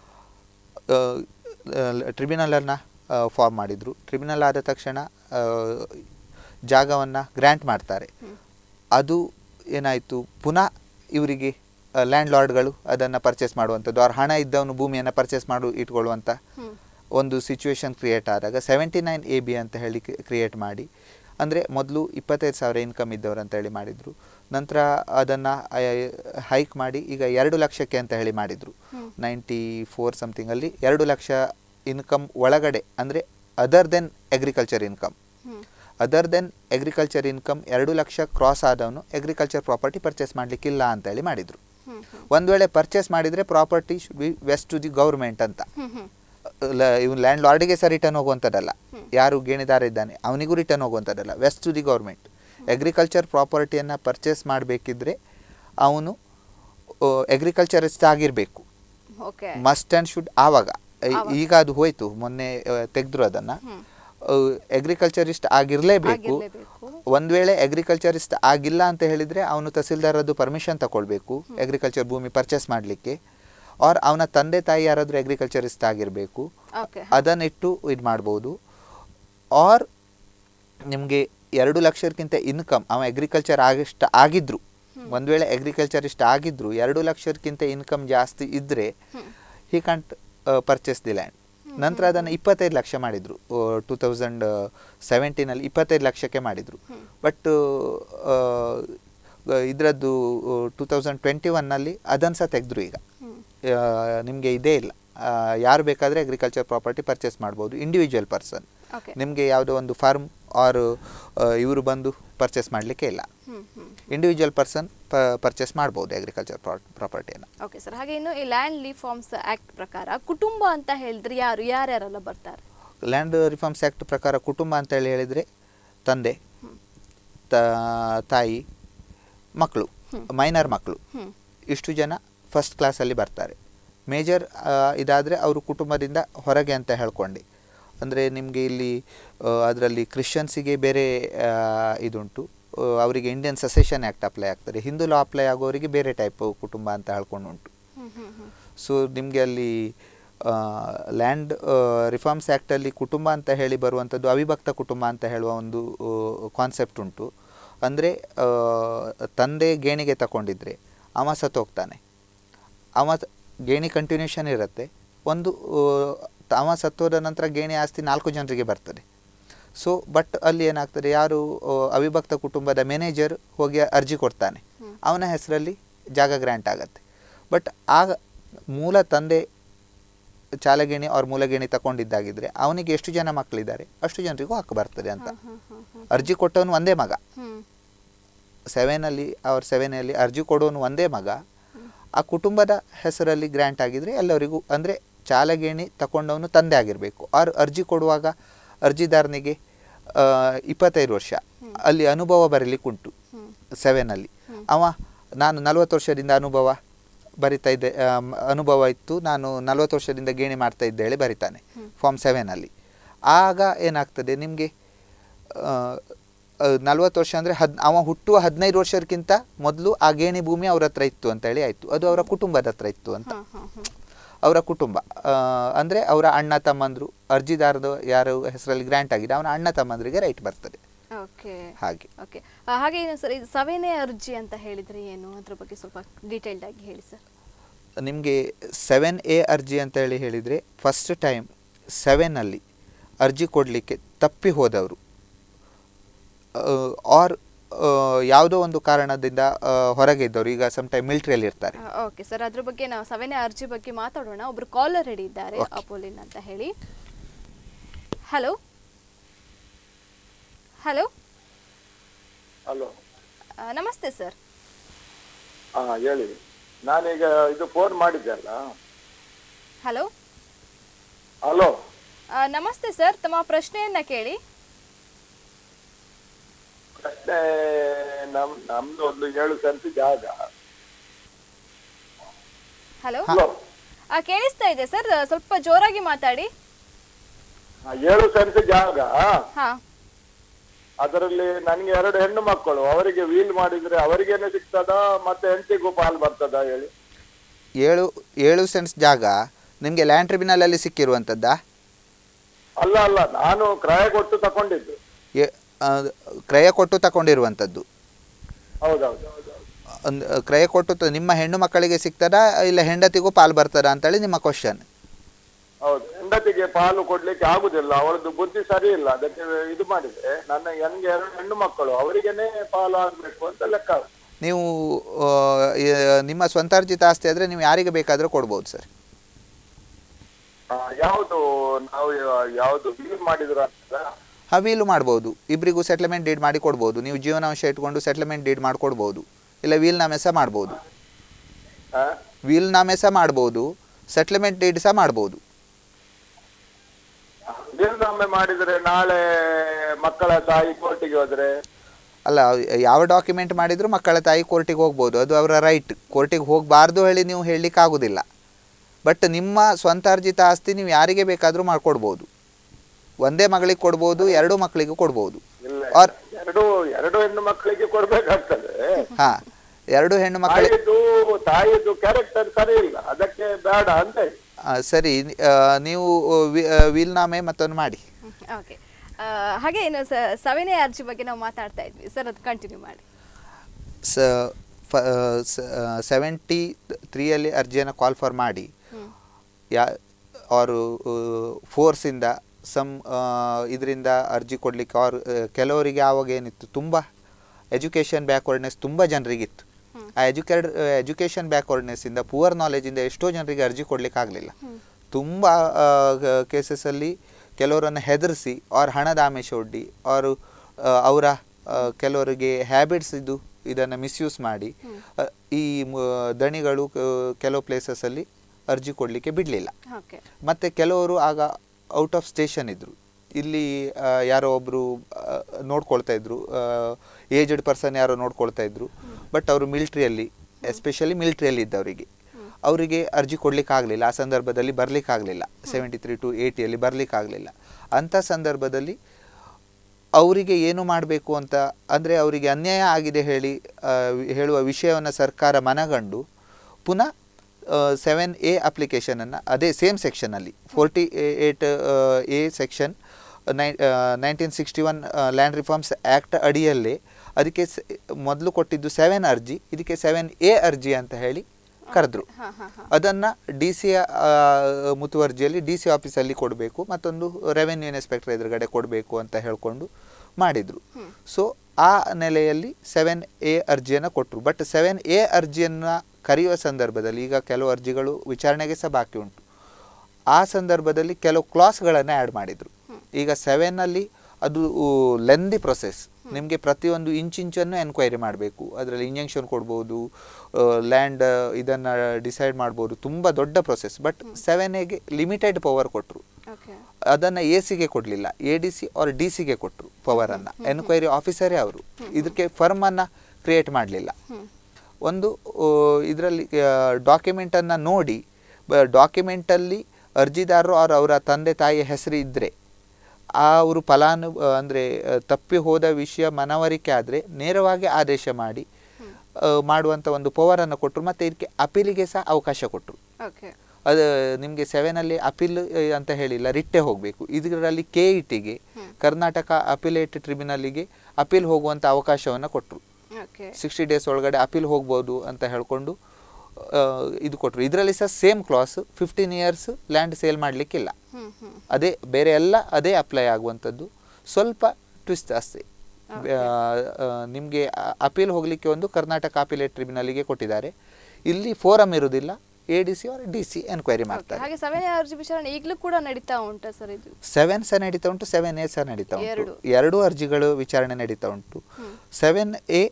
ಟ್ರಿಬ್ಯುನಲನ್ನು ಫಾರ್ಮ್ ಮಾಡಿದರು ಟ್ರಿಬ್ಯುನಲ್ ಆದ ತಕ್ಷಣ ಜಾಗವನ್ನು ಗ್ರ್ಯಾಂಟ್ ಮಾಡ್ತಾರೆ ಅದು ಏನಾಯಿತು ಪುನಃ ಇವರಿಗೆ ಲ್ಯಾಂಡ್ ಲಾರ್ಡ್ಗಳು ಅದನ್ನು ಪರ್ಚೇಸ್ ಮಾಡುವಂಥದ್ದು ಅವ್ರ ಹಣ ಇದ್ದವನು ಭೂಮಿಯನ್ನು ಪರ್ಚೇಸ್ ಮಾಡು ಇಟ್ಕೊಳ್ಳುವಂಥ ಒಂದು ಸಿಚುವೇಶನ್ ಕ್ರಿಯೇಟ್ ಆದಾಗ ಸೆವೆಂಟಿ ನೈನ್ ಎ ಬಿ ಅಂತ ಹೇಳಿ ಕ್ರಿಯೇಟ್ ಮಾಡಿ ಅಂದರೆ ಮೊದಲು ಇಪ್ಪತ್ತೈದು ಸಾವಿರ ಇನ್ಕಮ್ ಇದ್ದವರು ಅಂತ ಹೇಳಿ ಮಾಡಿದರು ನಂತರ ಅದನ್ನು ಹೈಕ್ ಮಾಡಿ ಈಗ ಎರಡು ಲಕ್ಷಕ್ಕೆ ಅಂತ ಹೇಳಿ ಮಾಡಿದರು ನೈಂಟಿ ಫೋರ್ ಸಮಥಿಂಗಲ್ಲಿ ಎರಡು ಲಕ್ಷ ಇನ್ಕಮ್ ಒಳಗಡೆ ಅಂದರೆ other than agriculture income other than agriculture income ಎರಡು ಲಕ್ಷ ಕ್ರಾಸ್ ಆದವನು ಅಗ್ರಿಕಲ್ಚರ್ ಪ್ರಾಪರ್ಟಿ ಪರ್ಚೇಸ್ ಮಾಡಲಿಕ್ಕಿಲ್ಲ ಅಂತ ಹೇಳಿ ಮಾಡಿದರು ಒಂದು ವೇಳೆ ಪರ್ಚೇಸ್ ಮಾಡಿದರೆ property should be vest to the government ಅಂತ ಇವನು ಲ್ಯಾಂಡ್ ಲಾರ್ಡಿಗೆ ಸಹ ರಿಟರ್ನ್ ಹೋಗುವಂಥದ್ದಲ್ಲ ಯಾರು ಗೇಣಿದಾರ ಇದ್ದಾನೆ ಅವನಿಗೂ ರಿಟರ್ನ್ ಹೋಗುವಂಥದ್ದಲ್ಲ vest to the government agriculture ಪ್ರಾಪರ್ಟಿಯನ್ನು ಪರ್ಚೇಸ್ ಮಾಡಬೇಕಿದ್ರೆ ಅವನು ಅಗ್ರಿಕಲ್ಚರಿಸ್ಟ್ ಆಗಿರಬೇಕು ಓಕೆ ಮಸ್ಟ್ ಆ್ಯಂಡ್ ಶುಡ್ ಆವಾಗ ಈ- ಈಗ ಅದು ಹೋಯ್ತು ಮೊನ್ನೆ ತೆಗೆದ್ರು ಅದನ್ನು ಅಗ್ರಿಕಲ್ಚರಿಸ್ಟ್ ಆಗಿರಲೇಬೇಕು ಆಗಿರ್ಲೇಬೇಕು. ಒಂದು ವೇಳೆ ಅಗ್ರಿಕಲ್ಚರಿಸ್ಟ್ ಆಗಿಲ್ಲ ಅಂತ ಹೇಳಿದರೆ ಅವನು ತಹಸೀಲ್ದಾರದ್ದು ಪರ್ಮಿಷನ್ ತಗೊಳ್ಬೇಕು ಅಗ್ರಿಕಲ್ಚರ್ ಭೂಮಿ ಪರ್ಚೇಸ್ ಮಾಡಲಿಕ್ಕೆ ಆರ್ ಅವನ ತಂದೆ ತಾಯಿ ಯಾರಾದರೂ ಅಗ್ರಿಕಲ್ಚರಿಸ್ಟ್ ಆಗಿರಬೇಕು ಓಕೆ ಅದನ್ನಿಟ್ಟು ಇದು ಮಾಡ್ಬೋದು ಆರ್ ನಿಮಗೆ ಎರಡು ಲಕ್ಷಕ್ಕಿಂತ ಇನ್ಕಮ್ ಅವ ಅಗ್ರಿಕಲ್ಚರ್ ಆಗಿಷ್ಟ ಆಗಿದ್ರು ಒಂದು ವೇಳೆ ಅಗ್ರಿಕಲ್ಚರಿಸ್ಟ್ ಆಗಿದ್ರು ಎರಡು ಲಕ್ಷಕ್ಕಿಂತ ಇನ್ಕಮ್ ಜಾಸ್ತಿ ಇದ್ದರೆ he can't purchase the land ನಂತರ ಅದನ್ನು ಇಪ್ಪತ್ತೈದು ಲಕ್ಷ ಮಾಡಿದರು ಟೂ ತೌಸಂಡ್ ಸೆವೆಂಟೀನಲ್ಲಿ ಇಪ್ಪತ್ತೈದು ಲಕ್ಷಕ್ಕೆ ಮಾಡಿದರು ಬಟ್ ಇದರದ್ದು ಟೂ ತೌಸಂಡ್ ಟ್ವೆಂಟಿ ಒನ್ನಲ್ಲಿ ಅದನ್ನು ಸಹ ತೆಗೆದ್ರು ಈಗ ನಿಮಗೆ ಇದೇ ಇಲ್ಲ ಆ, ಯಾರು ಬೇಕಾದರೆ ಅಗ್ರಿಕಲ್ಚರ್ ಪ್ರಾಪರ್ಟಿ ಪರ್ಚೇಸ್ ಮಾಡ್ಬೋದು ಇಂಡಿವಿಜುವಲ್ ಪರ್ಸನ್ ಓಕೆ ನಿಮಗೆ ಯಾವುದೋ ಒಂದು ಫಾರ್ಮ್ ಆರ್ ಇವರು ಬಂದು ಪರ್ಚೇಸ್ ಮಾಡಲಿಕ್ಕೆ ಇಲ್ಲ ಹ್ಮ್ ಹ್ಮ್ ಇಂಡಿವಿಜುವಲ್ ಪರ್ಸನ್ ಪರ್ಚೇಸ್ ಮಾಡ್ಬೋದು ಅಗ್ರಿಕಲ್ಚರ್ ಪ್ರಾಪರ್ಟಿಯನ್ನು ಓಕೆ ಸರ್ ಹಾಗೆ ಇನ್ನು ಈ ಲ್ಯಾಂಡ್ ರಿಫಾರ್ಮ್ಸ್ ಆಕ್ಟ್ ಪ್ರಕಾರ ಕುಟುಂಬ ಅಂತ ಹೇಳಿದ್ರೆ ಯಾರು ಯಾರ್ಯಾರೆಲ್ಲ ಬರ್ತಾರೆ ಲ್ಯಾಂಡ್ ರಿಫಾರ್ಮ್ಸ್ ಆ್ಯಕ್ಟ್ ಪ್ರಕಾರ ಕುಟುಂಬ ಅಂತೇಳಿ ಹೇಳಿದರೆ ತಂದೆ ತ- ತಾಯಿ ಮಕ್ಕಳು ಮೈನರ್ ಮಕ್ಕಳು ಹ್ಮ್ ಇಷ್ಟು ಜನ ಫಸ್ಟ್ ಕ್ಲಾಸಲ್ಲಿ ಬರ್ತಾರೆ ಮೇಜರ್ ಇದಾದರೆ ಅವರು ಕುಟುಂಬದಿಂದ ಹೊರಗೆ ಅಂತ ಹೇಳ್ಕೊಂಡು ಅಂದರೆ ನಿಮಗೆ ಇಲ್ಲಿ ಅದರಲ್ಲಿ ಕ್ರಿಶ್ಚಿಯನ್ಸಿಗೆ ಬೇರೆ ಆ, ಇದುಂಟು ಆ, ಅವರಿಗೆ ಇಂಡಿಯನ್ ಸೆಸೆಷನ್ ಆ್ಯಕ್ಟ್ ಅಪ್ಲೈ ಆಗ್ತದೆ ಹಿಂದೂ ಲಾ ಅಪ್ಲೈ ಆಗೋರಿಗೆ ಬೇರೆ ಟೈಪ್ ಕುಟುಂಬ ಅಂತ ಹೇಳ್ಕೊಂಡು ಉಂಟು ಹ್ಮ್ ಹ್ಮ್ ಹ್ಮ್ ಸೊ ನಿಮಗೆ ಅಲ್ಲಿ ಲ್ಯಾಂಡ್ ರಿಫಾರ್ಮ್ಸ್ ಆ್ಯಕ್ಟಲ್ಲಿ ಕುಟುಂಬ ಅಂತ ಹೇಳಿ ಬರುವಂಥದ್ದು ಅವಿಭಕ್ತ ಕುಟುಂಬ ಅಂತ ಹೇಳುವ ಒಂದು ಕಾನ್ಸೆಪ್ಟ್ ಉಂಟು ಅಂದರೆ ತಂದೆ ಗೇಣಿಗೆ ತಗೊಂಡಿದ್ರೆ ಅವ ಸತ್ತೋಗ್ತಾನೆ ಅವ ತ- ಗೇಣಿ ಕಂಟಿನ್ಯೂಷನ್ ಇರುತ್ತೆ ಒಂದು ಆ, ಅವ ಸತ್ತೋದ ನಂತರ ಗೇಣಿ ಆಸ್ತಿ ನಾಲ್ಕು ಜನರಿಗೆ ಬರ್ತದೆ ಸೊ ಬಟ್ ಅಲ್ಲಿ ಏನಾಗ್ತದೆ ಯಾರು ಆ, ಅವಿಭಕ್ತ ಕುಟುಂಬದ ಮ್ಯಾನೇಜರ್ ಹೋಗಿ ಅರ್ಜಿ ಕೊಡ್ತಾನೆ ಅವನ ಹೆಸರಲ್ಲಿ ಜಾಗ ಗ್ರ್ಯಾಂಟ್ ಆಗತ್ತೆ ಬಟ್ ಆಗ ಮೂಲ ತಂದೆ ಚಾಲಗೇಣಿ ಅವ್ರ ಮೂಲಗೇಣಿ ತಗೊಂಡಿದ್ದಾಗಿದ್ರೆ ಅವನಿಗೆ ಎಷ್ಟು ಜನ ಮಕ್ಕಳಿದ್ದಾರೆ ಅಷ್ಟು ಜನರಿಗೂ ಹಕ್ಕು ಬರ್ತದೆ ಅಂತ ಅರ್ಜಿ ಕೊಟ್ಟವನು ಒಂದೇ ಮಗ ಹ್ಮ್ ಸೆವೆನಲ್ಲಿ ಅವ್ರ ಸೆವೆನಲ್ಲಿ ಅರ್ಜಿ ಕೊಡೋನು ಒಂದೇ ಮಗ ಆ ಕುಟುಂಬದ ಹೆಸರಲ್ಲಿ ಗ್ರ್ಯಾಂಟ್ ಆಗಿದ್ರೆ ಎಲ್ಲರಿಗೂ ಅಂದರೆ ಚಾಲಗೇಣಿ ತಗೊಂಡವನು ತಂದೆ ಆಗಿರಬೇಕು ಅವ್ರು ಅರ್ಜಿ ಕೊಡುವಾಗ ಅರ್ಜಿದಾರನಿಗೆ ಆ, ಇಪ್ಪತ್ತೈದು ವರ್ಷ ಅಲ್ಲಿ ಅನುಭವ ಬರಲಿಕ್ಕೆ ಉಂಟು ಸೆವೆನಲ್ಲಿ ಅವ ನಾನು ನಲವತ್ತು ವರ್ಷದಿಂದ ಅನುಭವ ಬರಿತಾ ಇದ್ದೆ ಆಮ್, ಅನುಭವ ಇತ್ತು ನಾನು ನಲವತ್ತು ವರ್ಷದಿಂದ ಗೇಣಿ ಮಾಡ್ತಾ ಇದ್ದೆ ಹೇಳಿ ಬರಿತಾನೆ ಫಾರ್ಮ್ ಸೆವೆನಲ್ಲಿ ಆಗ ಏನಾಗ್ತದೆ ನಿಮಗೆ ನಲ್ವತ್ತು ವರ್ಷ ಅಂದರೆ ಹದ್ ಅವ ಹುಟ್ಟುವ ಹದಿನೈದು ವರ್ಷಕ್ಕಿಂತ ಮೊದಲು ಆ ಗೇಣಿ ಭೂಮಿ ಅವ್ರ ಹತ್ರ ಇತ್ತು ಅಂತೇಳಿ ಆಯಿತು ಅದು ಅವರ ಕುಟುಂಬದ ಹತ್ರ ಇತ್ತು ಅಂತ ಹ್ಮ್ ಹ್ಮ್ ಹ್ಮ್ ಅವರ ಕುಟುಂಬ ಅಂದರೆ ಅವರ ಅಣ್ಣ ತಮ್ಮಂದರು ಅರ್ಜಿದಾರದು ಯಾರು ಹೆಸರಲ್ಲಿ ಗ್ರ್ಯಾಂಟ್ ಆಗಿದೆ ಅವನ ಅಣ್ಣ ತಮ್ಮಂದರಿಗೆ ರೈಟ್ ಬರ್ತದೆ ಓಕೆ ಹಾಗೆ ಓಕೆ ಆ, ಹಾಗೆ ಏನು ಸರ್ ಇದು ಸವಿನಯ ಅರ್ಜಿ ಅಂತ ಹೇಳಿದ್ರೆ ಏನು ಅದ್ರ ಬಗ್ಗೆ ಸ್ವಲ್ಪ ಡೀಟೇಲ್ಡ್ ಆಗಿ ಹೇಳಿ ಸರ್ ನಿಮಗೆ ಸೆವೆನ್ ಎ ಅರ್ಜಿ ಅಂತ ಹೇಳಿ ಹೇಳಿದರೆ ಫಸ್ಟ್ ಟೈಮ್ ಸೆವೆನಲ್ಲಿ ಅರ್ಜಿ ಕೊಡಲಿಕ್ಕೆ ತಪ್ಪಿ ಹೋದವರು ಆರ್ ಯಾವುದೋ ಒಂದು ಕಾರಣದಿಂದ ಆ, ಹೊರಗೆ ಇದ್ದವರು ಈಗ ಸಮ್ ಟೈಮ್ ಮಿಲಿಟ್ರಿಯಲ್ಲಿ ಇರ್ತಾರೆ ಓಕೆ ಸರ್ ಅದ್ರ ಬಗ್ಗೆ ನಾವು ಸವಿನಯ ಅರ್ಜಿ ಬಗ್ಗೆ ಮಾತಾಡೋಣ ಒಬ್ರು ಕಾಲರ್ ರೆಡಿ ಇದ್ದಾರೆ Okay. ಅಪೋಲಿನ್ ಅಂತ ಹೇಳಿ ಹಲೋ ಹಲೋ ಹಲೋ ನಮಸ್ತೆ ಸರ್ ಹಾ ಹೇಳಿ ನಾನೀಗ ಇದು ಫೋನ್ ಮಾಡಿದ್ದೆ ಅಲ್ಲ ಹಲೋ ಹಲೋ ನಮಸ್ತೆ ಸರ್ ತಮ್ಮ ಪ್ರಶ್ನೆಯನ್ನ ಕೇಳಿ ಪ್ರಶ್ನೆ ನಮ್ ನಮ್ದು ಒಂದು ಏಳು ಸೆಂಟ್ ಜಾಗ ಹಲೋ ಹಲೋ ಕೇಳಿಸ್ತಾ ಇದೆ ಸರ್ ಸ್ವಲ್ಪ ಜೋರಾಗಿ ಮಾತಾಡಿ ಹಾ, ಏಳು ಸೆಂಟ್ ಜಾಗ ಹಾ ಅದರಲ್ಲಿ ನನಗೆ ಎರಡು ಹೆಣ್ಣು ಮಕ್ಕಳು ಅವರಿಗೆ ವೀಲ್ ಮಾಡಿದ್ರೆ ಅವರಿಗೇನೆ ಸಿಗ್ತದಾ ಮತ್ತೆ ಹೆಂಡತಿಗೂ ಪಾಲ್ ಬರ್ತದಾ ಹೇಳಿ ಏಳು ಏಳು ಸೆಂಟ್ಸ್ ಜಾಗ ನಿಮಗೆ ಲ್ಯಾಂಡ್ ಟ್ರಿಬ್ಯುನಲಲ್ಲಿ ಸಿಕ್ಕಿರುವಂಥದ್ದಾ ಅಲ್ಲ ಅಲ್ಲ ನಾನು ಕ್ರಯ ಕೊಟ್ಟು ತಕೊಂಡಿದ್ದು ಎ- ಆ, ಕ್ರಯ ಕೊಟ್ಟು ತಗೊಂಡಿರುವಂಥದ್ದು ಹೌದೌದು ಹೌದೌದು ಒಂದು ಕ್ರಯ ಕೊಟ್ಟು ತ- ನಿಮ್ಮ ಹೆಣ್ಣು ಮಕ್ಕಳಿಗೆ ಸಿಗ್ತದಾ ಇಲ್ಲ ಹೆಂಡತಿಗೂ ಪಾಲು ಬರ್ತದಾ ಅಂತೇಳಿ ನಿಮ್ಮ ಕ್ವಶನ್ ಹೌದು ಹೆಂಡತಿಗೆ ಪಾಲು ಕೊಡ್ಲಿಕ್ಕೆ ಆಗುದಿಲ್ಲ ಅವಳದ್ದು ಬುದ್ಧಿ ಸರಿ ಇಲ್ಲ ಅದಕ್ಕೆ ಇದು ಮಾಡಿದೆ ನನ್ನ ನನ್ಗೆ ಎರಡು ಹೆಣ್ಣು ಮಕ್ಕಳು ಅವರಿಗೇನೆ ಪಾಲು ಆಗ್ಬೇಕು ಅಂತ ಲೆಕ್ಕ ನೀವು ಆ, ಎ- ನಿಮ್ಮ ಸ್ವಂತಾರ್ಜಿತ ಆಸ್ತಿ ಆದರೆ ನೀವು ಯಾರಿಗೆ ಬೇಕಾದರೂ ಕೊಡ್ಬೋದು ಸರ್ ಆ, ಯಾವುದು ನಾವು ಯಾ- ಯಾವುದು ವೀಲ್ ಮಾಡಿದ್ರ ಅಂತ ಹವೀಲು ಮಾಡ್ಬೋದು ಇಬ್ಬರಿಗೂ ಸೆಟ್ಲ್ಮೆಂಟ್ ಡೀಡ್ ಮಾಡಿ ಕೊಡ್ಬೋದು ನೀವು ಜೀವನಾಂಶ ಇಟ್ಕೊಂಡು ಸೆಟ್ಲ್ಮೆಂಟ್ ಡೀಡ್ ಮಾಡಿಕೊಡ್ಬೋದು ಇಲ್ಲ ವೀಲ್ನಾಮೆ ಸಹ ಮಾಡ್ಬೋದು ಆ? ವೀಲ್ನಾಮೆ ಸಹ ಮಾಡ್ಬೋದು ಸೆಟ್ಲ್ಮೆಂಟ್ ಡೀಡ್ ಸಹ ಮಾಡ್ಬೋದು ವೀಲ್ನಾಮೆ ಮಾಡಿದ್ರೆ ನಾಳೆ ಮಕ್ಕಳ ತಾಯಿ ಕೋರ್ಟಿಗೆ ಹೋದ್ರೆ ಅಲ್ಲ ಯಾವ ಡಾಕ್ಯುಮೆಂಟ್ ಮಾಡಿದರೂ ಮಕ್ಕಳ ತಾಯಿ ಕೋರ್ಟಿಗೆ ಹೋಗ್ಬೋದು ಅದು ಅವರ ರೈಟ್ ಕೋರ್ಟಿಗೆ ಹೋಗಬಾರ್ದು ಹೇಳಿ ನೀವು ಹೇಳಲಿಕ್ಕೆ ಆಗೋದಿಲ್ಲ ಬಟ್ ನಿಮ್ಮ ಸ್ವಂತಾರ್ಜಿತ ಆಸ್ತಿ ನೀವು ಯಾರಿಗೆ ಬೇಕಾದರೂ ಮಾಡ್ಕೊಡ್ಬೋದು ಒಂದೇ ಮಗಳಿಗೆ ಕೊಡ್ಬೋದು ಎರಡು ಮಕ್ಕಳಿಗೂ ಕೊಡ್ಬೋದು ಇಲ್ಲ ಆರ್ ಎರಡು ಎರಡು ಹೆಣ್ಣು ಮಕ್ಕಳಿಗೆ ಕೊಡ್ಬೇಕಾಗ್ತದೆ ಹಾಂ ಎರಡು ಹೆಣ್ಣು ಮಕ್ಕಳಿ ತಾಯಿದು ತಾಯಿದು ಕ್ಯಾರೆಕ್ಟರ್ ಸರಿ ಇಲ್ಲ ಅದಕ್ಕೆ ಬೇಡ ಅಂತ ಹೇಳಿ. ಆ, ಸರಿ ಆ, ನೀವು ವಿ- ಆ, ವೀಲ್ನಾಮೆ ಮತ್ತೊಂದು ಮಾಡಿ ಓಕೆ ಹಾಗೆ ಏನು ಸ- ಸವಿನಯ ಅರ್ಜಿ ಬಗ್ಗೆ ನಾವು ಮಾತಾಡ್ತಾ ಇದ್ವಿ ಸರ್ ಅದು ಕಂಟಿನ್ಯೂ ಮಾಡಿ ಸ ಸೆವೆಂಟಿ ತ್ರೀಯಲ್ಲಿ ಅರ್ಜಿಯನ್ನು ಕಾಲ್ ಫಾರ್ ಮಾಡಿ ಯಾ ಆರು ಫೋರ್ಸಿಂದ ಸಮ್ ಇದರಿಂದ ಅರ್ಜಿ ಕೊಡಲಿಕ್ಕೆ ಆರ್ ಕೆಲವರಿಗೆ ಆವಾಗ ಏನಿತ್ತು ತುಂಬ ಎಜುಕೇಷನ್ ಬ್ಯಾಕ್ವರ್ಡ್ನೆಸ್ ತುಂಬ ಜನರಿಗಿತ್ತು ಆ ಎಜುಕೇಡ್ ಎಜುಕೇಷನ್ ಬ್ಯಾಕ್ವರ್ಡ್ನೆಸ್ಸಿಂದ ಪುವರ್ ನಾಲೆಜಿಂದ ಎಷ್ಟೋ ಜನರಿಗೆ ಅರ್ಜಿ ಕೊಡಲಿಕ್ಕೆ ಆಗಲಿಲ್ಲ ತುಂಬ ಕೇಸಸಲ್ಲಿ ಕೆಲವರನ್ನು ಹೆದರಿಸಿ ಅವ್ರ ಹಣದ ಆಮಿಷ ಒಡ್ಡಿ ಅವರು ಅವರ ಕೆಲವರಿಗೆ ಹ್ಯಾಬಿಟ್ಸ್ ಇದು ಇದನ್ನು ಮಿಸ್ಯೂಸ್ ಮಾಡಿ ಆ, ಈ ಮ- ದಣಿಗಳು ಕ- ಕೆಲವು ಪ್ಲೇಸಸಲ್ಲಿ ಅರ್ಜಿ ಕೊಡಲಿಕ್ಕೆ ಬಿಡಲಿಲ್ಲ ಓಕೆ ಮತ್ತು ಕೆಲವರು ಆಗ ಔಟ್ ಆಫ್ ಸ್ಟೇಷನ್ ಇದ್ದರು ಇಲ್ಲಿ ಆ, ಯಾರೋ ಒಬ್ಬರು ನೋಡ್ಕೊಳ್ತಾ ಇದ್ರು ಏಜ್ಡ್ ಪರ್ಸನ್ ಯಾರೋ ನೋಡ್ಕೊಳ್ತಾ ಇದ್ರು ಬಟ್ ಅವರು ಮಿಲ್ಟ್ರಿಯಲ್ಲಿ ಎಸ್ಪೆಷಲಿ ಮಿಲ್ಟ್ರಿಯಲ್ಲಿ ಇದ್ದವರಿಗೆ ಅವರಿಗೆ ಅರ್ಜಿ ಕೊಡ್ಲಿಕ್ಕೆ ಆಗಲಿಲ್ಲ ಆ ಸಂದರ್ಭದಲ್ಲಿ ಬರ್ಲಿಕ್ಕೆ ಆಗಲಿಲ್ಲ ಸೆವೆಂಟಿ ತ್ರೀ ಟು ಏಯ್ಟಿಯಲ್ಲಿ ಬರ್ಲಿಕ್ಕೆ ಆಗಲಿಲ್ಲ ಅಂಥ ಸಂದರ್ಭದಲ್ಲಿ ಅವರಿಗೆ ಏನು ಮಾಡಬೇಕು ಅಂತ ಅಂದರೆ ಅವರಿಗೆ ಅನ್ಯಾಯ ಆಗಿದೆ ಹೇಳಿ ಆ, ಹೇಳುವ ವಿಷಯವನ್ನು ಸರ್ಕಾರ ಮನಗಂಡು ಪುನಃ ಸೆವೆನ್ ಎ ಅಪ್ಲಿಕೇಶನನ್ನು ಅದೇ ಸೇಮ್ ಸೆಕ್ಷನಲ್ಲಿ ಫೋರ್ಟಿ ಏಯ್ಟ್ ಎ ಸೆಕ್ಷನ್ ನೈ nineteen sixty one land reforms act ಅಡಿಯಲ್ಲೇ ಅದಕ್ಕೆ ಮೊದಲು ಕೊಟ್ಟಿದ್ದು ಸೆವೆನ್ ಅರ್ಜಿ ಇದಕ್ಕೆ ಸೆವೆನ್ ಎ ಅರ್ಜಿ ಅಂತ ಹೇಳಿ ಕರೆದ್ರು ಹಾಂ ಹಾಂ ಹಾಂ ಅದನ್ನು ಡಿ ಸಿ ಮುತುವರ್ಜಿಯಲ್ಲಿ ಡಿ ಸಿ ಆಫೀಸಲ್ಲಿ ಕೊಡಬೇಕು ಮತ್ತೊಂದು ರೆವೆನ್ಯೂ ಇನ್ಸ್ಪೆಕ್ಟರ್ ಎದುರುಗಡೆ ಕೊಡಬೇಕು ಅಂತ ಹೇಳ್ಕೊಂಡು ಮಾಡಿದರು ಸೊ ಆ ನೆಲೆಯಲ್ಲಿ ಸೆವೆನ್ ಎ ಅರ್ಜಿಯನ್ನು ಕೊಟ್ಟರು ಬಟ್ ಸೆವೆನ್ ಎ ಅರ್ಜಿಯನ್ನು ಕರೆಯುವ ಸಂದರ್ಭದಲ್ಲಿ ಈಗ ಕೆಲವು ಅರ್ಜಿಗಳು ವಿಚಾರಣೆಗೆ ಸಹ ಬಾಕಿ ಉಂಟು ಆ ಸಂದರ್ಭದಲ್ಲಿ ಕೆಲವು ಕ್ಲಾಸ್ಗಳನ್ನು ಆ್ಯಡ್ ಮಾಡಿದರು ಈಗ ಸೆವೆನಲ್ಲಿ ಅದು ಲೆಂದಿ ಪ್ರೊಸೆಸ್ ನಿಮಗೆ ಪ್ರತಿಯೊಂದು ಇಂಚಿಂಚನ್ನು ಎನ್ಕ್ವೈರಿ ಮಾಡಬೇಕು ಅದರಲ್ಲಿ ಇಂಜೆಕ್ಷನ್ ಕೊಡ್ಬೋದು ಲ್ಯಾಂಡ್ ಇದನ್ನು ಡಿಸೈಡ್ ಮಾಡ್ಬೋದು ತುಂಬ ದೊಡ್ಡ ಪ್ರೊಸೆಸ್ ಬಟ್ ಸೆವೆನ್ ಎಗೆ ಲಿಮಿಟೆಡ್ ಪವರ್ ಕೊಟ್ಟರು ಓಕೆ ಅದನ್ನು ಎ ಸಿಗೆ ಕೊಡಲಿಲ್ಲ A D C R D ಸಿಗೆ ಕೊಟ್ಟರು ಪವರನ್ನು ಎನ್ಕ್ವೈರಿ ಆಫೀಸರೇ ಅವರು ಇದಕ್ಕೆ ಫರ್ಮನ್ನು ಕ್ರಿಯೇಟ್ ಮಾಡಲಿಲ್ಲ ಒಂದು ಇದರಲ್ಲಿ ಡಾಕ್ಯುಮೆಂಟನ್ನು ನೋಡಿ ಡಾಕ್ಯುಮೆಂಟಲ್ಲಿ ಅರ್ಜಿದಾರರು ಅವ್ರ ಅವರ ತಂದೆ ತಾಯಿಯ ಹೆಸರು ಇದ್ದರೆ ಆ ಅವರು ಫಲಾನು ಅಂದರೆ ತಪ್ಪಿ ಹೋದ ವಿಷಯ ಮನವರಿಕೆ ಆದರೆ ನೇರವಾಗಿ ಆದೇಶ ಮಾಡಿ ಆ, ಮಾಡುವಂಥ ಒಂದು ಪವರನ್ನು ಕೊಟ್ಟರು ಮತ್ತು ಇದಕ್ಕೆ ಅಪೀಲಿಗೆ ಸಹ ಅವಕಾಶ ಕೊಟ್ಟರು ಓಕೆ ಅದು ನಿಮಗೆ ಸೆವೆನಲ್ಲಿ ಅಪೀಲ್ ಅಂತ ಹೇಳಿಲ್ಲ ರಿಟ್ಟೆ ಹೋಗಬೇಕು ಇದರಲ್ಲಿ ಕೆ ಇ ಟಿಗೆ ಕರ್ನಾಟಕ ಅಪಿಲೇಟ್ ಟ್ರಿಬ್ಯುನಲ್ಲಿಗೆ ಅಪೀಲ್ ಹೋಗುವಂಥ ಅವಕಾಶವನ್ನು ಕೊಟ್ಟರು ಓಕೆ ಸಿಕ್ಸ್ಟಿ ಡೇಸ್ ಒಳಗಡೆ ಅಪೀಲ್ ಹೋಗ್ಬೋದು ಅಂತ ಹೇಳ್ಕೊಂಡು ಆ, ಇದು ಕೊಟ್ಟರು ಇದರಲ್ಲಿ ಸಹ same class fifteen years land sale ಮಾಡಲಿಕ್ಕಿಲ್ಲ ಹ್ಞೂ ಹ್ಞೂ ಅದೇ ಬೇರೆ ಎಲ್ಲ ಅದೇ ಅಪ್ಲೈ ಆಗುವಂಥದ್ದು ಸ್ವಲ್ಪ ಟ್ವಿಸ್ಟ್ ಅಷ್ಟೇ ನಿಮಗೆ ಅಪೀಲ್ ಹೋಗಲಿಕ್ಕೆ ಒಂದು ಕರ್ನಾಟಕ ಅಪಿಲೇಟ್ ಟ್ರಿಬ್ಯುನಲ್ಲಿಗೆ ಕೊಟ್ಟಿದ್ದಾರೆ ಇಲ್ಲಿ ಫೋರಮ್ ಇರುವುದಿಲ್ಲ A D C R D C enquiry okay ಮಾಡ್ತಾರೆ ಹಾಗೆ ಸೆವೆನ್ ಅರ್ಜಿ ವಿಚಾರಣೆ ಈಗಲೂ ಕೂಡ ನಡೀತಾ ಉಂಟಾ ಸರ್ ಇದು ಸೆವೆನ್ ಸಹ ನಡೀತಾ ಉಂಟು ಸೆವೆನ್ ಎ ಸಹ ನಡೀತಾ ಉಂಟು ಎರಡು. ಎರಡು ಅರ್ಜಿಗಳು ವಿಚಾರಣೆ ನಡೀತಾ ಉಂಟು ಸೆವೆನ್ ಎ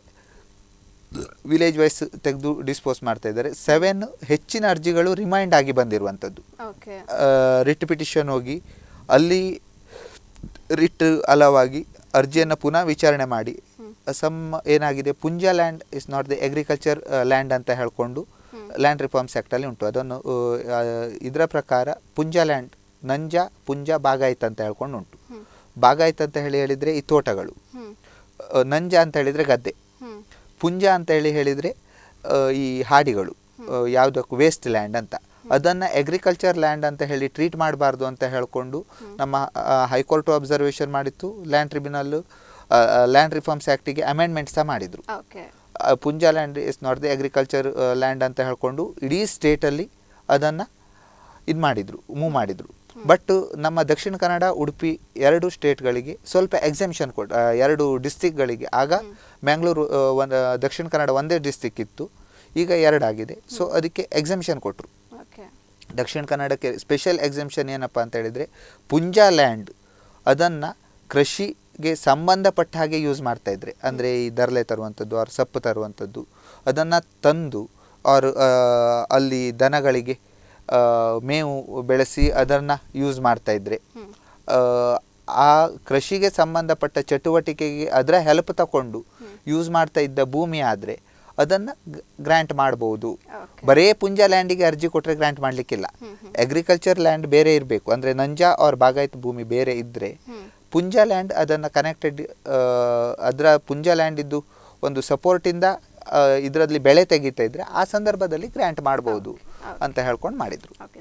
ವಿಲೇಜ್ ವೈಸ್ ತೆಗೆದು ಡಿಸ್ಪೋಸ್ ಮಾಡ್ತಾ ಇದ್ದಾರೆ ಸೆವೆನ್ ಹೆಚ್ಚಿನ ಅರ್ಜಿಗಳು ರಿಮೈಂಡ್ ಆಗಿ ಬಂದಿರುವಂಥದ್ದು ಓಕೆ ರಿಟ್ ಪಿಟಿಷನ್ ಹೋಗಿ ಅಲ್ಲಿ ರಿಟ್ ಅಲವಾಗಿ ಅರ್ಜಿಯನ್ನು ಪುನಃ ವಿಚಾರಣೆ ಮಾಡಿ ಸಮ್ ಏನಾಗಿದೆ ಪುಂಜ land is not the agriculture land ಅಂತ ಹೇಳ್ಕೊಂಡು ಲ್ಯಾಂಡ್ ರಿಫಾರ್ಮ್ಸ್ ಆ್ಯಕ್ಟಲ್ಲಿ ಉಂಟು ಅದನ್ನು ಆ, ಇದರ ಪ್ರಕಾರ ಪುಂಜ ಲ್ಯಾಂಡ್ ನಂಜ ಪುಂಜ ಬಾಗಾಯ್ತು ಅಂತ ಹೇಳ್ಕೊಂಡು ಉಂಟು ಬಾಗಾಯ್ತು ಅಂತ ಹೇಳಿ ಹೇಳಿದರೆ ಈ ತೋಟಗಳು ಹ್ಞೂ ಆ, ನಂಜ ಅಂತ ಹೇಳಿದರೆ ಗದ್ದೆ ಹ್ಞೂ ಪುಂಜ ಅಂತ ಹೇಳಿ ಹೇಳಿದರೆ ಈ ಹಾಡಿಗಳು ಆ, ಯಾವುದಕ್ಕೂ ವೇಸ್ಟ್ ಲ್ಯಾಂಡ್ ಅಂತ ಅದನ್ನು ಅಗ್ರಿಕಲ್ಚರ್ ಲ್ಯಾಂಡ್ ಅಂತ ಹೇಳಿ ಟ್ರೀಟ್ ಮಾಡಬಾರ್ದು ಅಂತ ಹೇಳ್ಕೊಂಡು ನಮ್ಮ ಹೈಕೋರ್ಟು ಅಬ್ಸರ್ವೇಷನ್ ಮಾಡಿತ್ತು ಲ್ಯಾಂಡ್ ಟ್ರಿಬ್ಯುನಲ್ಲು ಲ್ಯಾಂಡ್ ರಿಫಾರ್ಮ್ಸ್ ಆ್ಯಕ್ಟಿಗೆ ಅಮೆಂಡ್ಮೆಂಟ್ ಸಹ ಮಾಡಿದರು ಓಕೆ ಪುಂಜ land is not the agriculture land ಅಂತ ಹೇಳ್ಕೊಂಡು ಇಡೀ ಸ್ಟೇಟಲ್ಲಿ ಅದನ್ನು ಇದು ಮಾಡಿದರು ಮೂವ್ ಮಾಡಿದರು ಬಟ್ ನಮ್ಮ ದಕ್ಷಿಣ ಕನ್ನಡ ಉಡುಪಿ ಎರಡು ಸ್ಟೇಟ್ಗಳಿಗೆ ಸ್ವಲ್ಪ ಎಕ್ಸೆಂಪ್ಷನ್ ಕೊಟ್ಟು ಆ, ಎರಡು ಡಿಸ್ಟಿಕ್ಗಳಿಗೆ ಆಗ ಮ್ಯಾಂಗ್ಳೂರು ಆ, ಒಂದು ದಕ್ಷಿಣ ಕನ್ನಡ ಒಂದೇ ಡಿಸ್ಟಿಕ್ ಇತ್ತು ಈಗ ಎರಡಾಗಿದೆ ಸೊ ಅದಕ್ಕೆ ಎಕ್ಸೆಂಪ್ಷನ್ ಕೊಟ್ಟರು ಓಕೆ ದಕ್ಷಿಣ ಕನ್ನಡಕ್ಕೆ ಸ್ಪೆಷಲ್ ಎಕ್ಸೆಂಪ್ಷನ್ ಏನಪ್ಪ ಅಂತ ಹೇಳಿದರೆ ಪುಂಜ ಲ್ಯಾಂಡ್ ಅದನ್ನು ಕೃಷಿಗೆ ಸಂಬಂಧಪಟ್ಟ ಹಾಗೆ ಯೂಸ್ ಮಾಡ್ತಾ ಇದ್ರೆ ಅಂದರೆ ಈ ದರ್ಲೆ ತರುವಂಥದ್ದು ಅವ್ರ ಸೊಪ್ಪು ತರುವಂಥದ್ದು ಅದನ್ನು ತಂದು ಅವ್ರು ಆ, ಅಲ್ಲಿ ದನಗಳಿಗೆ ಆ, ಮೇವು ಬೆಳೆಸಿ ಅದನ್ನು ಯೂಸ್ ಮಾಡ್ತಾ ಇದ್ರೆ ಆ, ಆ ಕೃಷಿಗೆ ಸಂಬಂಧಪಟ್ಟ ಚಟುವಟಿಕೆಗೆ ಅದರ ಹೆಲ್ಪ್ ತಗೊಂಡು ಯೂಸ್ ಮಾಡ್ತಾ ಇದ್ದ ಭೂಮಿ ಆದರೆ ಅದನ್ನು ಗ್ರ್ಯಾಂಟ್ ಮಾಡ್ಬೋದು ಓಕೆ ಬರೇ ಪುಂಜ ಲ್ಯಾಂಡಿಗೆ ಅರ್ಜಿ ಕೊಟ್ಟರೆ ಗ್ರಾಂಟ್ ಮಾಡಲಿಕ್ಕಿಲ್ಲ ಅಗ್ರಿಕಲ್ಚರ್ ಲ್ಯಾಂಡ್ ಬೇರೆ ಇರಬೇಕು ಅಂದರೆ ನಂಜ ಅವ್ರ ಬಾಗಾಯತ್ ಭೂಮಿ ಬೇರೆ ಇದ್ದರೆ ಪುಂಜ ಲ್ಯಾಂಡ್ ಅದನ್ನು ಕನೆಕ್ಟೆಡ್ ಅದರ ಪುಂಜ ಲ್ಯಾಂಡ್ ಇದ್ದು ಒಂದು ಸಪೋರ್ಟಿಂದ ಇದರಲ್ಲಿ ಬೆಳೆ ತೆಗಿತಾ ಇದ್ರೆ ಆ ಸಂದರ್ಭದಲ್ಲಿ ಗ್ರ್ಯಾಂಟ್ ಮಾಡ್ಬೋದು ಅಂತ ಹೇಳ್ಕೊಂಡು ಮಾಡಿದರು ಓಕೆ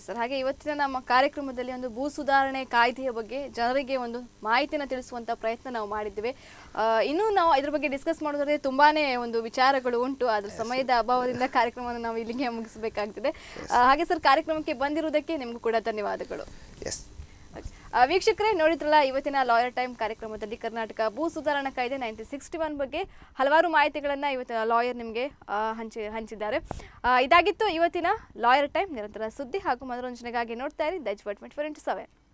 ಸರ್ ಹಾಗೆ ಇವತ್ತಿನ ನಮ್ಮ ಕಾರ್ಯಕ್ರಮದಲ್ಲಿ ಒಂದು ಭೂ ಸುಧಾರಣೆ ಕಾಯ್ದೆಯ ಬಗ್ಗೆ ಜನರಿಗೆ ಒಂದು ಮಾಹಿತಿನ ತಿಳಿಸುವಂತ ಪ್ರಯತ್ನ ನಾವು ಮಾಡಿದ್ದೇವೆ ಆ, ಇನ್ನೂ ನಾವು ಇದ್ರ ಬಗ್ಗೆ ಡಿಸ್ಕಸ್ ಮಾಡೋದಾದ್ರೆ ತುಂಬಾನೇ ಒಂದು ವಿಚಾರಗಳು ಉಂಟು ಅದ್ರ ಸಮಯದ ಅಭಾವದಿಂದ ಕಾರ್ಯಕ್ರಮವನ್ನು ನಾವು ಇಲ್ಲಿಗೆ ಮುಗಿಸಬೇಕಾಗ್ತದೆ ಆ, ಹಾಗೆ ಸರ್ ಕಾರ್ಯಕ್ರಮಕ್ಕೆ ಬಂದಿರುವುದಕ್ಕೆ ನಿಮಗೂ ಕೂಡ ಧನ್ಯವಾದಗಳು ಎಸ್ ಆ, ವೀಕ್ಷಕರೇ ನೋಡಿದ್ರಲ್ಲ ಇವತ್ತಿನ ಲಾಯರ್ ಟೈಮ್ ಕಾರ್ಯಕ್ರಮದಲ್ಲಿ ಕರ್ನಾಟಕ ಭೂ ಸುಧಾರಣಾ ಕಾಯ್ದೆ ನೈನ್ಟೀನ್ ಸಿಕ್ಸ್ಟಿ ಒನ್ ಬಗ್ಗೆ ಹಲವಾರು ಮಾಹಿತಿಗಳನ್ನ ಇವತ್ತಿನ ಲಾಯರ್ ನಿಮಗೆ ಆ, ಹಂಚಿ ಹಂಚಿದ್ದಾರೆ ಆ, ಇದಾಗಿತ್ತು ಇವತ್ತಿನ ಲಾಯರ್ ಟೈಮ್ ನಿರಂತರ ಸುದ್ದಿ ಹಾಗೂ ಮನೋರಂಜನೆಗಾಗಿ ನೋಡ್ತಾ ಇರಿ ದೈಜ್ ಟ್ವೆಂಟಿ ಫೋರ್ ಇಂಟು ಸೆವೆನ್